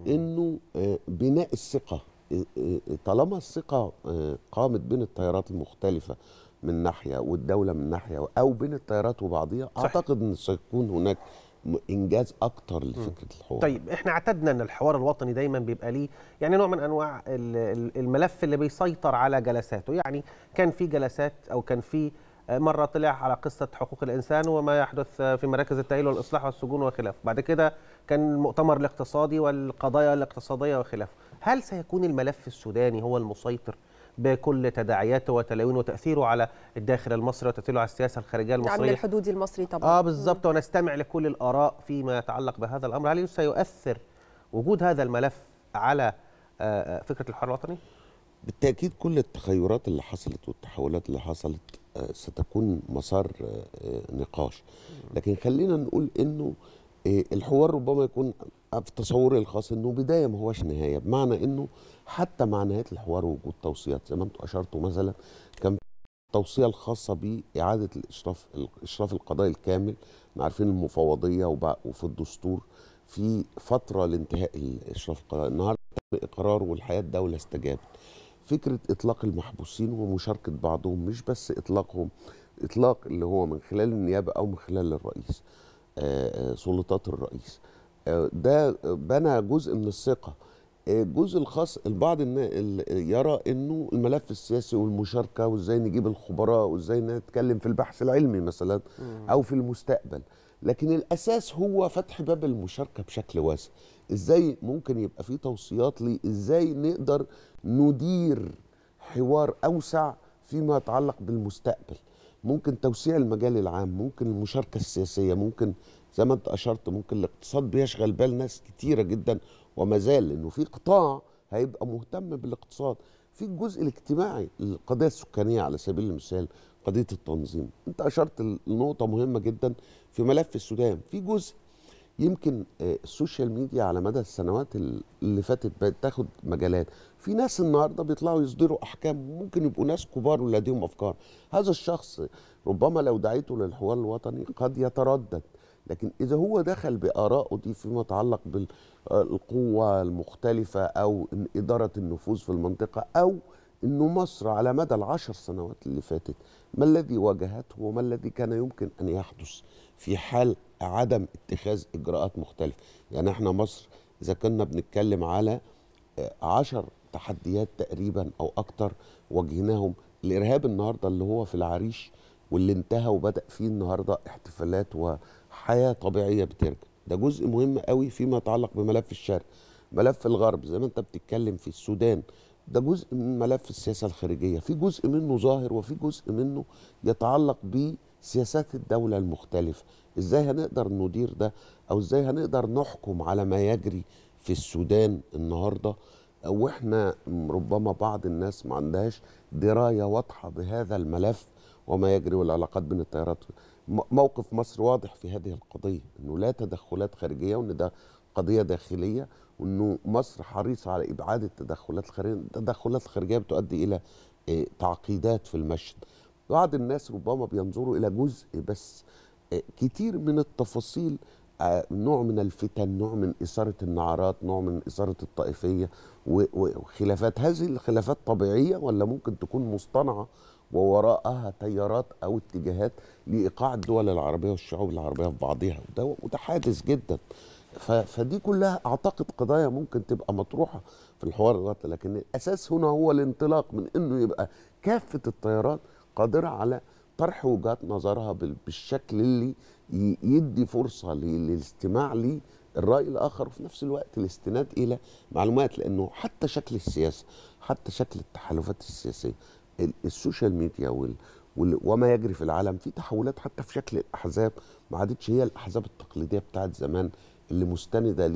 انه آه، بناء الثقه آه، آه، طالما الثقه آه، قامت بين التيارات المختلفه من ناحيه والدوله من ناحيه او بين التيارات وبعضها اعتقد ان سيكون هناك م- انجاز اكتر لفكره الحوار طيب احنا اعتدنا ان الحوار الوطني دايما بيبقى ليه يعني نوع من انواع ال- ال- الملف اللي بيسيطر على جلساته يعني كان في جلسات او كان في آه، مره طلع على قصه حقوق الانسان وما يحدث آه، في مراكز التاهيل والاصلاح والسجون وخلافه بعد كده كان المؤتمر الاقتصادي والقضايا الاقتصاديه وخلافه هل سيكون الملف السوداني هو المسيطر بكل تداعياته وتلاوينه وتاثيره على الداخل المصري وتاثيره على السياسه الخارجيه العمل المصريه الحدودي المصري طبعا اه بالظبط ونستمع لكل الاراء فيما يتعلق بهذا الامر هل سيؤثر وجود هذا الملف على آه، آه، فكره الحوار الوطني بالتاكيد كل التغيرات اللي حصلت والتحولات اللي حصلت آه، ستكون مسار آه، آه، نقاش لكن خلينا نقول انه آه، الحوار ربما يكون في تصوري الخاص انه بدايه ما هوش نهايه بمعنى انه حتى مع نهايه الحوار وجود توصيات زي ما انتم اشرتوا مثلا كان التوصيه الخاصه باعاده الاشراف الاشراف القضائي الكامل احنا عارفين المفوضيه وبع- وفي الدستور في فتره لانتهاء الاشراف القضائي النهارده تم اقرار والحياه الدوله استجابت فكره اطلاق المحبوسين ومشاركه بعضهم مش بس اطلاقهم اطلاق اللي هو من خلال النيابه او من خلال الرئيس آه، آه، سلطات الرئيس آه، ده بنى جزء من الثقه آه، الجزء الخاص البعض النا- ال- يرى انه الملف السياسي والمشاركه وازاي نجيب الخبراء وازاي نتكلم في البحث العلمي مثلا او في المستقبل لكن الاساس هو فتح باب المشاركه بشكل واسع ازاي ممكن يبقى في توصيات لي ازاي نقدر ندير حوار اوسع فيما يتعلق بالمستقبل ممكن توسيع المجال العام ممكن المشاركه السياسيه ممكن زي ما انت اشرت ممكن الاقتصاد بيشغل بال ناس كتيره جدا وما زال لانه في قطاع هيبقى مهتم بالاقتصاد في الجزء الاجتماعي القضيه السكانيه على سبيل المثال قضيه التنظيم انت اشرت لنقطه مهمه جدا في ملف السودان في جزء يمكن آه، السوشيال ميديا على مدى السنوات ال- اللي فاتت بقت تاخد مجالات في ناس النهارده بيطلعوا يصدروا احكام ممكن يبقوا ناس كبار ولديهم افكار هذا الشخص ربما لو دعيته للحوار الوطني قد يتردد لكن اذا هو دخل بارائه دي فيما يتعلق بالقوه المختلفه او إن اداره النفوذ في المنطقه او انه مصر على مدى العشر سنوات اللي فاتت ما الذي واجهته وما الذي كان يمكن ان يحدث في حال عدم اتخاذ اجراءات مختلفه يعني احنا مصر اذا كنا بنتكلم على آه، عشر تحديات تقريبا او اكتر واجهناهم الارهاب النهارده اللي هو في العريش واللي انتهى وبدا فيه النهارده احتفالات وحياه طبيعيه بترجع ده جزء مهم قوي فيما يتعلق بملف الشرق ملف الغرب زي ما انت بتتكلم في السودان ده جزء من ملف السياسه الخارجيه في جزء منه ظاهر وفي جزء منه يتعلق بسياسات الدوله المختلفه ازاي هنقدر ندير ده او ازاي هنقدر نحكم على ما يجري في السودان النهارده واحنا ربما بعض الناس ما عندهاش درايه واضحه بهذا الملف وما يجري والعلاقات بين التيارات م- موقف مصر واضح في هذه القضيه انه لا تدخلات خارجيه وان ده قضيه داخليه وانه مصر حريصه على ابعاد التدخلات الخارجيه التدخلات الخارجيه بتؤدي الى آه، تعقيدات في المشهد بعض الناس ربما بينظروا الى جزء بس آه، كتير من التفاصيل آه، نوع من الفتن نوع من إثارة النعرات نوع من إثارة الطائفية و- و- وخلافات هذه الخلافات طبيعية ولا ممكن تكون مصطنعة ووراءها تيارات او اتجاهات لايقاع الدول العربيه والشعوب العربيه في بعضها وده وده حادث جدا ف- فدي كلها اعتقد قضايا ممكن تبقى مطروحه في الحوار الوطني لكن الاساس هنا هو الانطلاق من انه يبقى كافه التيارات قادره على طرح وجهات نظرها بال- بالشكل اللي ي- يدي فرصه لل- للاستماع للراي الاخر وفي نفس الوقت الاستناد الى معلومات لانه حتى شكل السياسه حتى شكل التحالفات السياسيه ال- السوشيال ميديا وال وال- وما يجري في العالم في تحولات حتى في شكل الاحزاب ما عادتش هي الاحزاب التقليديه بتاعت زمان اللي مستنده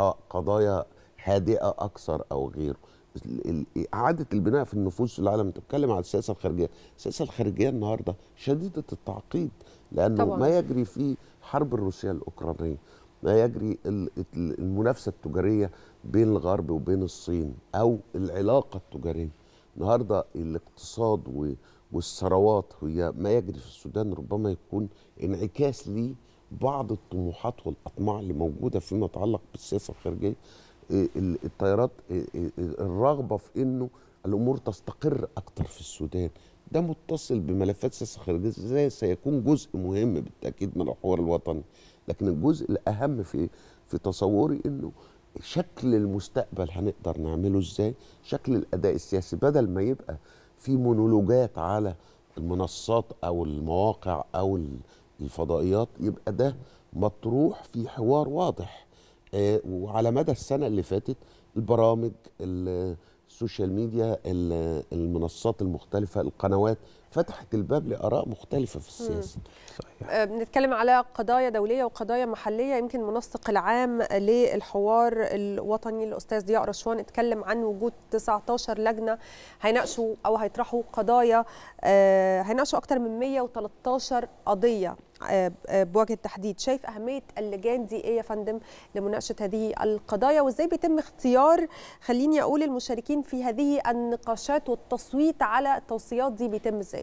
لقضايا هادئه اكثر او غيره ال- ال- اعاده البناء في النفوس في العالم انت بتتكلم على السياسه الخارجيه السياسه الخارجيه النهارده شديده التعقيد لانه طبعاً. ما يجري في حرب الروسيه الاوكرانيه ما يجري ال- ال- المنافسه التجاريه بين الغرب وبين الصين او العلاقه التجاريه النهارده الاقتصاد و- والثروات هي ما يجري في السودان ربما يكون انعكاس لبعض الطموحات والاطماع اللي موجوده فيما يتعلق بالسياسه الخارجيه إيه ال- التيارات إيه إيه الرغبه في انه الامور تستقر اكتر في السودان ده متصل بملفات السياسه الخارجيه ازاي سيكون جزء مهم بالتاكيد من الحوار الوطني لكن الجزء الاهم في في تصوري انه شكل المستقبل هنقدر نعمله ازاي شكل الاداء السياسي بدل ما يبقى في مونولوجات على المنصات او المواقع او ال- الفضائيات يبقى ده مطروح في حوار واضح آه، وعلى مدى السنه اللي فاتت البرامج ال- السوشيال ميديا ال- المنصات المختلفه القنوات فتحت الباب لاراء مختلفه في السياسه آه، بنتكلم على قضايا دوليه وقضايا محليه يمكن المنسق العام للحوار الوطني الاستاذ ضياء رشوان اتكلم عن وجود 19 لجنه هيناقشوا او هيطرحوا قضايا آه، هيناقشوا اكثر من 113 قضيه آه، آه، بوجه التحديد شايف اهميه اللجان دي ايه يا فندم لمناقشه هذه القضايا وازاي بيتم اختيار خليني اقول المشاركين في هذه النقاشات والتصويت على التوصيات دي بيتم ازاي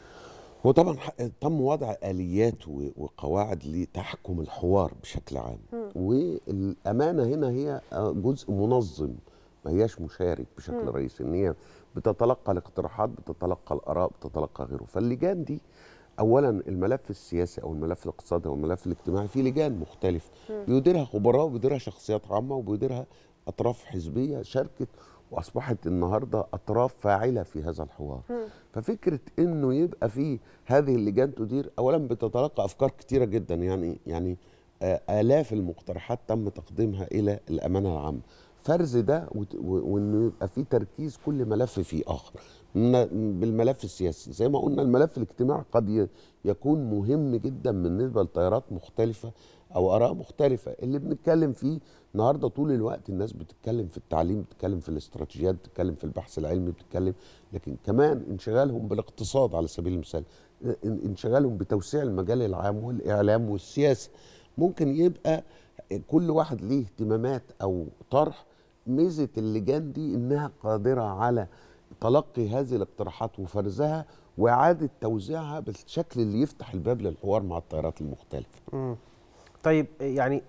هو طبعا ح- تم وضع اليات و- وقواعد لتحكم الحوار بشكل عام مم. والامانه هنا هي آه، جزء منظم ما هياش مشارك بشكل مم. رئيسي ان هي بتتلقى الاقتراحات بتتلقى الاراء بتتلقى غيره فاللجان دي اولا الملف السياسي او الملف الاقتصادي او الملف الاجتماعي في لجان مختلفه مم. بيديرها خبراء وبيديرها شخصيات عامه وبيديرها اطراف حزبيه شاركت واصبحت النهارده اطراف فاعله في هذا الحوار ففكره انه يبقى في هذه اللجان تدير اولا بتتلقى افكار كتيره جدا يعني يعني آه، الاف المقترحات تم تقديمها الى الامانه العامه فرز ده وت- و- وانه يبقى في تركيز كل ملف في اخر من- بالملف السياسي زي ما قلنا الملف الاجتماعي قد ي- يكون مهم جدا بالنسبه لتيارات مختلفه او اراء مختلفه اللي بنتكلم فيه النهارده طول الوقت الناس بتتكلم في التعليم بتتكلم في الاستراتيجيات بتتكلم في البحث العلمي بتتكلم لكن كمان انشغالهم بالاقتصاد على سبيل المثال ان- انشغالهم بتوسيع المجال العام والاعلام والسياسه ممكن يبقى كل واحد ليه اهتمامات او طرح ميزه اللجان دي انها قادره على تلقي هذه الاقتراحات وفرزها واعاده توزيعها بالشكل اللي يفتح الباب للحوار مع التيارات المختلفه مم. طيب يعني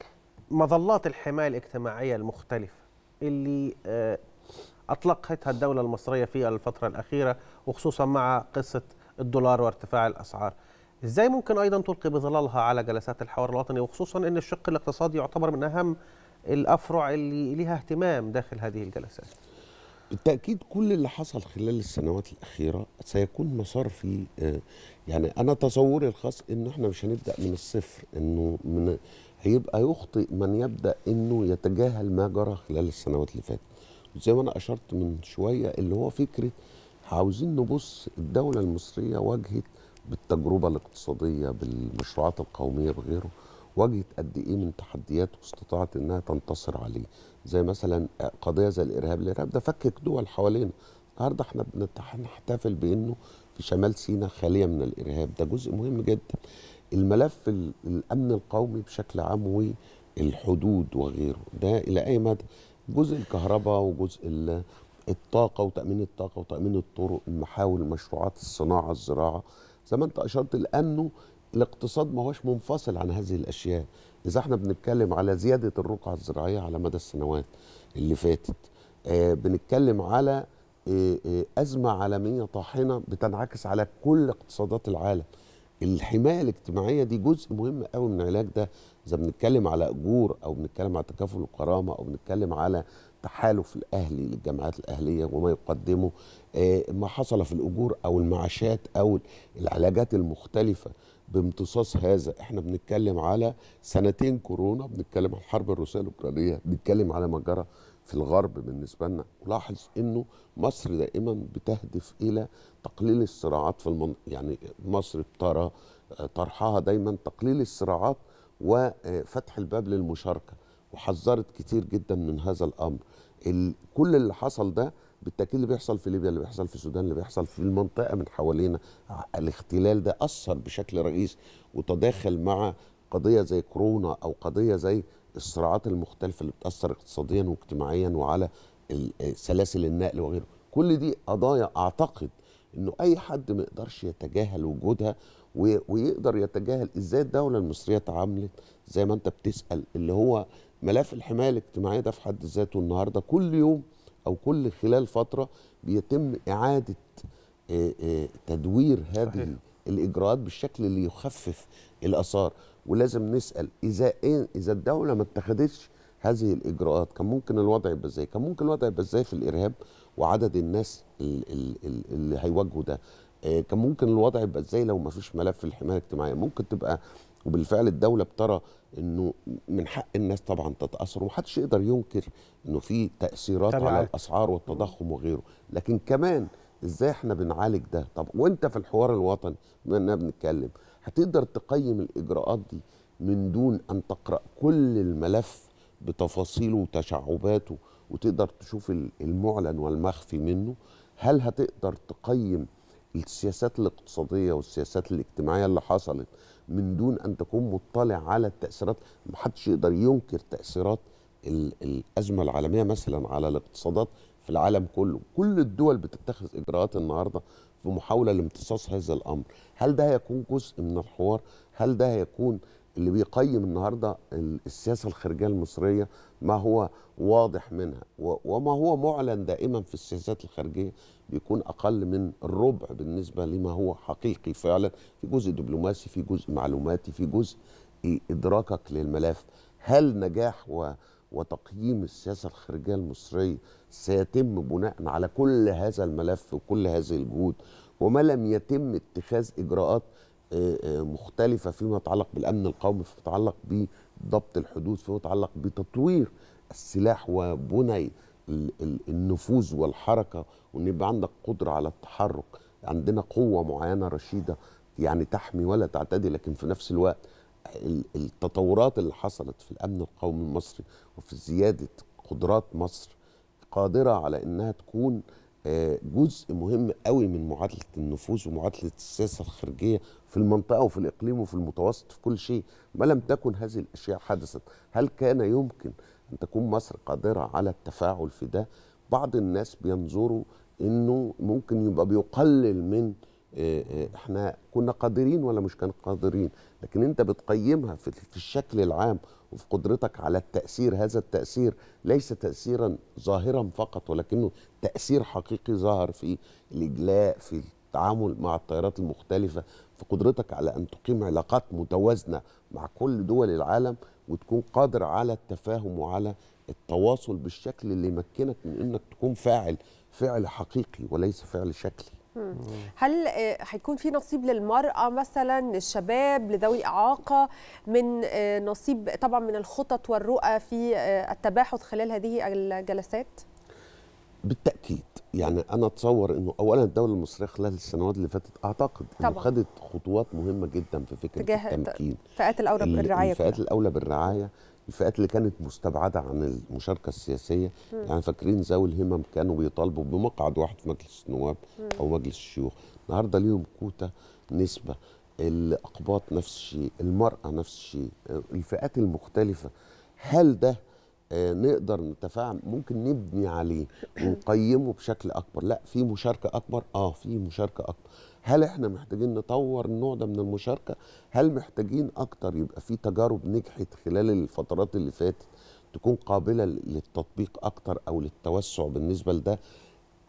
مظلات الحماية الاجتماعية المختلفة اللي آه، أطلقتها الدولة المصرية في الفترة الأخيرة وخصوصا مع قصة الدولار وارتفاع الأسعار إزاي ممكن أيضا تلقي بظلالها على جلسات الحوار الوطني وخصوصا أن الشق الاقتصادي يعتبر من أهم الأفرع اللي لها اهتمام داخل هذه الجلسات بالتأكيد كل اللي حصل خلال السنوات الأخيرة سيكون مسار في آه، يعني أنا تصوري الخاص إنه إحنا مش هنبدأ من الصفر إنه من هيبقى يخطئ من يبدأ إنه يتجاهل ما جرى خلال السنوات اللي فاتت زي ما أنا أشرت من شوية اللي هو فكرة عاوزين نبص الدولة المصرية واجهت بالتجربة الاقتصادية بالمشروعات القومية بغيره واجهت قد ايه من تحديات واستطاعت انها تنتصر عليه زي مثلا قضيه زي الارهاب الارهاب ده فكك دول حوالينا النهارده احنا بنت- بنحتفل بانه في شمال سيناء خاليه من الارهاب ده جزء مهم جدا الملف ال- الامن القومي بشكل عام والحدود وغيره ده الى اي مدى جزء الكهرباء وجزء ال- الطاقه وتامين الطاقه وتامين الطرق المحاور المشروعات الصناعه الزراعه زي ما انت اشرت لانه الاقتصاد ما هوش منفصل عن هذه الاشياء اذا احنا بنتكلم على زياده الرقعه الزراعيه على مدى السنوات اللي فاتت آه بنتكلم على آه، آه، ازمه عالميه طاحنه بتنعكس على كل اقتصادات العالم الحمايه الاجتماعيه دي جزء مهم قوي من العلاج ده اذا بنتكلم على اجور او بنتكلم على تكافل الكرامه او بنتكلم على تحالف الاهلي للجامعات الاهليه وما يقدمه آه، ما حصل في الاجور او المعاشات او العلاجات المختلفه بامتصاص هذا احنا بنتكلم على سنتين كورونا بنتكلم على الحرب الروسيه الاوكرانيه بنتكلم على ما جرى في الغرب بالنسبه لنا ولاحظ انه مصر دائما بتهدف الى تقليل الصراعات في المنطقه يعني مصر بترى آه، طرحها دايما تقليل الصراعات وفتح الباب للمشاركه وحذرت كتير جدا من هذا الامر ال- كل اللي حصل ده بالتاكيد اللي بيحصل في ليبيا اللي بيحصل في السودان اللي بيحصل في المنطقه من حوالينا ع- الاختلال ده اثر بشكل رئيسي وتداخل مع قضيه زي كورونا او قضيه زي الصراعات المختلفه اللي بتاثر اقتصاديا واجتماعيا وعلى ال- سلاسل النقل وغيره كل دي قضايا اعتقد انه اي حد ما يقدرش يتجاهل وجودها و- ويقدر يتجاهل ازاي الدوله المصريه اتعاملت زي ما انت بتسال اللي هو ملف الحمايه الاجتماعيه ده في حد ذاته النهارده كل يوم او كل خلال فتره بيتم اعاده آه، آه، تدوير هذه الاجراءات بالشكل اللي يخفف الاثار ولازم نسال اذا إيه اذا الدوله ما اتخذتش هذه الاجراءات كان ممكن الوضع يبقى ازاي كان ممكن الوضع يبقى ازاي في الارهاب وعدد الناس ال- ال- ال- اللي هيواجهوا ده آه، كان ممكن الوضع يبقى ازاي لو ما فيش ملف الحمايه الاجتماعيه ممكن تبقى وبالفعل الدوله بترى انه من حق الناس طبعا تتاثر ومحدش يقدر ينكر انه في تاثيرات على تبعات. الاسعار والتضخم وغيره لكن كمان ازاي احنا بنعالج ده طب وانت في الحوار الوطني بما اننا بنتكلم هتقدر تقيم الاجراءات دي من دون ان تقرا كل الملف بتفاصيله وتشعباته وتقدر تشوف ال- المعلن والمخفي منه هل هتقدر تقيم السياسات الاقتصاديه والسياسات الاجتماعيه اللي حصلت من دون ان تكون مطلع على التاثيرات محدش يقدر ينكر تاثيرات ال- الازمه العالميه مثلا على الاقتصادات في العالم كله كل الدول بتتخذ اجراءات النهارده في محاوله لامتصاص هذا الامر هل ده هيكون جزء من الحوار هل ده هيكون اللي بيقيم النهارده ال- السياسه الخارجيه المصريه ما هو واضح منها و- وما هو معلن دائما في السياسات الخارجيه بيكون اقل من الربع بالنسبه لما هو حقيقي فعلا في جزء دبلوماسي في جزء معلوماتي في جزء ادراكك للملف هل نجاح و وتقييم السياسه الخارجيه المصريه سيتم بناء على كل هذا الملف وكل هذه الجهود وما لم يتم اتخاذ اجراءات آه، آه، مختلفه فيما يتعلق بالامن القومي فيما يتعلق بضبط الحدود فيما يتعلق بتطوير السلاح وبني ال- ال- النفوذ والحركه وان يبقى عندك قدره على التحرك عندنا قوه معينه رشيده يعني تحمي ولا تعتدي لكن في نفس الوقت ال- التطورات اللي حصلت في الامن القومي المصري وفي زياده قدرات مصر قادره على انها تكون آه، جزء مهم قوي من معادله النفوذ ومعادله السياسه الخارجيه في المنطقه وفي الاقليم وفي المتوسط في كل شيء ما لم تكن هذه الاشياء حدثت هل كان يمكن ان تكون مصر قادره على التفاعل في ده بعض الناس بينظروا انه ممكن يبقى بيقلل من آه، آه، احنا كنا قادرين ولا مش كان قادرين لكن انت بتقيمها في في الشكل العام وفي قدرتك على التأثير هذا التأثير ليس تأثيرا ظاهرا فقط ولكنه تأثير حقيقي ظهر في الإجلاء في التعامل مع التيارات المختلفة في قدرتك على أن تقيم علاقات متوازنة مع كل دول العالم وتكون قادر على التفاهم وعلى التواصل بالشكل اللي يمكنك من أنك تكون فاعل فعل حقيقي وليس فعل شكلي مم. هل آه، هيكون في نصيب للمرأة مثلا للشباب لذوي إعاقة من آه، نصيب طبعا من الخطط والرؤى في آه، التباحث خلال هذه الجلسات؟ بالتاكيد يعني انا اتصور انه اولا الدوله المصريه خلال السنوات اللي فاتت اعتقد انه طبعاً. خدت خطوات مهمه جدا في فكره تجاه التمكين فئات الأولى ال- بالرعاية الفئات كلها. الاولى بالرعايه الفئات اللي كانت مستبعده عن المشاركه السياسيه مم. يعني فاكرين ذوي الهمم كانوا بيطالبوا بمقعد واحد في مجلس النواب مم. او مجلس الشيوخ النهارده ليهم كوتا نسبه الاقباط نفس الشيء المراه نفس الشيء الفئات المختلفه هل ده آه، نقدر نتفاعل ممكن نبني عليه ونقيمه بشكل اكبر لا في مشاركه اكبر اه في مشاركه اكبر هل احنا محتاجين نطور النوع ده من المشاركه هل محتاجين اكتر يبقى في تجارب نجحت خلال الفترات اللي فاتت تكون قابله للتطبيق اكتر او للتوسع بالنسبه لده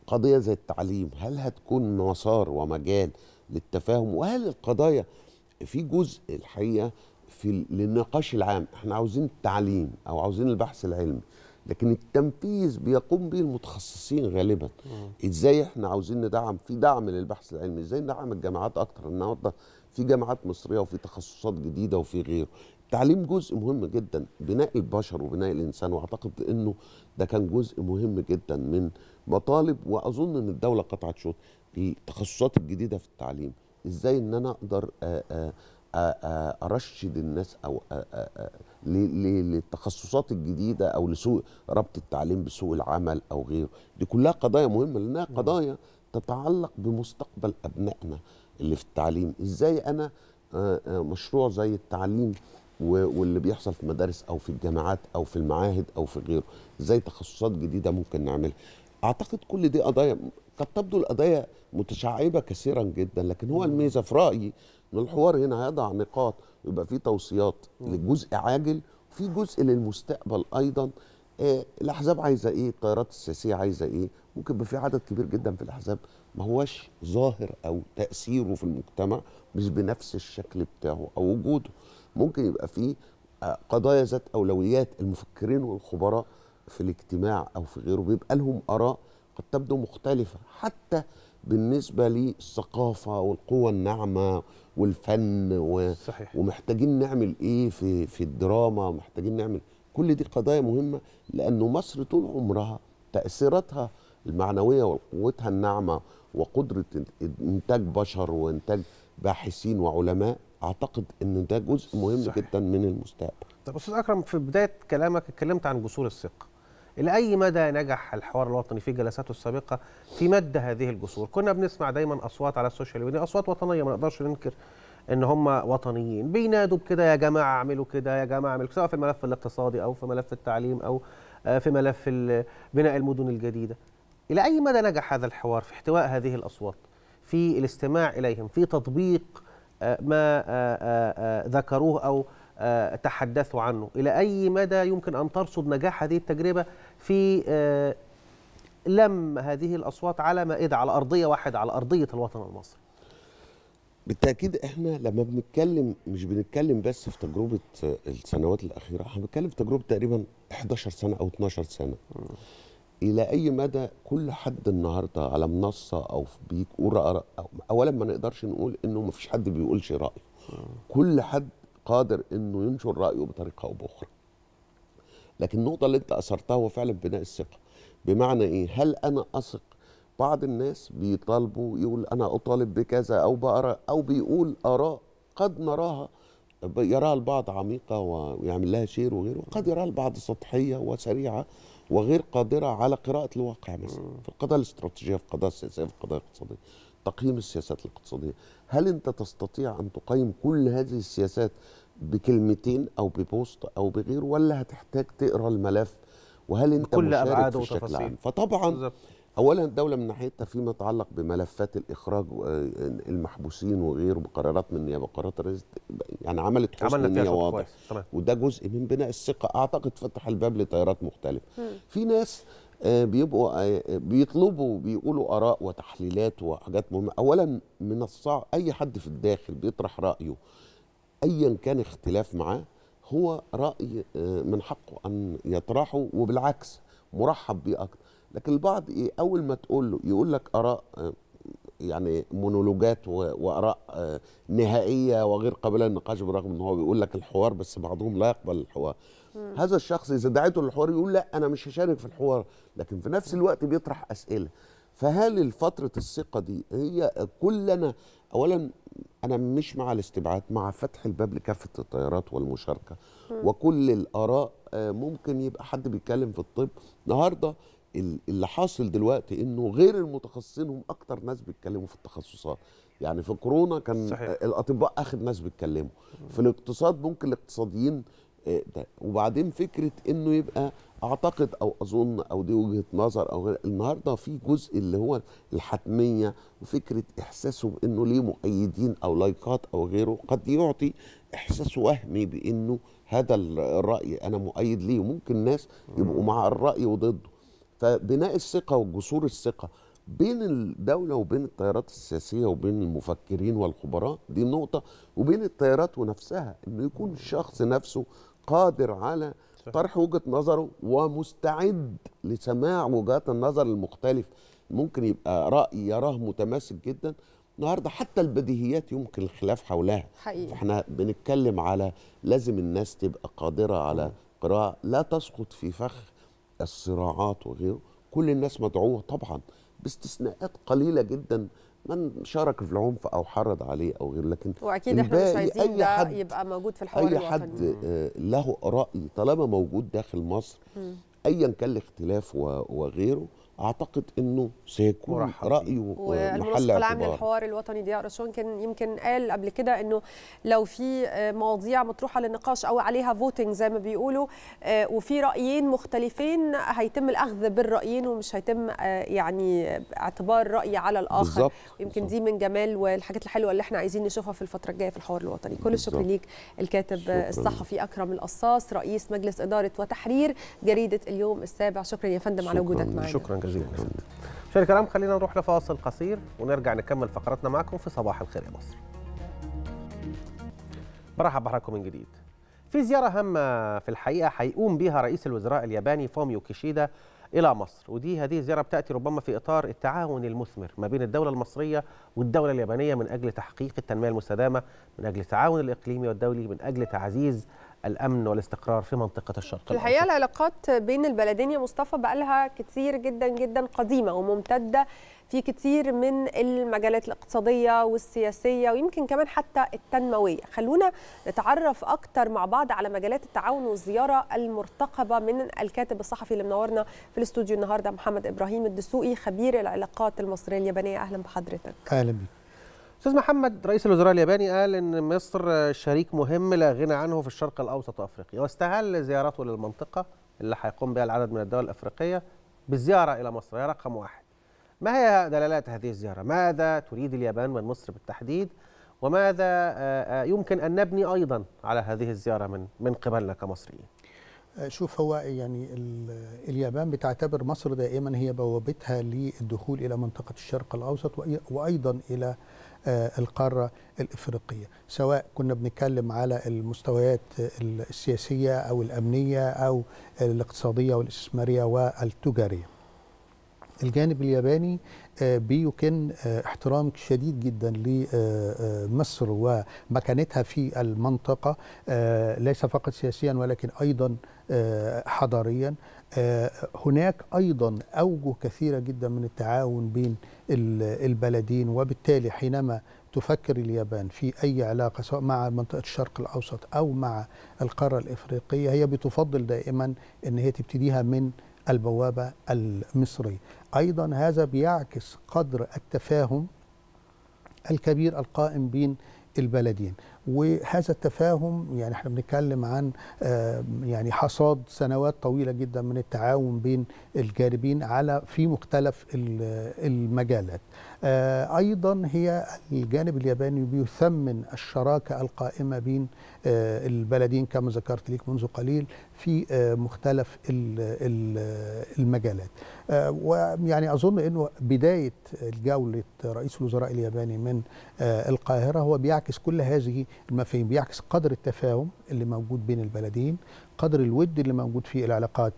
قضيه زي التعليم هل هتكون مسار ومجال للتفاهم وهل القضايا في جزء الحقيقه في ال- للنقاش العام احنا عاوزين التعليم او عاوزين البحث العلمي لكن التنفيذ بيقوم به المتخصصين غالبا ازاي احنا عاوزين ندعم في دعم للبحث العلمي ازاي ندعم الجامعات اكتر النهارده في جامعات مصريه وفي تخصصات جديده وفي غيره التعليم جزء مهم جدا بناء البشر وبناء الانسان واعتقد انه ده كان جزء مهم جدا من مطالب واظن ان الدوله قطعت شوط التخصصات الجديده في التعليم ازاي ان انا اقدر آه، آه، آه، آه، ارشد الناس او آه، آه، آه، ل- ل- للتخصصات الجديده او لسوق ربط التعليم بسوق العمل او غيره دي كلها قضايا مهمه لانها قضايا تتعلق بمستقبل ابنائنا اللي في التعليم ازاي انا آه، آه، مشروع زي التعليم و- واللي بيحصل في المدارس او في الجامعات او في المعاهد او في غيره ازاي تخصصات جديده ممكن نعملها اعتقد كل دي قضايا قد تبدو القضايا متشعبه كثيرا جدا لكن هو الميزه في رايي ان الحوار هنا هيضع نقاط ويبقى فيه توصيات لجزء عاجل وفي جزء للمستقبل ايضا آه الاحزاب عايزه ايه التيارات السياسيه عايزه ايه ممكن يبقى في عدد كبير جدا في الاحزاب ما هوش ظاهر او تاثيره في المجتمع مش بنفس الشكل بتاعه او وجوده ممكن يبقى في آه، قضايا ذات اولويات المفكرين والخبراء في الاجتماع او في غيره بيبقى لهم اراء قد تبدو مختلفه حتى بالنسبه للثقافه والقوه الناعمه والفن و... صحيح. ومحتاجين نعمل ايه في في الدراما محتاجين نعمل كل دي قضايا مهمه لانه مصر طول عمرها تاثيراتها المعنويه وقوتها الناعمه وقدره انتاج بشر وانتاج باحثين وعلماء اعتقد ان ده جزء مهم صحيح. جدا من المستقبل طب استاذ اكرم في بدايه كلامك اتكلمت عن جسور الثقه الى اي مدى نجح الحوار الوطني في جلساته السابقه في مد هذه الجسور كنا بنسمع دايما اصوات على السوشيال ميديا اصوات وطنيه ما نقدرش ننكر ان هم وطنيين بينادوا بكده يا جماعه اعملوا كده يا جماعه اعملوا كده، سواء في الملف الاقتصادي او في ملف التعليم او آه، في ملف ال- بناء المدن الجديده الى اي مدى نجح هذا الحوار في احتواء هذه الاصوات في الاستماع اليهم في تطبيق آه، ما آه، آه، آه، ذكروه او آه، تحدثوا عنه الى اي مدى يمكن ان ترصد نجاح هذه التجربه في آه، لم هذه الاصوات على مائده على ارضيه واحده على ارضيه الوطن المصري بالتاكيد احنا لما بنتكلم مش بنتكلم بس في تجربه السنوات الاخيره احنا بنتكلم في تجربه تقريبا 11 سنه او 12 سنه الى اي مدى كل حد النهارده على منصه او في بيقول آراء أو اولا ما نقدرش نقول انه ما فيش حد بيقولش رايه كل حد قادر انه ينشر رايه بطريقه او باخرى لكن النقطه اللي انت اثرتها هو فعلا بناء الثقه بمعنى ايه هل انا اثق بعض الناس بيطالبوا يقول انا اطالب بكذا او بقرا او بيقول اراء قد نراها يراها البعض عميقه ويعمل لها شير وغيره وقد يراها البعض سطحيه وسريعه وغير قادره على قراءه الواقع مثلا في القضايا الاستراتيجيه في القضايا السياسيه في القضايا الاقتصاديه تقييم السياسات الاقتصاديه هل انت تستطيع ان تقيم كل هذه السياسات بكلمتين او ببوست او بغيره ولا هتحتاج تقرا الملف وهل انت بكل مشارك أبعاده في الشكل وتفاصيله. العام فطبعا اولا الدوله من ناحيتها فيما يتعلق بملفات الاخراج آه، المحبوسين وغيره بقرارات من النيابه قرارات الرئيس يعني عملت حسن عملنا فيها نيه شغل واضح كويس تمام وده جزء من بناء الثقه اعتقد فتح الباب لتيارات مختلفه في ناس آه، بيبقوا آه، بيطلبوا بيقولوا اراء وتحليلات وحاجات مهمه اولا من الصعب اي حد في الداخل بيطرح رايه ايا كان اختلاف معاه هو راي آه، من حقه ان يطرحه وبالعكس مرحب بيه اكتر لكن البعض ايه اول ما تقول له يقول لك اراء آه، يعني مونولوجات و- واراء آه، نهائيه وغير قابله للنقاش بالرغم ان هو بيقول لك الحوار بس بعضهم لا يقبل الحوار هذا الشخص اذا دعيته للحوار يقول لا انا مش هشارك في الحوار لكن في نفس الوقت بيطرح اسئله فهل فتره الثقه دي هي كلنا اولا انا مش مع الاستبعاد مع فتح الباب لكافه التيارات والمشاركه مم. وكل الاراء آه، ممكن يبقى حد بيتكلم في الطب النهارده ال- اللي حاصل دلوقتي انه غير المتخصصين هم اكتر ناس بيتكلموا في التخصصات يعني في كورونا كان صحيح. آه، الاطباء اخر ناس بيتكلموا في الاقتصاد ممكن الاقتصاديين آه، ده وبعدين فكره انه يبقى اعتقد او اظن او دي وجهه نظر او غير النهارده في جزء اللي هو الحتميه وفكره احساسه بانه ليه مؤيدين او لايكات او غيره قد يعطي احساس وهمي بانه هذا الراي انا مؤيد ليه وممكن ناس يبقوا مع الراي وضده فبناء الثقه وجسور الثقه بين الدوله وبين التيارات السياسيه وبين المفكرين والخبراء دي نقطه وبين التيارات ونفسها انه يكون الشخص نفسه قادر على طرح وجهه نظره ومستعد لسماع وجهات النظر المختلفه ممكن يبقى راي يراه متماسك جدا النهارده حتى البديهيات يمكن الخلاف حولها حقيقي. احنا بنتكلم على لازم الناس تبقى قادره على قراءه لا تسقط في فخ الصراعات وغيره كل الناس مدعوه طبعا باستثناءات قليله جدا من شارك في العنف او حرض عليه او غيره لكن واكيد احنا مش الباقي عايزين أي ده حد يبقى موجود في الحوار اي الوطني حد آه، له راي طالما موجود داخل مصر مم. ايا كان الاختلاف و- وغيره اعتقد انه سيكون مرحب رايه والمنسق محل العام اعتبار للحوار الوطني ضياء رشوان كان يمكن قال قبل كده انه لو في آه، مواضيع مطروحه للنقاش او عليها فوتنج زي ما بيقولوا آه، وفي رايين مختلفين هيتم الاخذ بالرايين ومش هيتم آه، يعني اعتبار راي على الاخر بالظبط، ويمكن دي من جمال والحاجات الحلوه اللي احنا عايزين نشوفها في الفتره الجايه في الحوار الوطني كل الشكر بالظبط. ليك الكاتب شكراً. الصحفي اكرم القصاص رئيس مجلس اداره وتحرير جريده اليوم السابع شكرا يا فندم على وجودك معنا شكرا جزيلا مشاهدينا الكرام خلينا نروح لفاصل قصير ونرجع نكمل فقراتنا معكم في صباح الخير يا مصر برحب بحضراتكم من جديد في زيارة هامة في الحقيقة هيقوم بها رئيس الوزراء الياباني فوميو كيشيدا إلى مصر ودي هذه الزيارة بتأتي ربما في إطار التعاون المثمر ما بين الدولة المصرية والدولة اليابانية من أجل تحقيق التنمية المستدامة من أجل التعاون الإقليمي والدولي من أجل تعزيز الأمن والاستقرار في منطقة الشرق في الحقيقه العلاقات بين البلدين يا مصطفى بقى لها كتير جدا جدا قديمه وممتده في كتير من المجالات الاقتصاديه والسياسيه ويمكن كمان حتى التنمويه خلونا نتعرف اكتر مع بعض على مجالات التعاون والزياره المرتقبه من الكاتب الصحفي اللي منورنا في الاستوديو النهارده محمد ابراهيم الدسوقي خبير العلاقات المصريه اليابانيه اهلا بحضرتك اهلا بك استاذ محمد رئيس الوزراء الياباني قال ان مصر شريك مهم لا غنى عنه في الشرق الاوسط وافريقيا واستهل زيارته للمنطقه اللي هيقوم بها العدد من الدول الافريقيه بالزياره الى مصر هي رقم واحد ما هي دلالات هذه الزياره ماذا تريد اليابان من مصر بالتحديد وماذا آه، آه، يمكن ان نبني ايضا على هذه الزياره من من قبلنا كمصريين شوف هو يعني ال- اليابان بتعتبر مصر دائما هي بوابتها للدخول الى منطقه الشرق الاوسط وأي- وايضا الى آه، القاره الافريقيه سواء كنا بنتكلم على المستويات السياسيه او الامنيه او الاقتصاديه والاستثماريه والتجاريه الجانب الياباني آه، بيكن آه، احترام شديد جدا لمصر ومكانتها في المنطقة آه، ليس فقط سياسيا ولكن أيضا آه، حضاريا آه، هناك أيضا أوجه كثيرة جدا من التعاون بين ال- البلدين وبالتالي حينما تفكر اليابان في أي علاقة سواء مع منطقة الشرق الأوسط أو مع القارة الإفريقية هي بتفضل دائما أن هي تبتديها من البوابة المصرية أيضا هذا بيعكس قدر التفاهم الكبير القائم بين البلدين وهذا التفاهم يعني احنا بنتكلم عن آه، يعني حصاد سنوات طويله جدا من التعاون بين الجانبين على في مختلف ال- المجالات آه، ايضا هي الجانب الياباني بيثمن الشراكه القائمه بين آه، البلدين كما ذكرت لك منذ قليل في آه، مختلف ال- ال- المجالات آه، ويعني اظن انه بدايه جوله رئيس الوزراء الياباني من آه، القاهره هو بيعكس كل هذه المفاهيم بيعكس قدر التفاهم اللي موجود بين البلدين قدر الود اللي موجود في العلاقات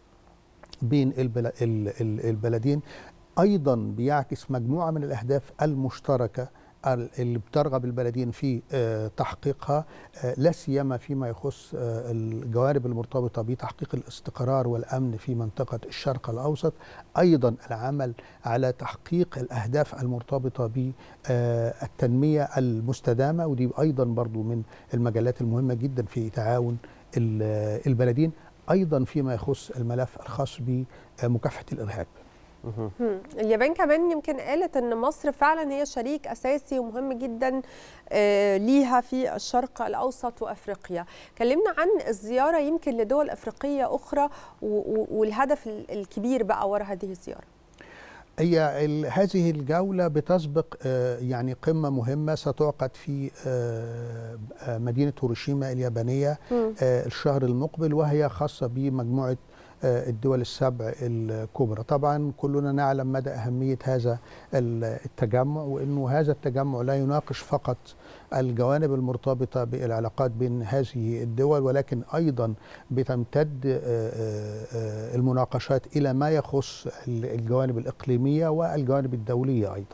بين البل- ال- ال- البلدين ايضا بيعكس مجموعه من الاهداف المشتركه ال- اللي بترغب البلدين في آه، تحقيقها آه، لا سيما فيما يخص آه، الجوانب المرتبطه بتحقيق الاستقرار والامن في منطقه الشرق الاوسط ايضا العمل على تحقيق الاهداف المرتبطه بالتنميه المستدامه ودي ايضا برضو من المجالات المهمه جدا في تعاون ال- البلدين ايضا فيما يخص الملف الخاص بمكافحه الارهاب مم. اليابان كمان يمكن قالت ان مصر فعلا هي شريك اساسي ومهم جدا آه، ليها في الشرق الاوسط وافريقيا كلمنا عن الزياره يمكن لدول افريقيه اخرى و- و- والهدف ال- الكبير بقى وراء هذه الزياره هي ال- هذه الجولة بتسبق آه، يعني قمة مهمة ستعقد في آه، آه، مدينة هيروشيما اليابانية مم. آه، الشهر المقبل وهي خاصة بمجموعة آه، الدول السبع الكبرى طبعا كلنا نعلم مدى أهمية هذا ال- التجمع وأنه هذا التجمع لا يناقش فقط الجوانب المرتبطة بالعلاقات بين هذه الدول ولكن أيضا بتمتد آه، آه، آه، المناقشات إلى ما يخص الجوانب الإقليمية والجوانب الدولية أيضا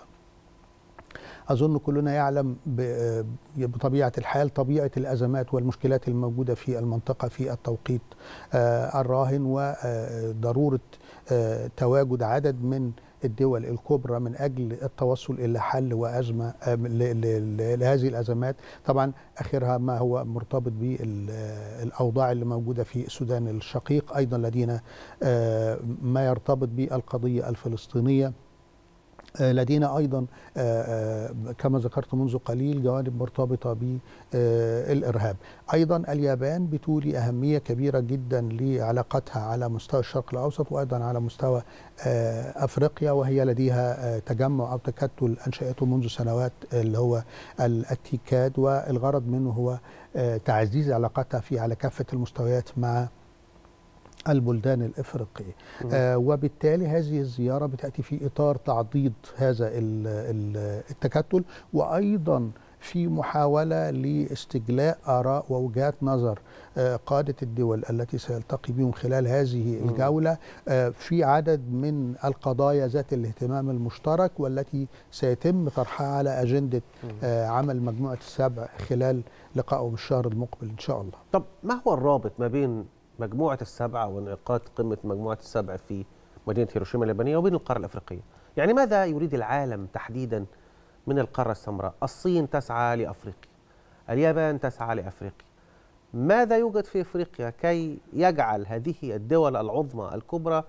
أظن كلنا يعلم ب- بطبيعة الحال طبيعة الأزمات والمشكلات الموجودة في المنطقة في التوقيت آه، الراهن وضرورة آه، تواجد عدد من الدول الكبرى من أجل التوصل إلى حل وأزمة آه، ل- ل- ل- لهذه الأزمات طبعا آخرها ما هو مرتبط بالأوضاع اللي موجودة في السودان الشقيق أيضا لدينا آه، ما يرتبط بالقضية الفلسطينية آه، لدينا ايضا آه، آه، كما ذكرت منذ قليل جوانب مرتبطه بالارهاب ايضا اليابان بتولي اهميه كبيره جدا لعلاقتها على مستوى الشرق الاوسط وايضا على مستوى آه، افريقيا وهي لديها آه، تجمع او تكتل انشاته منذ سنوات اللي هو ال- التيكاد والغرض منه هو آه، تعزيز علاقتها في على كافه المستويات مع البلدان الافريقيه مم. آه وبالتالي هذه الزياره بتاتي في اطار تعضيد هذا ال- ال- التكتل وايضا في محاوله لاستجلاء اراء ووجهات نظر آه قاده الدول التي سيلتقي بهم خلال هذه مم. الجوله آه في عدد من القضايا ذات الاهتمام المشترك والتي سيتم طرحها على اجنده مم. آه عمل مجموعه السبع خلال لقائهم الشهر المقبل ان شاء الله طب ما هو الرابط ما بين مجموعة السبعة وانعقاد قمة مجموعة السبع في مدينة هيروشيما اليابانية وبين القارة الأفريقية يعني ماذا يريد العالم تحديدا من القارة السمراء الصين تسعى لأفريقيا اليابان تسعى لأفريقيا ماذا يوجد في أفريقيا كي يجعل هذه الدول العظمى الكبرى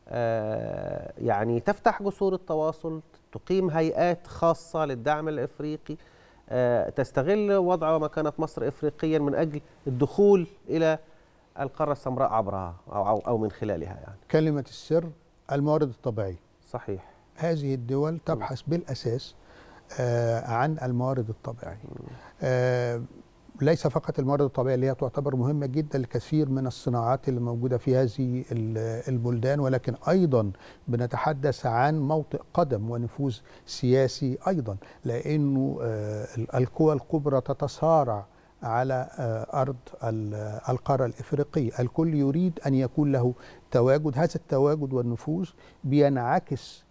آه، يعني تفتح جسور التواصل تقيم هيئات خاصة للدعم الإفريقي آه، تستغل وضع ومكانة مصر إفريقيا من أجل الدخول إلى القارة السمراء عبرها أو, أو, أو من خلالها يعني كلمه السر الموارد الطبيعيه صحيح هذه الدول تبحث بالاساس آه، عن الموارد الطبيعيه آه، ليس فقط الموارد الطبيعيه اللي هي تعتبر مهمه جدا لكثير من الصناعات اللي موجوده في هذه ال- البلدان ولكن ايضا بنتحدث عن موطئ قدم ونفوذ سياسي ايضا لانه آه، القوى الكبرى تتصارع على آه، ارض ال- القاره الافريقيه، الكل يريد ان يكون له تواجد، هذا التواجد والنفوذ بينعكس